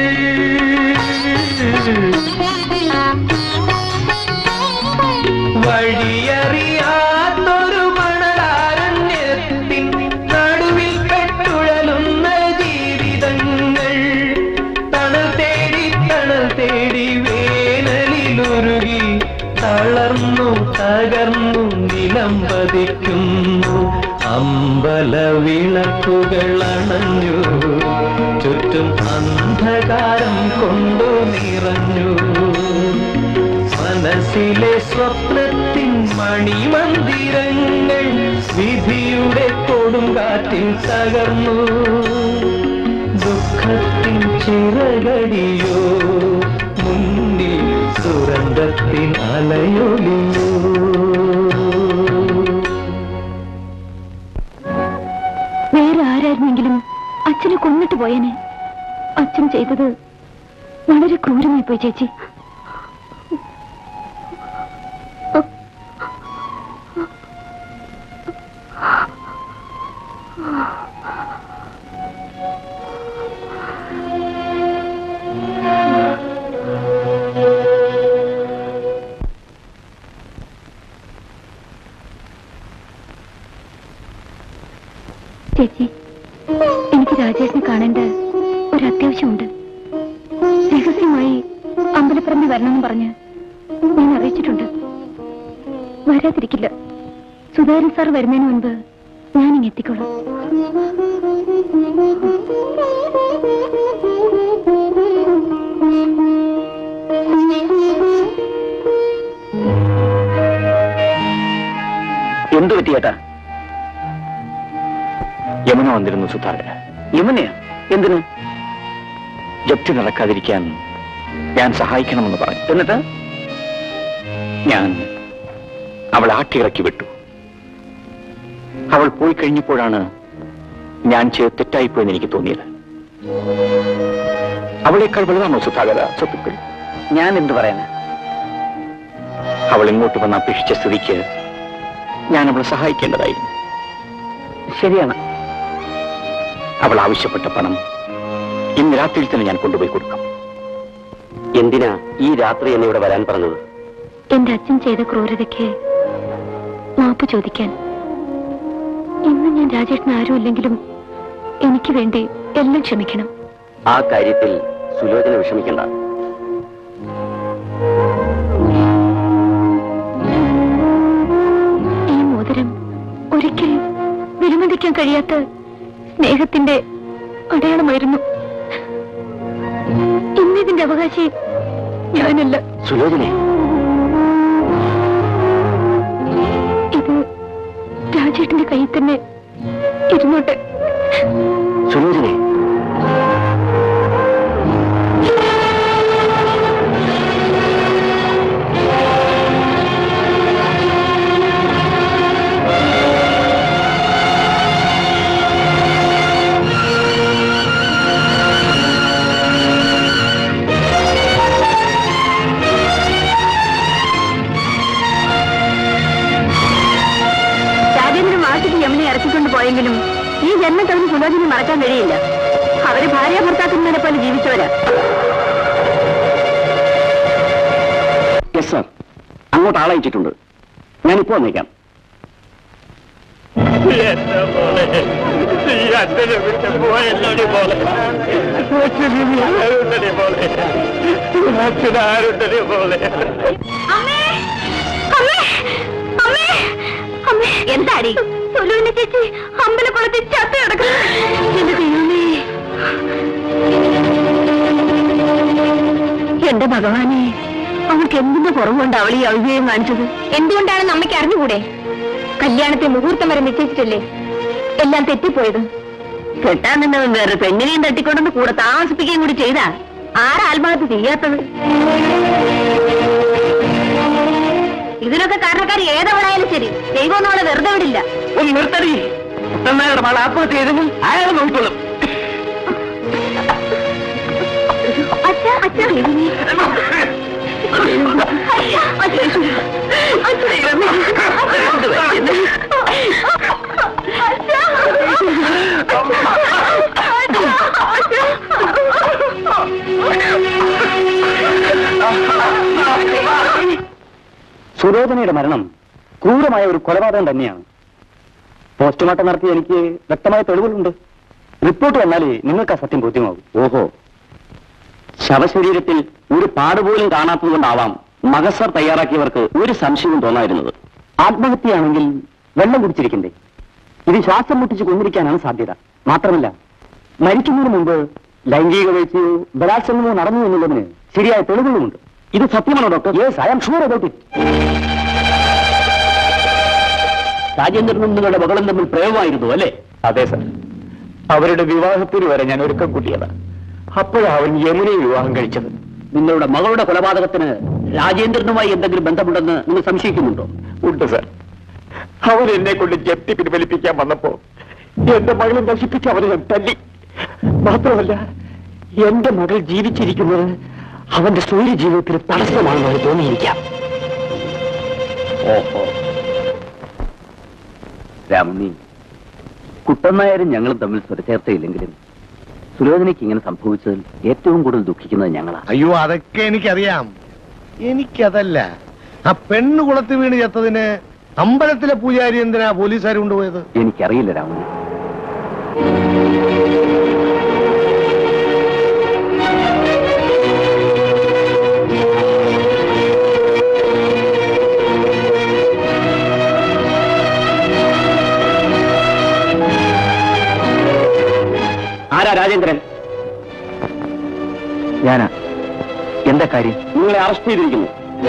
വഴിയറിയാത്തൊരു മണലാരണ്യത്തിൻ നടുവിൽ പെട്ടുഴലുന്ന ജീവിതങ്ങൾ തണൽ തേടി തണൽ തേടി വേനലിലുരുകി തളർന്നു തകർന്നു നിലം പതിക്കുന്നു അമ്പലവിളക്കുകൾ അണഞ്ഞു ചുറ്റും അന്ധകാരം കൊണ്ടു നിറഞ്ഞു മനസ്സിലെ സ്വപ്നത്തിൻ മണിമന്ദിരങ്ങൾ വിധിയുടെ കൊടുങ്കാറ്റിൽ തകർന്നു ദുഃഖത്തിൻ ചിറകടിയോ മുന്നിൽ സുരന്തത്തിൻ അലയൊലിയോ വേറെ ആരായിരുന്നെങ്കിലും അച്ഛനെ കൊന്നിട്ട് പോയേനെ അച്ഛൻ ചെയ്തത് വളരെ ക്രൂരമായി പോയി ചേച്ചി ചേച്ചി എനിക്ക് രാജേഷിനെ കാണേണ്ട ഒരു അത്യാവശ്യമുണ്ട് രഹസ്യമായി അമ്പലപ്പറമ്പിൽ വരണമെന്ന് പറഞ്ഞ് ഞാൻ അറിയിച്ചിട്ടുണ്ട് വരാതിരിക്കില്ല സുധാകരൻ സാർ വരുന്നതിന് മുൻപ് ഞാൻ ഇങ്ങ് എത്തിക്കോളാം എന്തു പറ്റി ചേട്ടാ യമുന വന്നിരുന്നു സുധാകര യമുനയാ എന്തിന് ജപ്തി നടക്കാതിരിക്കാൻ ഞാൻ സഹായിക്കണമെന്ന് പറഞ്ഞു എന്നിട്ട് ഞാൻ അവൾ ആട്ടിയിറക്കി വിട്ടു അവൾ പോയി കഴിഞ്ഞപ്പോഴാണ് ഞാൻ ചെയ്ത് തെറ്റായിപ്പോയെന്ന് എനിക്ക് തോന്നിയത് അവളേക്കാൾ വലുതാണോ സുധാകര സ്വത്തുക്കൾ ഞാൻ എന്ത് പറയാനാ അവൾ ഇങ്ങോട്ട് വന്ന് അപേക്ഷിച്ച സ്ഥിതിക്ക് ഞാൻ അവളെ സഹായിക്കേണ്ടതായിരുന്നു ശരിയാണ് അവൾ ആവശ്യപ്പെട്ട പണം ഇന്ന് രാത്രിയിൽ തന്നെ ഞാൻ കൊണ്ടുപോയി കൊടുക്കാം എന്തിനാ ഈ രാത്രി എന്നെ ഇവിടെ വരാൻ പറഞ്ഞത് എന്റെ അച്ഛൻ ചെയ്ത ക്രൂരതയ്ക്ക് മാപ്പ് ചോദിക്കാൻ ഇന്ന് ഞാൻ രാജേഷിന് ആരുമില്ലെങ്കിലും എനിക്ക് വേണ്ടി എല്ലാം ക്ഷമിക്കണം ആ കാര്യത്തിൽ സുലോചന വിഷമിക്കണ്ട ഈ മോതിരം ഒരിക്കൽ വിലമതിക്കാൻ കഴിയാത്ത സ്നേഹത്തിന്റെ അടയാളമായിരുന്നു ഇന്നിതിന്റെ അവകാശി ഞാനല്ല സുലോചനെ ഇത് രാജേട്ടന്റെ കയ്യിൽ തന്നെ ഇരുന്നോട്ടെ സുലോചനെ രാജേന്ദ്രൻ വാശിക്ക് യമുനെ ഇറക്കിക്കൊണ്ട് പോയെങ്കിലും ഈ ജന്മത്തവന് സുലോചനെ മറക്കാൻ കഴിയില്ല അവര് ഭാര്യ ഭർത്താക്കന്മാരെ പോലെ ജീവിച്ചവരാ യെസ് സാർ അങ്ങോട്ട് ആളയച്ചിട്ടുണ്ട് ഞാനിപ്പോ വന്നേക്കാം എന്റെ മോളെ നീ അച്ഛനെ വിട്ട് പോയല്ലോടി മോളെ അച്ഛന് ആരുണ്ടടി മോളെ അച്ഛന് ആരുണ്ടടി മോളെ എന്താടി സുലുവിന്റെ ചേച്ചി അമ്പലക്കുളത്തിൽ ചത്ത കിടക്കുന്നു എന്റെ ദൈവമേ എന്റെ ഭഗവാനെ അവൾക്ക് എന്തിന്റെ കുറവുകൊണ്ട് അവൾ ഈ അവിവേകം കാണിച്ചത് എന്തുകൊണ്ടാണെന്ന് അമ്മയ്ക്ക് അറിഞ്ഞുകൂടെ കല്യാണത്തെ മുഹൂർത്തം വരെ നിശ്ചയിച്ചിട്ടല്ലേ എല്ലാം തെറ്റിപ്പോയത് കെട്ടാൻ നിന്നവൻ വേറെ പെണ്ണിനെയും തട്ടിക്കൊണ്ടെന്ന് കൂടെ താമസിപ്പിക്കുകയും കൂടി ചെയ്താ ആരാ ആത്മഹത്യ ചെയ്യാത്തത് ഇതിനൊക്കെ കാരണക്കാർ ഏതവളായാലും ശരി ദൈവം നമ്മളെ വെറുതെ വിടില്ല ഒന്ന് നിർത്തടി കുട്ടനായുടെ മകൾ ആത്മഹത്യ ചെയ്തെങ്കിൽ അയാൾ നോക്കിക്കൊള്ളും അച്ഛാ അച്ഛാ സുലോചനയുടെ മരണം ക്രൂരമായ ഒരു കൊലപാതകം തന്നെയാണ് പോസ്റ്റ്മോർട്ടം നടത്തി എനിക്ക് വ്യക്തമായ തെളിവുകളുണ്ട് റിപ്പോർട്ട് വന്നാലേ നിങ്ങൾക്ക് ആ സത്യം ബോധ്യമാകും ഓഹോ ശവശരീരത്തിൽ ഒരു പാടുപോലും കാണാത്തതുകൊണ്ടാവാം മകസർ തയ്യാറാക്കിയവർക്ക് ഒരു സംശയവും തോന്നായിരുന്നത് ആത്മഹത്യയാണെങ്കിൽ വെള്ളം കുടിച്ചിരിക്കണ്ടേ ഇത് ശ്വാസം മുട്ടിച്ച് കൊന്നിരിക്കാനാണ് സാധ്യത മാത്രമല്ല മരിക്കുന്നതിന് മുമ്പ് ലൈംഗിക വീഴ്ചയോ ബലാത്സംഗമോ നടന്നു എന്നുള്ളതിന് ശരിയായ തെളിവുകളുമുണ്ട് ഇത് സത്യമാണോ doctor yes I am sure about it രാജേന്ദ്രനും നിങ്ങളുടെ മകളും തമ്മിൽ പ്രേമമായിരുന്നു അല്ലേ അതെ സർ അവരുടെ വിവാഹത്തിന് വരെ ഞാൻ ഒരുക്കം കൂട്ടിയതാ അപ്പോഴാണ് അവൻ യമുനയെ വിവാഹം കഴിച്ചത് നിങ്ങളുടെ മകളുടെ കൊലപാതകത്തിന് രാജേന്ദ്രനുമായി എന്തെങ്കിലും ബന്ധമുണ്ടെന്ന് നിങ്ങൾ സംശയിക്കുന്നുണ്ടോ ഉണ്ട് സർ അവൻ എന്നെ കൊണ്ട് ജപ്തി പിൻവലിപ്പിക്കാൻ വന്നപ്പോ എന്റെ മകളെ നശിപ്പിച്ച് അവനെ ഞാൻ തല്ലി മാത്രമല്ല എന്റെ മകൾ ജീവിച്ചിരിക്കുന്നത് അവന്റെ സ്വൈര്യ ജീവിതത്തിന് തടസ്സമാണെന്ന് അവന് തോന്നിയിരിക്കാം ഓഹോ രാമുണ്ണി കുട്ടനായരും ഞങ്ങളും തമ്മിൽ സ്വരച്ചേർച്ചയില്ലെങ്കിലും സുലോചനയ്ക്ക് ഇങ്ങനെ സംഭവിച്ചതിൽ ഏറ്റവും കൂടുതൽ ദുഃഖിക്കുന്നത് ഞങ്ങളാണ് അയ്യോ അതൊക്കെ എനിക്കറിയാം എനിക്കതല്ല ആ പെണ്ണ് കുളത്ത് വീണ് ചത്തതിന് അമ്പലത്തിലെ പൂജാരി എന്തിനാ പോലീസുകാർ കൊണ്ടുപോയത് എനിക്കറിയില്ല രാമുണ്ണി ആരാ രാജേന്ദ്രൻ ഞാനാ എന്താ കാര്യം നിങ്ങളെ അറസ്റ്റ് ചെയ്തിരിക്കുന്നു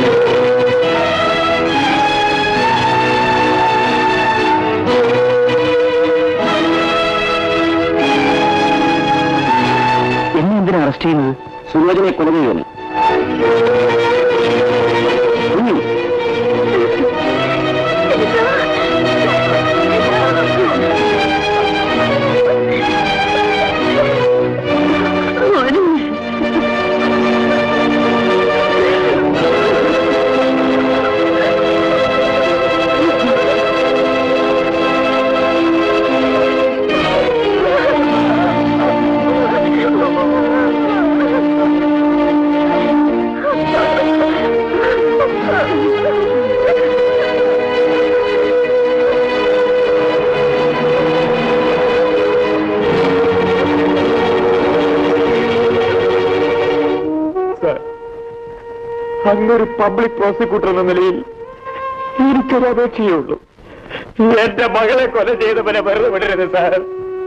എന്നെ എന്തിനാ അറസ്റ്റ് ചെയ്യുന്നത് സുലോചനെ കൊല ചെയ്യുന്നു കുഞ്ഞു അങ്ങൊരു പബ്ലിക് പ്രോസിക്യൂട്ടർ എന്ന നിലയിൽ എനിക്കൊരു അപേക്ഷയേ ഉള്ളൂ എന്റെ മകളെ കൊല ചെയ്തവനെ വെറുതെ വിടരുത് സാർ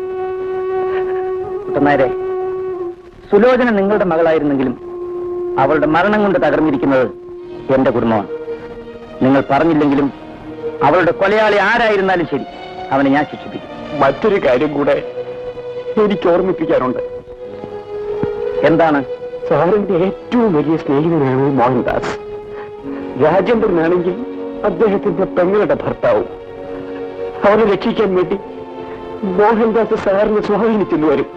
കുട്ടനായരെ സുലോചന നിങ്ങളുടെ മകളായിരുന്നെങ്കിലും അവളുടെ മരണം കൊണ്ട് തകർന്നിരിക്കുന്നത് എന്റെ കുടുംബമാണ് നിങ്ങൾ പറഞ്ഞില്ലെങ്കിലും അവളുടെ കൊലയാളി ആരായിരുന്നാലും ശരി അവനെ ഞാൻ ശിക്ഷിപ്പിക്കും മറ്റൊരു കാര്യം കൂടെ എനിക്ക് ഓർമ്മിപ്പിക്കാനുണ്ട് എന്താണ് സാറിന്റെ ഏറ്റവും വലിയ സ്നേഹിതനാണ് മോഹൻദാസ് രാജേന്ദ്രനാണെങ്കിൽ അദ്ദേഹത്തിന്റെ പെങ്ങളുടെ ഭർത്താവും അവരെ രക്ഷിക്കാൻ വേണ്ടി മോഹൻദാസ് സാറിനെ സ്വാധീനിച്ചെന്ന് വരും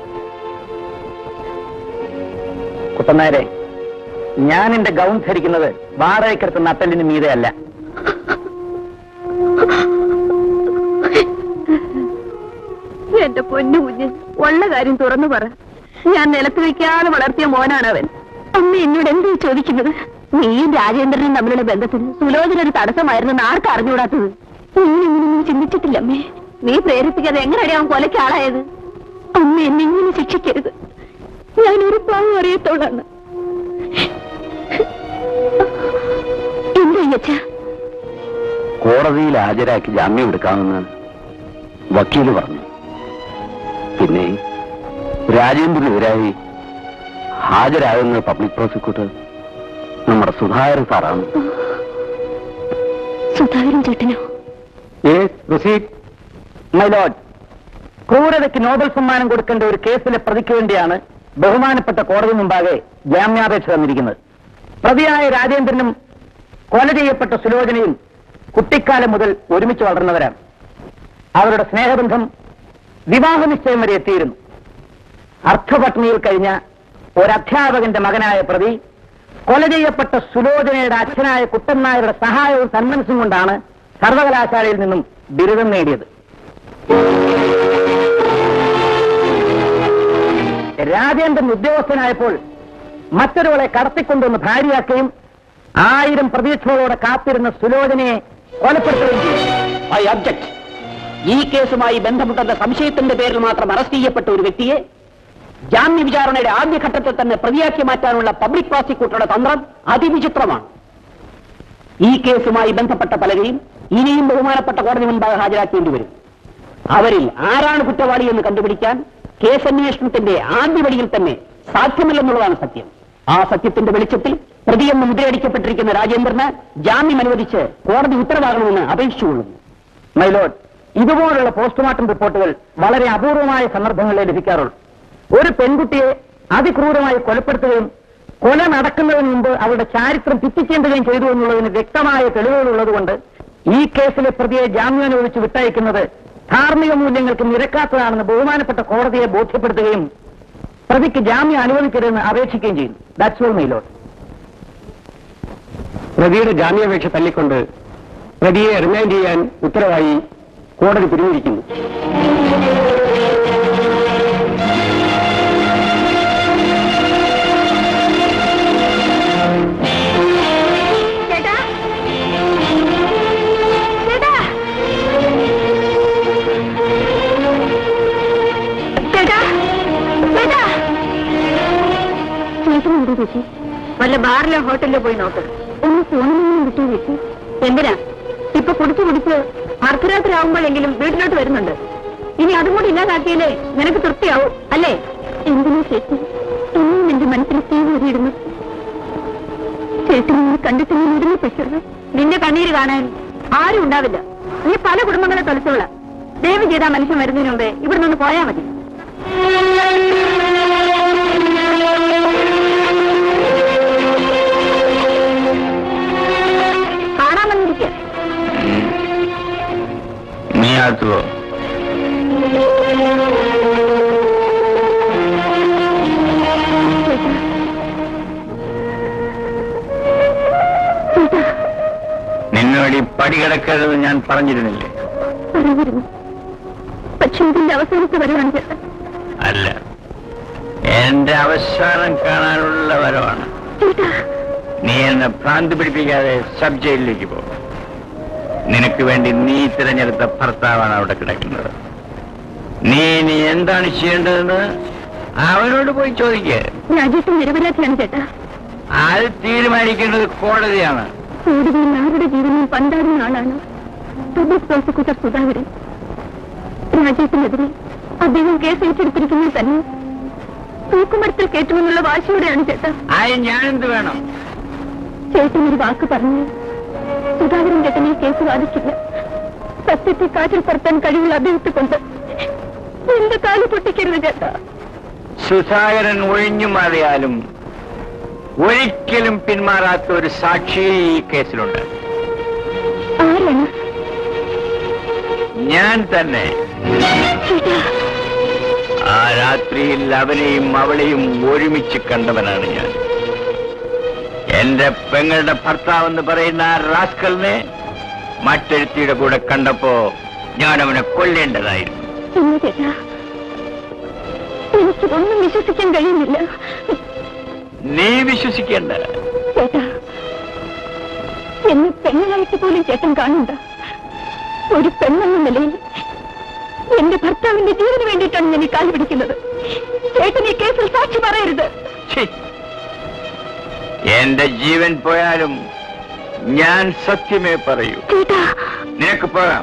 കുട്ടനായരെ ഞാൻ എന്റെ ഗൗൺ ധരിക്കുന്നത് വാടകയ്ക്കെടുത്ത നട്ടലിന് മീതെ അല്ല എന്റെ പൊന്നു കുഞ്ഞ് ഉള്ള കാര്യം തുറന്നു പറ ഞാൻ നിലത്ത് വെക്കാതെ വളർത്തിയ മോനാണ് അവൻ അമ്മ എന്നോട് എന്തേ ചോദിക്കുന്നത് നീയും രാജേന്ദ്രനും തമ്മിലുള്ള ബന്ധത്തിന് സുലോചന ഒരു തടസ്സമായിരുന്നെന്ന് ആർക്കും അറിഞ്ഞുകൂടാത്തത് നീ ഇങ്ങനെയൊന്നും ചിന്തിച്ചിട്ടില്ല അമ്മേ നീ പ്രേരിപ്പിക്കാതെ എങ്ങനെയാണ് അവൻ കൊലയ്ക്ക് ആളായത് അമ്മ എന്നെ ഇങ്ങനെ ശിക്ഷിക്കരുത് ഞാൻ ഒരു പാവം അറിയത്തോളാണ് എന്താ അയ്യച്ച കോടതിയിൽ ഹാജരാക്കി ജാമ്യം എടുക്കാമെന്ന് വക്കീല് പറഞ്ഞു പിന്നെ രാജേന്ദ്രനെതിരായി ഹാജരാകുന്ന പബ്ലിക് പ്രോസിക്യൂട്ടർ നമ്മുടെ സുധാകരൻ സാറാണ് സുധാകരൻ ചേട്ടനോ മൈ ലോഡ് ക്രൂരതയ്ക്ക് നോബൽ സമ്മാനം കൊടുക്കേണ്ട ഒരു കേസിലെ പ്രതിക്ക് വേണ്ടിയാണ് ബഹുമാനപ്പെട്ട കോടതി മുമ്പാകെ ജാമ്യാപേക്ഷ തന്നിരിക്കുന്നത് പ്രതിയായ രാജേന്ദ്രനും കൊല ചെയ്യപ്പെട്ട സുലോചനയും കുട്ടിക്കാലം മുതൽ ഒരുമിച്ച് വളർന്നവരാണ് അവരുടെ സ്നേഹബന്ധം വിവാഹ നിശ്ചയം വരെ എത്തിയിരുന്നു അർത്ഥപത്നിയിൽ കഴിഞ്ഞ ഒരധ്യാപകന്റെ മകനായ പ്രതി കൊല ചെയ്യപ്പെട്ട സുലോചനയുടെ അച്ഛനായ കുട്ടൻ നായരുടെ സഹായവും സന്മനസ്സും കൊണ്ടാണ് സർവകലാശാലയിൽ നിന്നും ബിരുദം നേടിയത് രാജേന്ദ്രൻ ഉദ്യോഗസ്ഥനായപ്പോൾ മറ്റൊരുവളെ കടത്തിക്കൊണ്ടുവന്ന് ഭാര്യയാക്കുകയും ആയിരം പ്രതീക്ഷകളോടെ കാത്തിരുന്ന സുലോചനയെ കൊലപ്പെടുത്തുകയും ചെയ്തു ഐ അബ്ജക്ട് ഈ കേസുമായി ബന്ധപ്പെട്ട സംശയത്തിന്റെ പേരിൽ മാത്രം അറസ്റ്റ് ചെയ്യപ്പെട്ട ഒരു വ്യക്തിയെ ജാമ്യ വിചാരണയുടെ ആദ്യഘട്ടത്തിൽ തന്നെ പ്രതിയാക്കി മാറ്റാനുള്ള പബ്ലിക് പ്രോസിക്യൂട്ടറുടെ തന്ത്രം അതിവിചിത്രമാണ് ഈ കേസുമായി ബന്ധപ്പെട്ട പലരെയും ഇനിയും ബഹുമാനപ്പെട്ട കോടതി മുൻപാകെ ഹാജരാക്കേണ്ടി വരും അവരിൽ ആരാണ് കുറ്റവാളി എന്ന് കണ്ടുപിടിക്കാൻ കേസന്വേഷണത്തിന്റെ ആദ്യപടിയിൽ തന്നെ സാധ്യമല്ലെന്നുള്ളതാണ് സത്യം ആ സത്യത്തിന്റെ വെളിച്ചത്തിൽ പ്രതിയെന്ന് മുദ്രയടിക്കപ്പെട്ടിരിക്കുന്ന രാജേന്ദ്രന് ജാമ്യം അനുവദിച്ച് കോടതി ഉത്തരവാകണമെന്ന് അപേക്ഷിച്ചുകൊള്ളുന്നു മൈലോഡ് ഇതുപോലുള്ള പോസ്റ്റ്മോർട്ടം റിപ്പോർട്ടുകൾ വളരെ അപൂർവമായ സന്ദർഭങ്ങളിലേ ലഭിക്കാറുള്ളൂ ഒരു പെൺകുട്ടിയെ അതിക്രൂരമായി കൊലപ്പെടുത്തുകയും കൊല നടക്കുന്നതിന് മുമ്പ് അവളുടെ ചാരിത്രം ഭിത്തിച്ചേണ്ടുകയും ചെയ്തു എന്നുള്ളതിന് വ്യക്തമായ തെളിവുകളുള്ളതുകൊണ്ട് ഈ കേസിലെ പ്രതിയെ ജാമ്യം അനുവദിച്ച് വിട്ടയക്കുന്നത് ധാർമ്മിക മൂല്യങ്ങൾക്ക് നിരക്കാത്തതാണെന്ന് ബഹുമാനപ്പെട്ട കോടതിയെ ബോധ്യപ്പെടുത്തുകയും പ്രതിക്ക് ജാമ്യം അനുവദിക്കരുതെന്ന് അപേക്ഷിക്കുകയും ചെയ്യുന്നു ദാറ്റ്സ് ഓൾ മൈലോഡ് പ്രതിയുടെ ജാമ്യാപേക്ഷ തള്ളിക്കൊണ്ട് പ്രതിയെ റിമാൻഡ് ചെയ്യാൻ ഉത്തരവായി കോടതി പിരിഞ്ഞിരിക്കുന്നു ചേട്ടാ ചേട്ടാ വല്ല ബാറിലോ ഹോട്ടലിലോ പോയി നോക്ക് ഒന്ന് ഫോണിൽ വിട്ടു വെച്ചു എന്തിനാ ഇപ്പൊ കുടിച്ചു കുടിച്ച് അർദ്ധരാത്രി ആവുമ്പോഴെങ്കിലും വീട്ടിലോട്ട് വരുന്നുണ്ട് ഇനി അതും കൂടി ഇല്ലാതാക്കിയാലേ നിനക്ക് തൃപ്തിയാവും അല്ലേ എന്തിനാ ചേച്ചി ഇനിയും എന്റെ മനസ്സിൽ തീവൂരിയിരുന്നു ചേട്ടൻ നിന്നെ കണ്ടിട്ട് ഞാൻ ഒരുമിപ്പിച്ചത് നിന്റെ കണ്ണീര് കാണാൻ ആരും ഉണ്ടാവില്ല നീ പല കുടുംബങ്ങളെ തൊലച്ചോളാം ദയവ് ചെയ്താ മനുഷ്യൻ വരുന്നതിന് മുമ്പേ ഇവിടെ നിന്ന് പോയാ മതി കാണാൻ വന്നിരിക്കുക നീ ആത്തുവോ നിന്നോട് ഈ പടി കിടക്കരുത് ഞാൻ പറഞ്ഞിരുന്നില്ലേ പറയായിരുന്നു പക്ഷെ ഇതിന്റെ അവസാനത്തെ വരവാണ് ചേട്ടൻ അല്ല എന്റെ അവസാനം കാണാനുള്ള വരവാണ് ചേട്ടാ നീ എന്നെ ഭ്രാന്തി പിടിപ്പിക്കാതെ സബ് ജയിലിലേക്ക് പോ നിനക്ക് വേണ്ടി നീ തിരഞ്ഞെടുത്ത ഭർത്താവാണ് അവിടെ കിടക്കുന്നത് നീ ഇനി എന്താണ് ചെയ്യേണ്ടതെന്ന് അവനോട് പോയി ചോദിക്കുക രാജ്യത്ത് നിരപരാധിയാണ് ചേട്ടാ അത് തീരുമാനിക്കേണ്ടത് കോടതിയാണ് കൂടുതൽ ആരുടെ ജീവനും പന്താടുന്ന ആളാണ് പബ്ലിക് പ്രോസിക്യൂട്ടർ സുധാകരൻ രാജ്യത്തിനെതിരെ അദ്ദേഹം കേസ് ഏറ്റെടുത്തിരിക്കുന്നത് തന്നെ തൂക്കുമരത്തിൽ കേട്ടുമെന്നുള്ള വാശിയോടെയാണ് ചേട്ടാ അത് ഞാനെന്ത് വേണം ചേട്ടൻ ഒരു വാക്ക് പറഞ്ഞു സുധാകരൻ ചേട്ടനെ കേസ് വാദിച്ചില്ല സത്യത്തെ കാറ്റിൽ പറത്താൻ കഴിവുള്ള അദ്ദേഹത്തെ കൊണ്ട് എന്റെ കാല് പൊട്ടിക്കരുത് ചേട്ടാ സുധാകരൻ ഒഴിഞ്ഞു മാറിയാലും ഒരിക്കലും പിന്മാറാത്ത ഒരു സാക്ഷി ഈ കേസിലുണ്ട് ആരാണ് ഞാൻ തന്നെ ചേട്ടാ ആ രാത്രിയിൽ അവനെയും അവളെയും ഒരുമിച്ച് കണ്ടവനാണ് ഞാൻ എന്റെ പെങ്ങളുടെ ഭർത്താവെന്ന് പറയുന്ന ആ റാസ്കലിനെ മറ്റൊരുത്തിയുടെ കൂടെ കണ്ടപ്പോ ഞാൻ അവനെ കൊല്ലേണ്ടതായിരുന്നു ഇല്ല ചേട്ടാ എനിക്കിതൊന്നും വിശ്വസിക്കാൻ കഴിയുന്നില്ല നീ വിശ്വസിക്കേണ്ട ചേട്ടാ എന്നെ പെണ്ണായിട്ട് പോലും ചേട്ടൻ കാണണ്ട ഒരു പെണ്ണെന്ന നിലയിൽ എന്റെ ഭർത്താവിന്റെ ജീവന് വേണ്ടിയിട്ടാണ് ഞാൻ ഈ കാല് പിടിക്കുന്നത് ചേട്ടൻ ഈ കേസിൽ സാക്ഷി പറയരുത് ഛീ. എന്റെ ജീവൻ പോയാലും ഞാൻ സത്യമേ പറയൂ ചേട്ടാ നിനക്ക് പോകാം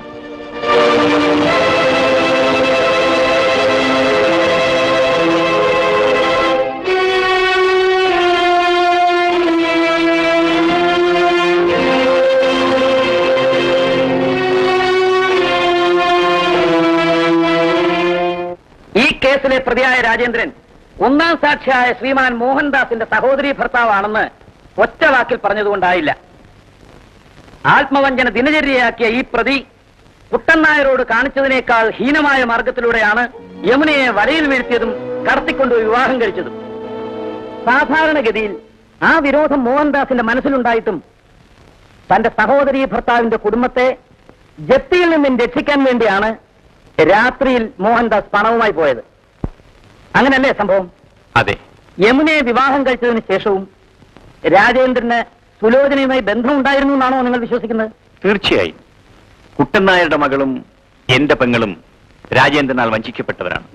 ഈ കേസിലെ പ്രതിയായ രാജേന്ദ്രൻ ഒന്നാം സാക്ഷിയായ ശ്രീമാൻ മോഹൻദാസിന്റെ സഹോദരി ഭർത്താവാണെന്ന് ഒറ്റ വാക്കിൽ പറഞ്ഞതുകൊണ്ടായില്ല ആത്മവഞ്ചന ദിനചര്യയാക്കിയ ഈ പ്രതി കുട്ടൻ നായരോട് കാണിച്ചതിനേക്കാൾ ഹീനമായ മാർഗത്തിലൂടെയാണ് യമുനയെ വലയിൽ വീഴ്ത്തിയതും കടത്തിക്കൊണ്ട് വിവാഹം കഴിച്ചതും സാധാരണഗതിയിൽ ആ വിരോധം മോഹൻദാസിന്റെ മനസ്സിലുണ്ടായിട്ടും തന്റെ സഹോദരി ഭർത്താവിന്റെ കുടുംബത്തെ ജപ്തിയിൽ നിന്നും രക്ഷിക്കാൻ വേണ്ടിയാണ് രാത്രിയിൽ മോഹൻദാസ് പണവുമായി പോയത് അങ്ങനല്ലേ സംഭവം അതെ യമുനയെ വിവാഹം കഴിച്ചതിന് ശേഷവും രാജേന്ദ്രന് സുലോചനയുമായി ബന്ധമുണ്ടായിരുന്നു എന്നാണോ നിങ്ങൾ വിശ്വസിക്കുന്നത് തീർച്ചയായും കുട്ടൻ നായരുടെ മകളും എന്റെ പെങ്ങളും രാജേന്ദ്രനാൽ വഞ്ചിക്കപ്പെട്ടവരാണ്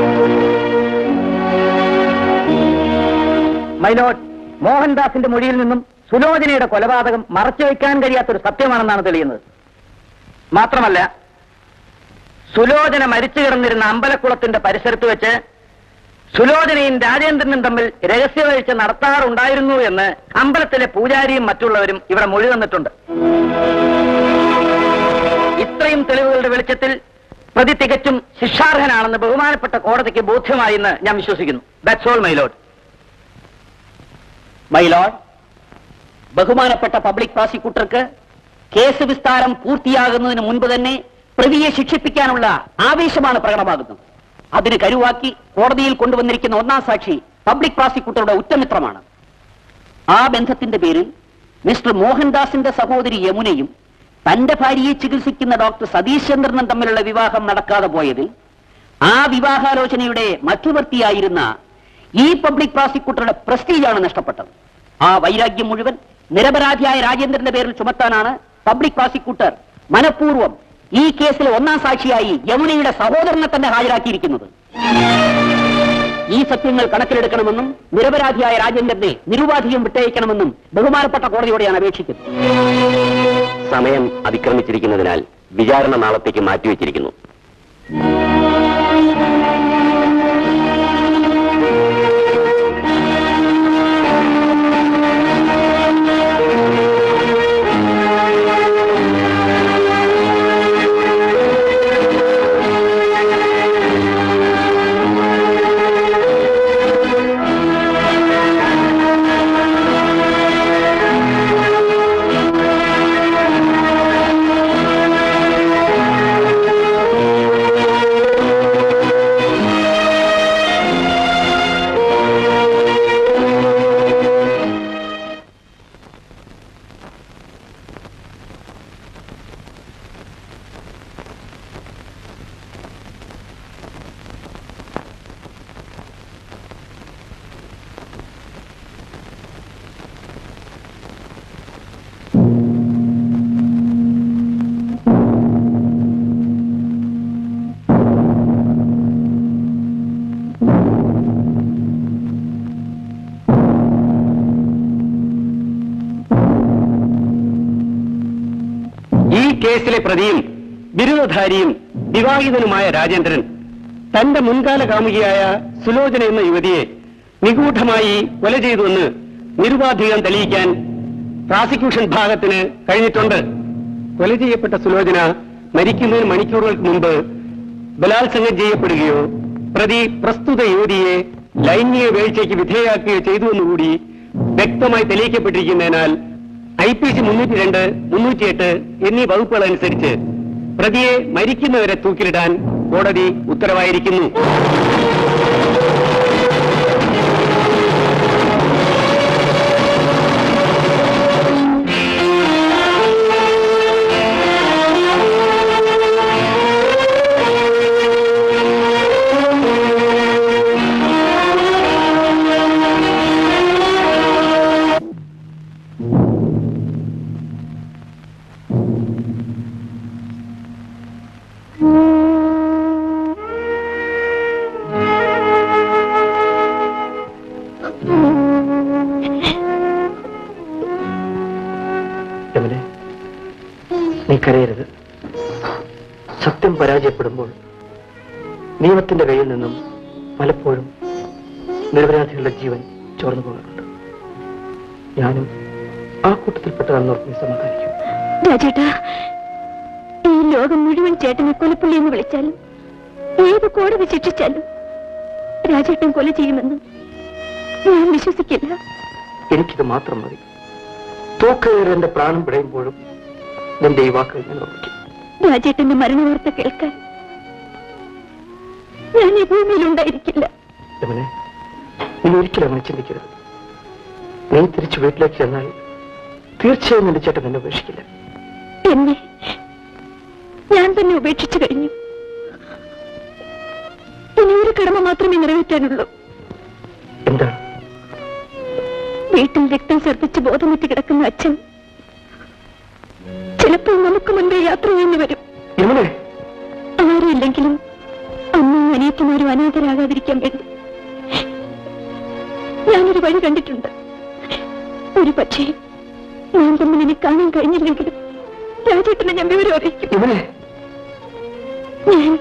മൈലോട്ട് മോഹൻദാസിന്റെ മൊഴിയിൽ നിന്നും സുലോചനയുടെ കൊലപാതകം മറച്ചുവെക്കാൻ കഴിയാത്തൊരു സത്യമാണെന്നാണ് തെളിയുന്നത് മാത്രമല്ല സുലോചന മരിച്ചു കിടന്നിരുന്ന അമ്പലക്കുളത്തിന്റെ പരിസരത്ത് വെച്ച് സുലോചനയും രാജേന്ദ്രനും തമ്മിൽ രഹസ്യവീഴ്ച നടത്താറുണ്ടായിരുന്നു എന്ന് അമ്പലത്തിലെ പൂജാരിയും മറ്റുള്ളവരും ഇവിടെ മൊഴി തന്നിട്ടുണ്ട് ഇത്രയും തെളിവുകളുടെ വെളിച്ചത്തിൽ പ്രതി തികച്ചും ശിക്ഷാർഹനാണെന്ന് ബഹുമാനപ്പെട്ട കോടതിക്ക് ബോധ്യമായി എന്ന് ഞാൻ വിശ്വസിക്കുന്നു ദാറ്റ്സ് ഓൾ മൈലോഡ് മൈലോഡ് ബഹുമാനപ്പെട്ട പബ്ലിക് പ്രോസിക്യൂട്ടർക്ക് കേസ് വിസ്താരം പൂർത്തിയാകുന്നതിന് മുൻപ് തന്നെ പ്രതിയെ ശിക്ഷിപ്പിക്കാനുള്ള ആവേശമാണ് പ്രകടമാകുന്നത് അതിന് കരുവാക്കി കോടതിയിൽ കൊണ്ടുവന്നിരിക്കുന്ന ഒന്നാം സാക്ഷി പബ്ലിക് പ്രോസിക്യൂട്ടറുടെ ഉറ്റമിത്രമാണ് ആ ബന്ധത്തിന്റെ പേരിൽ മിസ്റ്റർ മോഹൻദാസിന്റെ സഹോദരി യമുനയും തന്റെ ഭാര്യയെ ചികിത്സിക്കുന്ന ഡോക്ടർ സതീഷ് ചന്ദ്രനും തമ്മിലുള്ള വിവാഹം നടക്കാതെ പോയതിൽ ആ വിവാഹാലോചനയുടെ മധ്യവർത്തിയായിരുന്ന ഈ പബ്ലിക് പ്രോസിക്യൂട്ടറുടെ പ്രസ്റ്റീജാണ് നഷ്ടപ്പെട്ടത് ആ വൈരാഗ്യം മുഴുവൻ നിരപരാധിയായ രാജേന്ദ്രന്റെ പേരിൽ ചുമത്താനാണ് പബ്ലിക് പ്രോസിക്യൂട്ടർ മനഃപൂർവ്വം ഈ കേസിലെ ഒന്നാം സാക്ഷിയായി യമുനയുടെ സഹോദരനെ തന്നെ ഹാജരാക്കിയിരിക്കുന്നത് ഈ സത്യങ്ങൾ കണക്കിലെടുക്കണമെന്നും നിരപരാധിയായ രാജേന്ദ്രനെ നിരുപാധികം വിട്ടയക്കണമെന്നും ബഹുമാനപ്പെട്ട കോടതിയോട് ഞാൻ അപേക്ഷിക്കുന്നു സമയം അതിക്രമിച്ചിരിക്കുന്നതിനാൽ വിചാരണ നാളത്തേക്ക് മാറ്റിവെച്ചിരിക്കുന്നു ഈ കേസിലെ പ്രതിയും ബിരുദധാരിയും വിവാഹിതനുമായ രാജേന്ദ്രൻ തന്റെ മുൻകാല കാമുകിയായ സുലോചന എന്ന യുവതിയെ നിഗൂഢമായി കൊല ചെയ്തുവെന്ന് നിരുപാധികം തെളിയിക്കാൻ പ്രോസിക്യൂഷൻ ഭാഗത്തിന് കഴിഞ്ഞിട്ടുണ്ട് കൊല ചെയ്യപ്പെട്ട സുലോചന മരിക്കുന്നതിന് മണിക്കൂറുകൾക്ക് മുമ്പ് ബലാത്സംഗം ചെയ്യപ്പെടുകയോ പ്രതി പ്രസ്തുത യുവതിയെ ലൈംഗിക വീഴ്ചയ്ക്ക് വിധേയാക്കുകയോ ചെയ്തുവെന്നുകൂടി വ്യക്തമായി തെളിയിക്കപ്പെട്ടിരിക്കുന്നതിനാൽ ഐ പി സി മുന്നൂറ്റി രണ്ട് മുന്നൂറ്റിയെട്ട് എന്നീ വകുപ്പുകൾ അനുസരിച്ച് പ്രതിയെ മരിക്കുന്നവരെ തൂക്കിലിടാൻ കോടതി ഉത്തരവായിരിക്കുന്നു യമുനെ നീ കരയരുത് സത്യം പരാജയപ്പെടുമ്പോൾ നിയമത്തിന്റെ കയ്യിൽ നിന്നും പലപ്പോഴും നിരപരാധികളുടെ ജീവൻ ചോർന്നു പോകാറുണ്ട് ഞാനും ആ കൂട്ടത്തിൽപ്പെട്ടതാണെന്നോർത്ത് നീ സമാധാനിക്കും രാജേട്ടാ ഈ ലോകം മുഴുവൻ ചേട്ടനെ കൊലപ്പുള്ളി എന്ന് വിളിച്ചാലും ഏത് കോടതി ശിക്ഷിച്ചാലും രാജേട്ടൻ കൊല ചെയ്യുമെന്ന് ഞാൻ വിശ്വസിക്കില്ല എനിക്കിത് മാത്രം മതി തൂക്കുകയറി എന്റെ പ്രാണം പിടയുമ്പോഴും നിന്റെ ഈ വാക്കുകൾ ഞാൻ ഓർമ്മിക്കും രാജേട്ടന്റെ മരണവാർത്ത കേൾക്കാൻ ഞാൻ ഈ ഭൂമിയിൽ ഉണ്ടായിരിക്കില്ല യമുനെ നീ ഒരിക്കലും അങ്ങനെ ചിന്തിക്കരുത് നീ തിരിച്ചു വീട്ടിലേക്ക് ചെന്നാൽ തീർച്ചയായും നിന്റെ ചേട്ടൻ എന്നെ ഉപേക്ഷിക്കില്ല എന്നെ ഞാൻ തന്നെ ഉപേക്ഷിച്ചു കഴിഞ്ഞു ഇനി ഒരു കടമ മാത്രമേ നിറവേറ്റാനുള്ളൂ എന്താണ് വീട്ടിൽ രക്തം സർപ്പിച്ച് ബോധമറ്റ് കിടക്കുന്ന അച്ഛൻ ചിലപ്പോൾ നമുക്ക് മുൻപേ യാത്ര ചെയ്യുന്നു വരും യമുനെ ആരുമില്ലെങ്കിലും അമ്മയും അനിയത്തിമാരും അനാഥരാകാതിരിക്കാൻ വേണ്ടി ഞാനൊരു വഴി കണ്ടിട്ടുണ്ട് ഒരു പക്ഷേ ഞാൻ തമ്മിൽ ഇനി കാണാൻ കഴിഞ്ഞില്ലെങ്കിലും രാജേട്ടനെ ഞാൻ വിവരം അറിയിക്കും യമുനെ ഞാൻ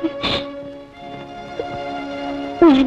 ഞാൻ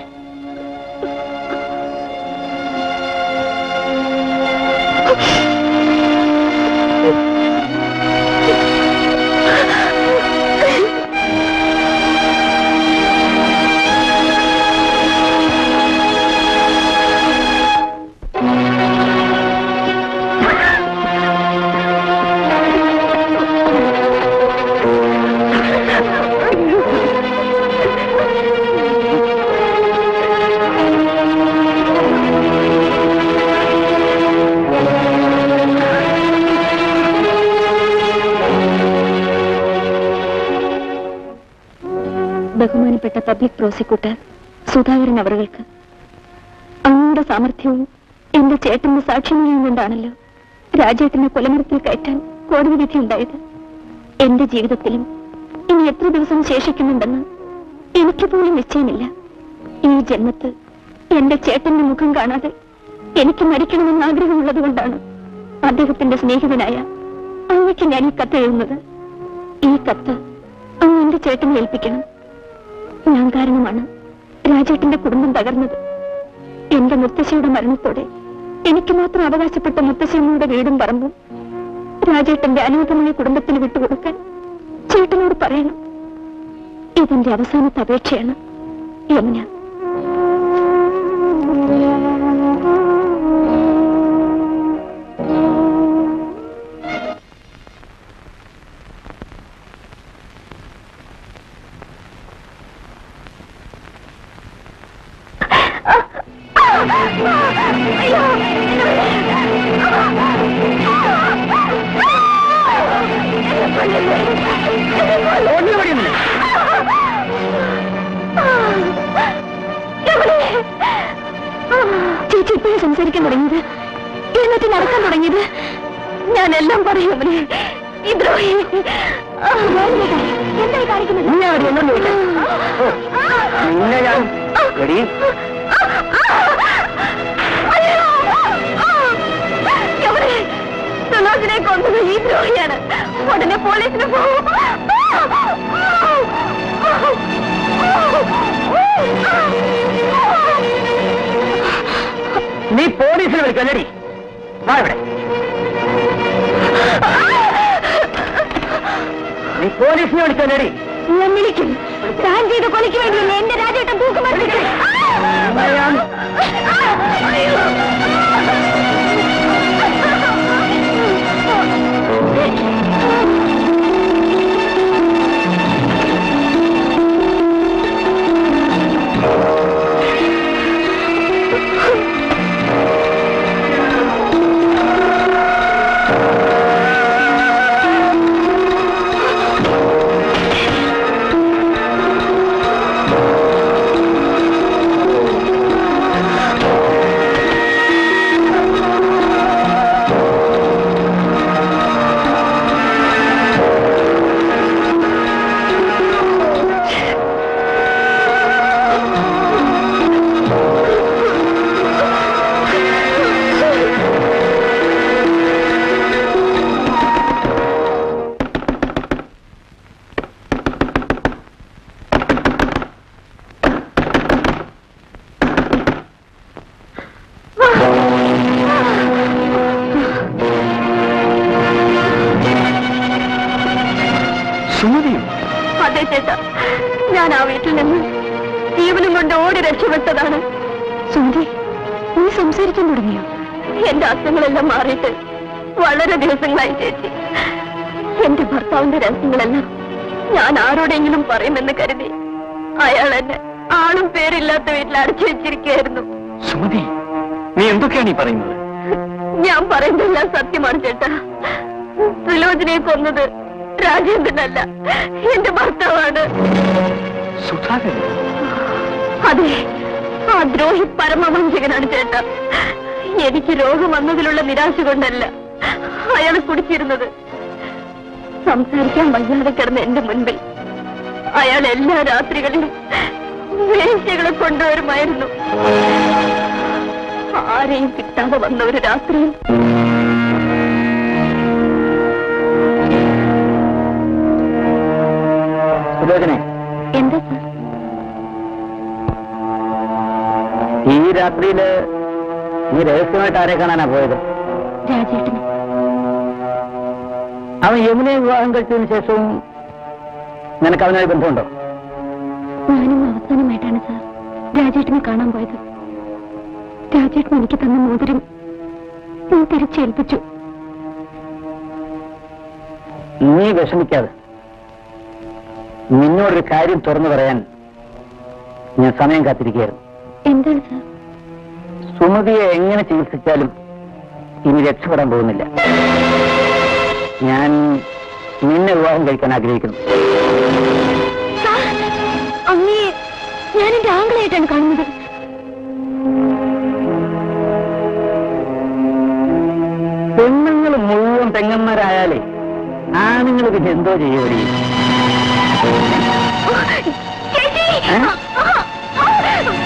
ബഹുമാനപ്പെട്ട പബ്ലിക് പ്രോസിക്യൂട്ടർ സുധാകരൻ അവറുകൾക്ക് അങ്ങയുടെ സാമർഥ്യവും എന്റെ ചേട്ടന്റെ സാക്ഷ്യങ്ങളും കൊണ്ടാണല്ലോ രാജേട്ടനെ കൊലമരത്തിൽ കയറ്റാൻ കോടതി വിധി ഉണ്ടായത് എന്റെ ജീവിതത്തിലും ഇനി എത്ര ദിവസം ശേഷിക്കുന്നുണ്ടെന്ന് എനിക്ക് പോലും നിശ്ചയമില്ല ഈ ജന്മത്ത് എന്റെ ചേട്ടന്റെ മുഖം കാണാതെ എനിക്ക് മരിക്കണമെന്ന് ആഗ്രഹമുള്ളത് കൊണ്ടാണ് അദ്ദേഹത്തിന്റെ സ്നേഹിതനായ അങ്ങക്ക് ഞാൻ ഈ കത്ത് എഴുതുന്നത് ഈ കത്ത് അങ്ങ് എന്റെ ചേട്ടനെ ഏൽപ്പിക്കണം ഞാൻ കാരണമാണ് രാജേട്ടന്റെ കുടുംബം തകർന്നത് എന്റെ മുത്തശ്ശിയുടെ മരണത്തോടെ എനിക്ക് മാത്രം അവകാശപ്പെട്ട മുത്തശ്ശിയമ്മയുടെ വീടും പറമ്പും രാജേട്ടന്റെ അനാഥമായ കുടുംബത്തിന് വിട്ടുകൊടുക്കാൻ ചേട്ടനോട് പറയണം ഇതെന്റെ അവസാനത്തെ അപേക്ഷയാണ് യമുന ചേച്ചി ഇപ്പോഴും സംസാരിക്കാൻ തുടങ്ങിയത് എന്നിട്ട് നടക്കാൻ തുടങ്ങിയത് ഞാനെല്ലാം പറയും അവനെ ഈ ദ്രോഹി ആ, മോഹൻലേട്ടാ, എന്തായി കാണിക്കുന്നത് നീ അവിടെ എന്നോട് ചോദിക്കാൻ? ഓ, നിന്നെ ഞാൻ എടീ എവിടെ സുലോചനെ കൊന്നത് ഈ ദ്രോഹിയാണ് ഉടനെ പോലീസിന് പോകും നീ പോലീസിനെ വിളിക്കല്ലടി വാ ഇവിടെ നീ പോലീസിനെ വിളിക്കല്ലടി ഞാൻ വിളിക്കും താൻ ചെയ്ത കൊലയ്ക്ക് വേണ്ടിയല്ലേ എന്റെ രാജേട്ടൻ തൂക്കുമർത്തിച്ചത് പറയാം. സുമതിയോ അതെ ചേട്ടാ ഞാൻ ആ വീട്ടിൽ നിന്ന് ജീവനും കൊണ്ട് ഓടി രക്ഷപ്പെട്ടതാണ് സുമതി നീ സംസാരിക്കാൻ തുടങ്ങിയോ എന്റെ അസുഖങ്ങളെല്ലാം മാറിയിട്ട് വളരെ ദിവസങ്ങളായി ചേച്ചി എന്റെ ഭർത്താവിന്റെ രഹസ്യങ്ങളെല്ലാം ഞാൻ ആരോടെങ്കിലും പറയുമെന്ന് കരുതി അയാൾ എന്നെ ആളും പേരില്ലാത്ത വീട്ടിൽ അടച്ചു വെച്ചിരിക്കുകയായിരുന്നു സുമതി നീ എന്തൊക്കെയാണ് ഈ പറയുന്നത് ഞാൻ പറയുന്നതെല്ലാം സത്യമാണ് ചേട്ടാ സുലോചനയെ കൊന്നത് രാജേന്ദ്രനല്ല എന്റെ ഭർത്താവാണ് സുധാകരൻ അതെ ആ ദ്രോഹി പരമവഞ്ചകനാണ് ചേട്ടാ എനിക്ക് രോഗം വന്നതിലുള്ള നിരാശ കൊണ്ടല്ല അയാൾ കുടിച്ചിരുന്നത് സംസാരിക്കാൻ വയ്യാതെ കിടന്ന എന്റെ മുൻപിൽ അയാൾ എല്ലാ രാത്രികളിലും വേശ്യകളെ കൊണ്ടുവരുമായിരുന്നു ആരെയും കിട്ടാതെ വന്ന ഒരു രാത്രിയിൽ സുലോചനെ എന്താ സാർ ഈ രാത്രിയില് നീ രഹസ്യമായിട്ട് ആരെ കാണാനാ പോയത് രാജേട്ടന് അവൻ യമുനയെ വിവാഹം കഴിച്ചതിന് ശേഷവും നിനക്ക് അവനുമായി ബന്ധമുണ്ടോ ഞാനും അവസാനമായിട്ടാണ് സാർ രാജേട്ടനെ കാണാൻ പോയത് രാജേട്ടൻ എനിക്ക് തന്ന മോതിരം ഞാൻ തിരിച്ചേൽപ്പിച്ചു നീ വിഷമിക്കാതെ നിന്നോടൊരു കാര്യം തുറന്നു പറയാൻ ഞാൻ സമയം കാത്തിരിക്കുകയായിരുന്നു എന്താണ് സാർ സുമതിയെ എങ്ങനെ ചികിത്സിച്ചാലും ഇനി രക്ഷപ്പെടാൻ പോകുന്നില്ല ഞാൻ നിന്നെ വിവാഹം കഴിക്കാൻ ആഗ്രഹിക്കുന്നു സാർ അങ്ങേ ഞാൻ എന്റെ ആംഗിളായിട്ടാണ് കാണുന്നത് പെണ്ണുങ്ങൾ മുഴുവൻ പെങ്ങന്മാരായാലേ ആണുങ്ങൾ പിന്നെ എന്തോ ചെയ്യൂടി ചേച്ചി ഏ? ആ, ആ, ആ.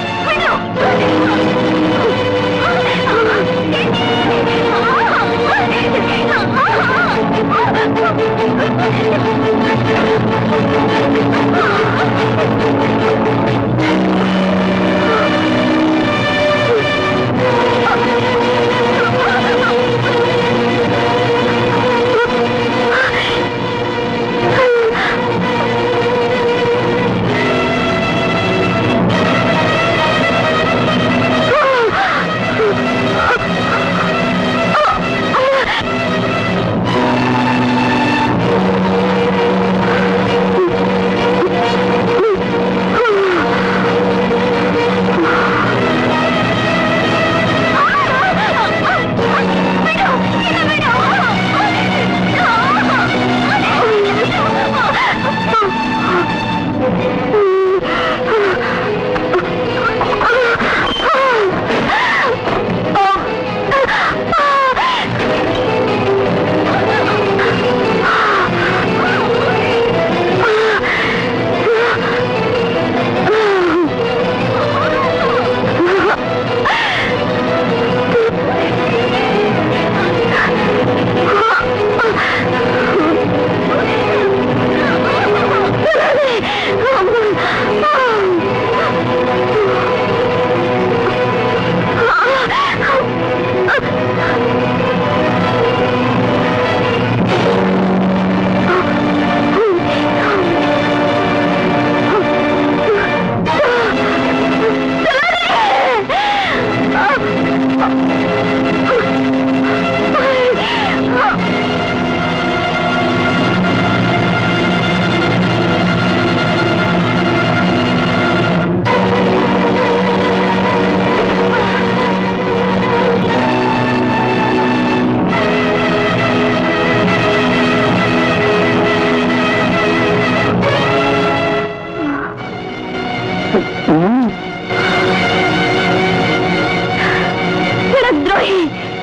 ദ്രോഹി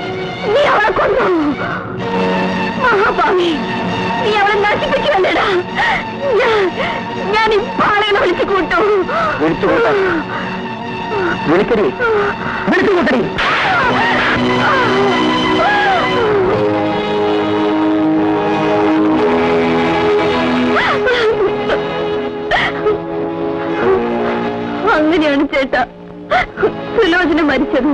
നീ അവളെ കൊന്നു മഹാഭാവി നീ അവളെ നശിപ്പിക്കുമല്ലേടാ ഞാൻ ഞാൻ ഇപ്പൊ ആളുകളെ വിളിച്ചു കൂട്ടു വിളിച്ചു കൂട്ടാം വിളിക്കടി വിളിച്ചു കൂട്ടടി അങ്ങനെയാണ് ചേട്ടാ സുലോചന മരിച്ചത്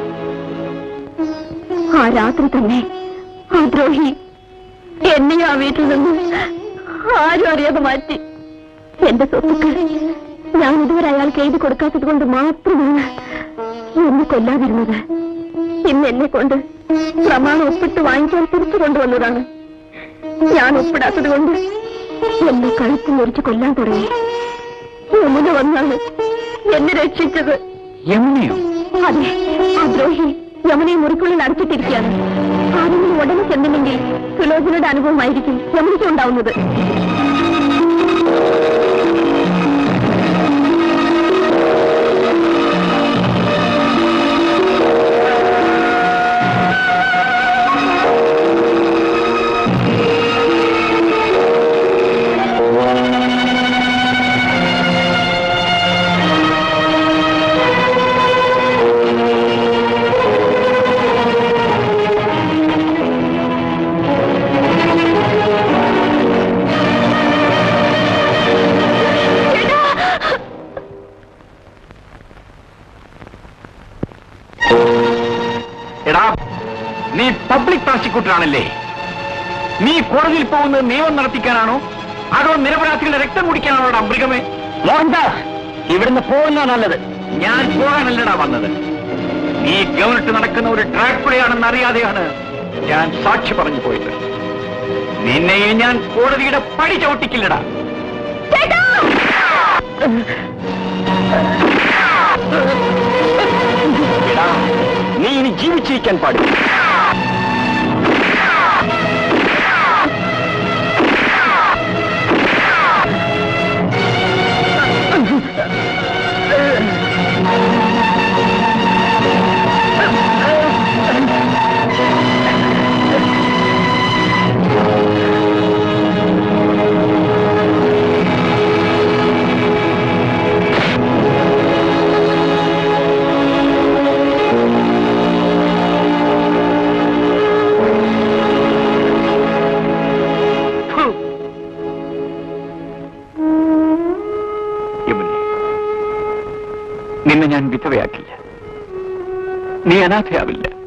ആ രാത്രി തന്നെ ആ ദ്രോഹി എന്നെ ആ വീട്ടിൽ നിന്ന് ആരും അറിയാതെ മാറ്റി എന്റെ സ്വത്തുക്കൾ ഞാൻ ഇതുവരെ അയാൾക്ക് എഴുതി കൊടുക്കാത്തത് കൊണ്ട് മാത്രമാണ് എന്നെ കൊല്ലാതിരുന്നത് ഇന്ന് എന്നെ കൊണ്ട് പ്രമാണം ഒപ്പിട്ട് വാങ്ങിക്കാൻ തിരിച്ചു കൊണ്ടുവന്നതാണ് ഞാൻ ഒപ്പിടാത്തത് കൊണ്ട് എന്നെ കഴുത്ത് മുറിച്ച് കൊല്ലാൻ തുടങ്ങി യമുന വന്നാണ് എന്നെ രക്ഷിച്ചത് യമുനയോ അതെ ആ ദ്രോഹി യമുനയെ മുറിക്കുള്ളിൽ അടച്ചിട്ടിരിക്കുകയാണ് ആരെങ്കിലും ഉടനെ ചെന്നില്ലെങ്കിൽ സുലോചനയുടെ അനുഭവമായിരിക്കും യമുനയ്ക്ക് ഉണ്ടാവുന്നത് എടാ നീ പബ്ലിക് പ്രോസിക്യൂട്ടർ ആണല്ലേ നീ കോടതിയിൽ പോകുന്നത് നിയമം നടത്തിക്കാനാണോ അതോ നിരപരാധികളുടെ രക്തം കുടിക്കാനാണോ മൃഗമേ മോഹൻദാസ് ഇവിടുന്ന് പോകുന്ന നല്ലത് ഞാൻ പോകാനല്ലടാ വന്നത് നീ ഗവൺമെന്റ് നടക്കുന്ന ഒരു ഡ്രാക്കുളയാണെന്ന് അറിയാതെയാണ് ഞാൻ സാക്ഷി പറഞ്ഞു പോയത് നിന്നെയും ഞാൻ കോടതിയുടെ പടി ചവിട്ടിക്കില്ലടാ എടാ, നീ ഇനി ജീവിച്ചിരിക്കാൻ പാടില്ല നിന്നെ ഞാൻ വിധവയാക്കില്ല നീ അനാഥയാവില്ല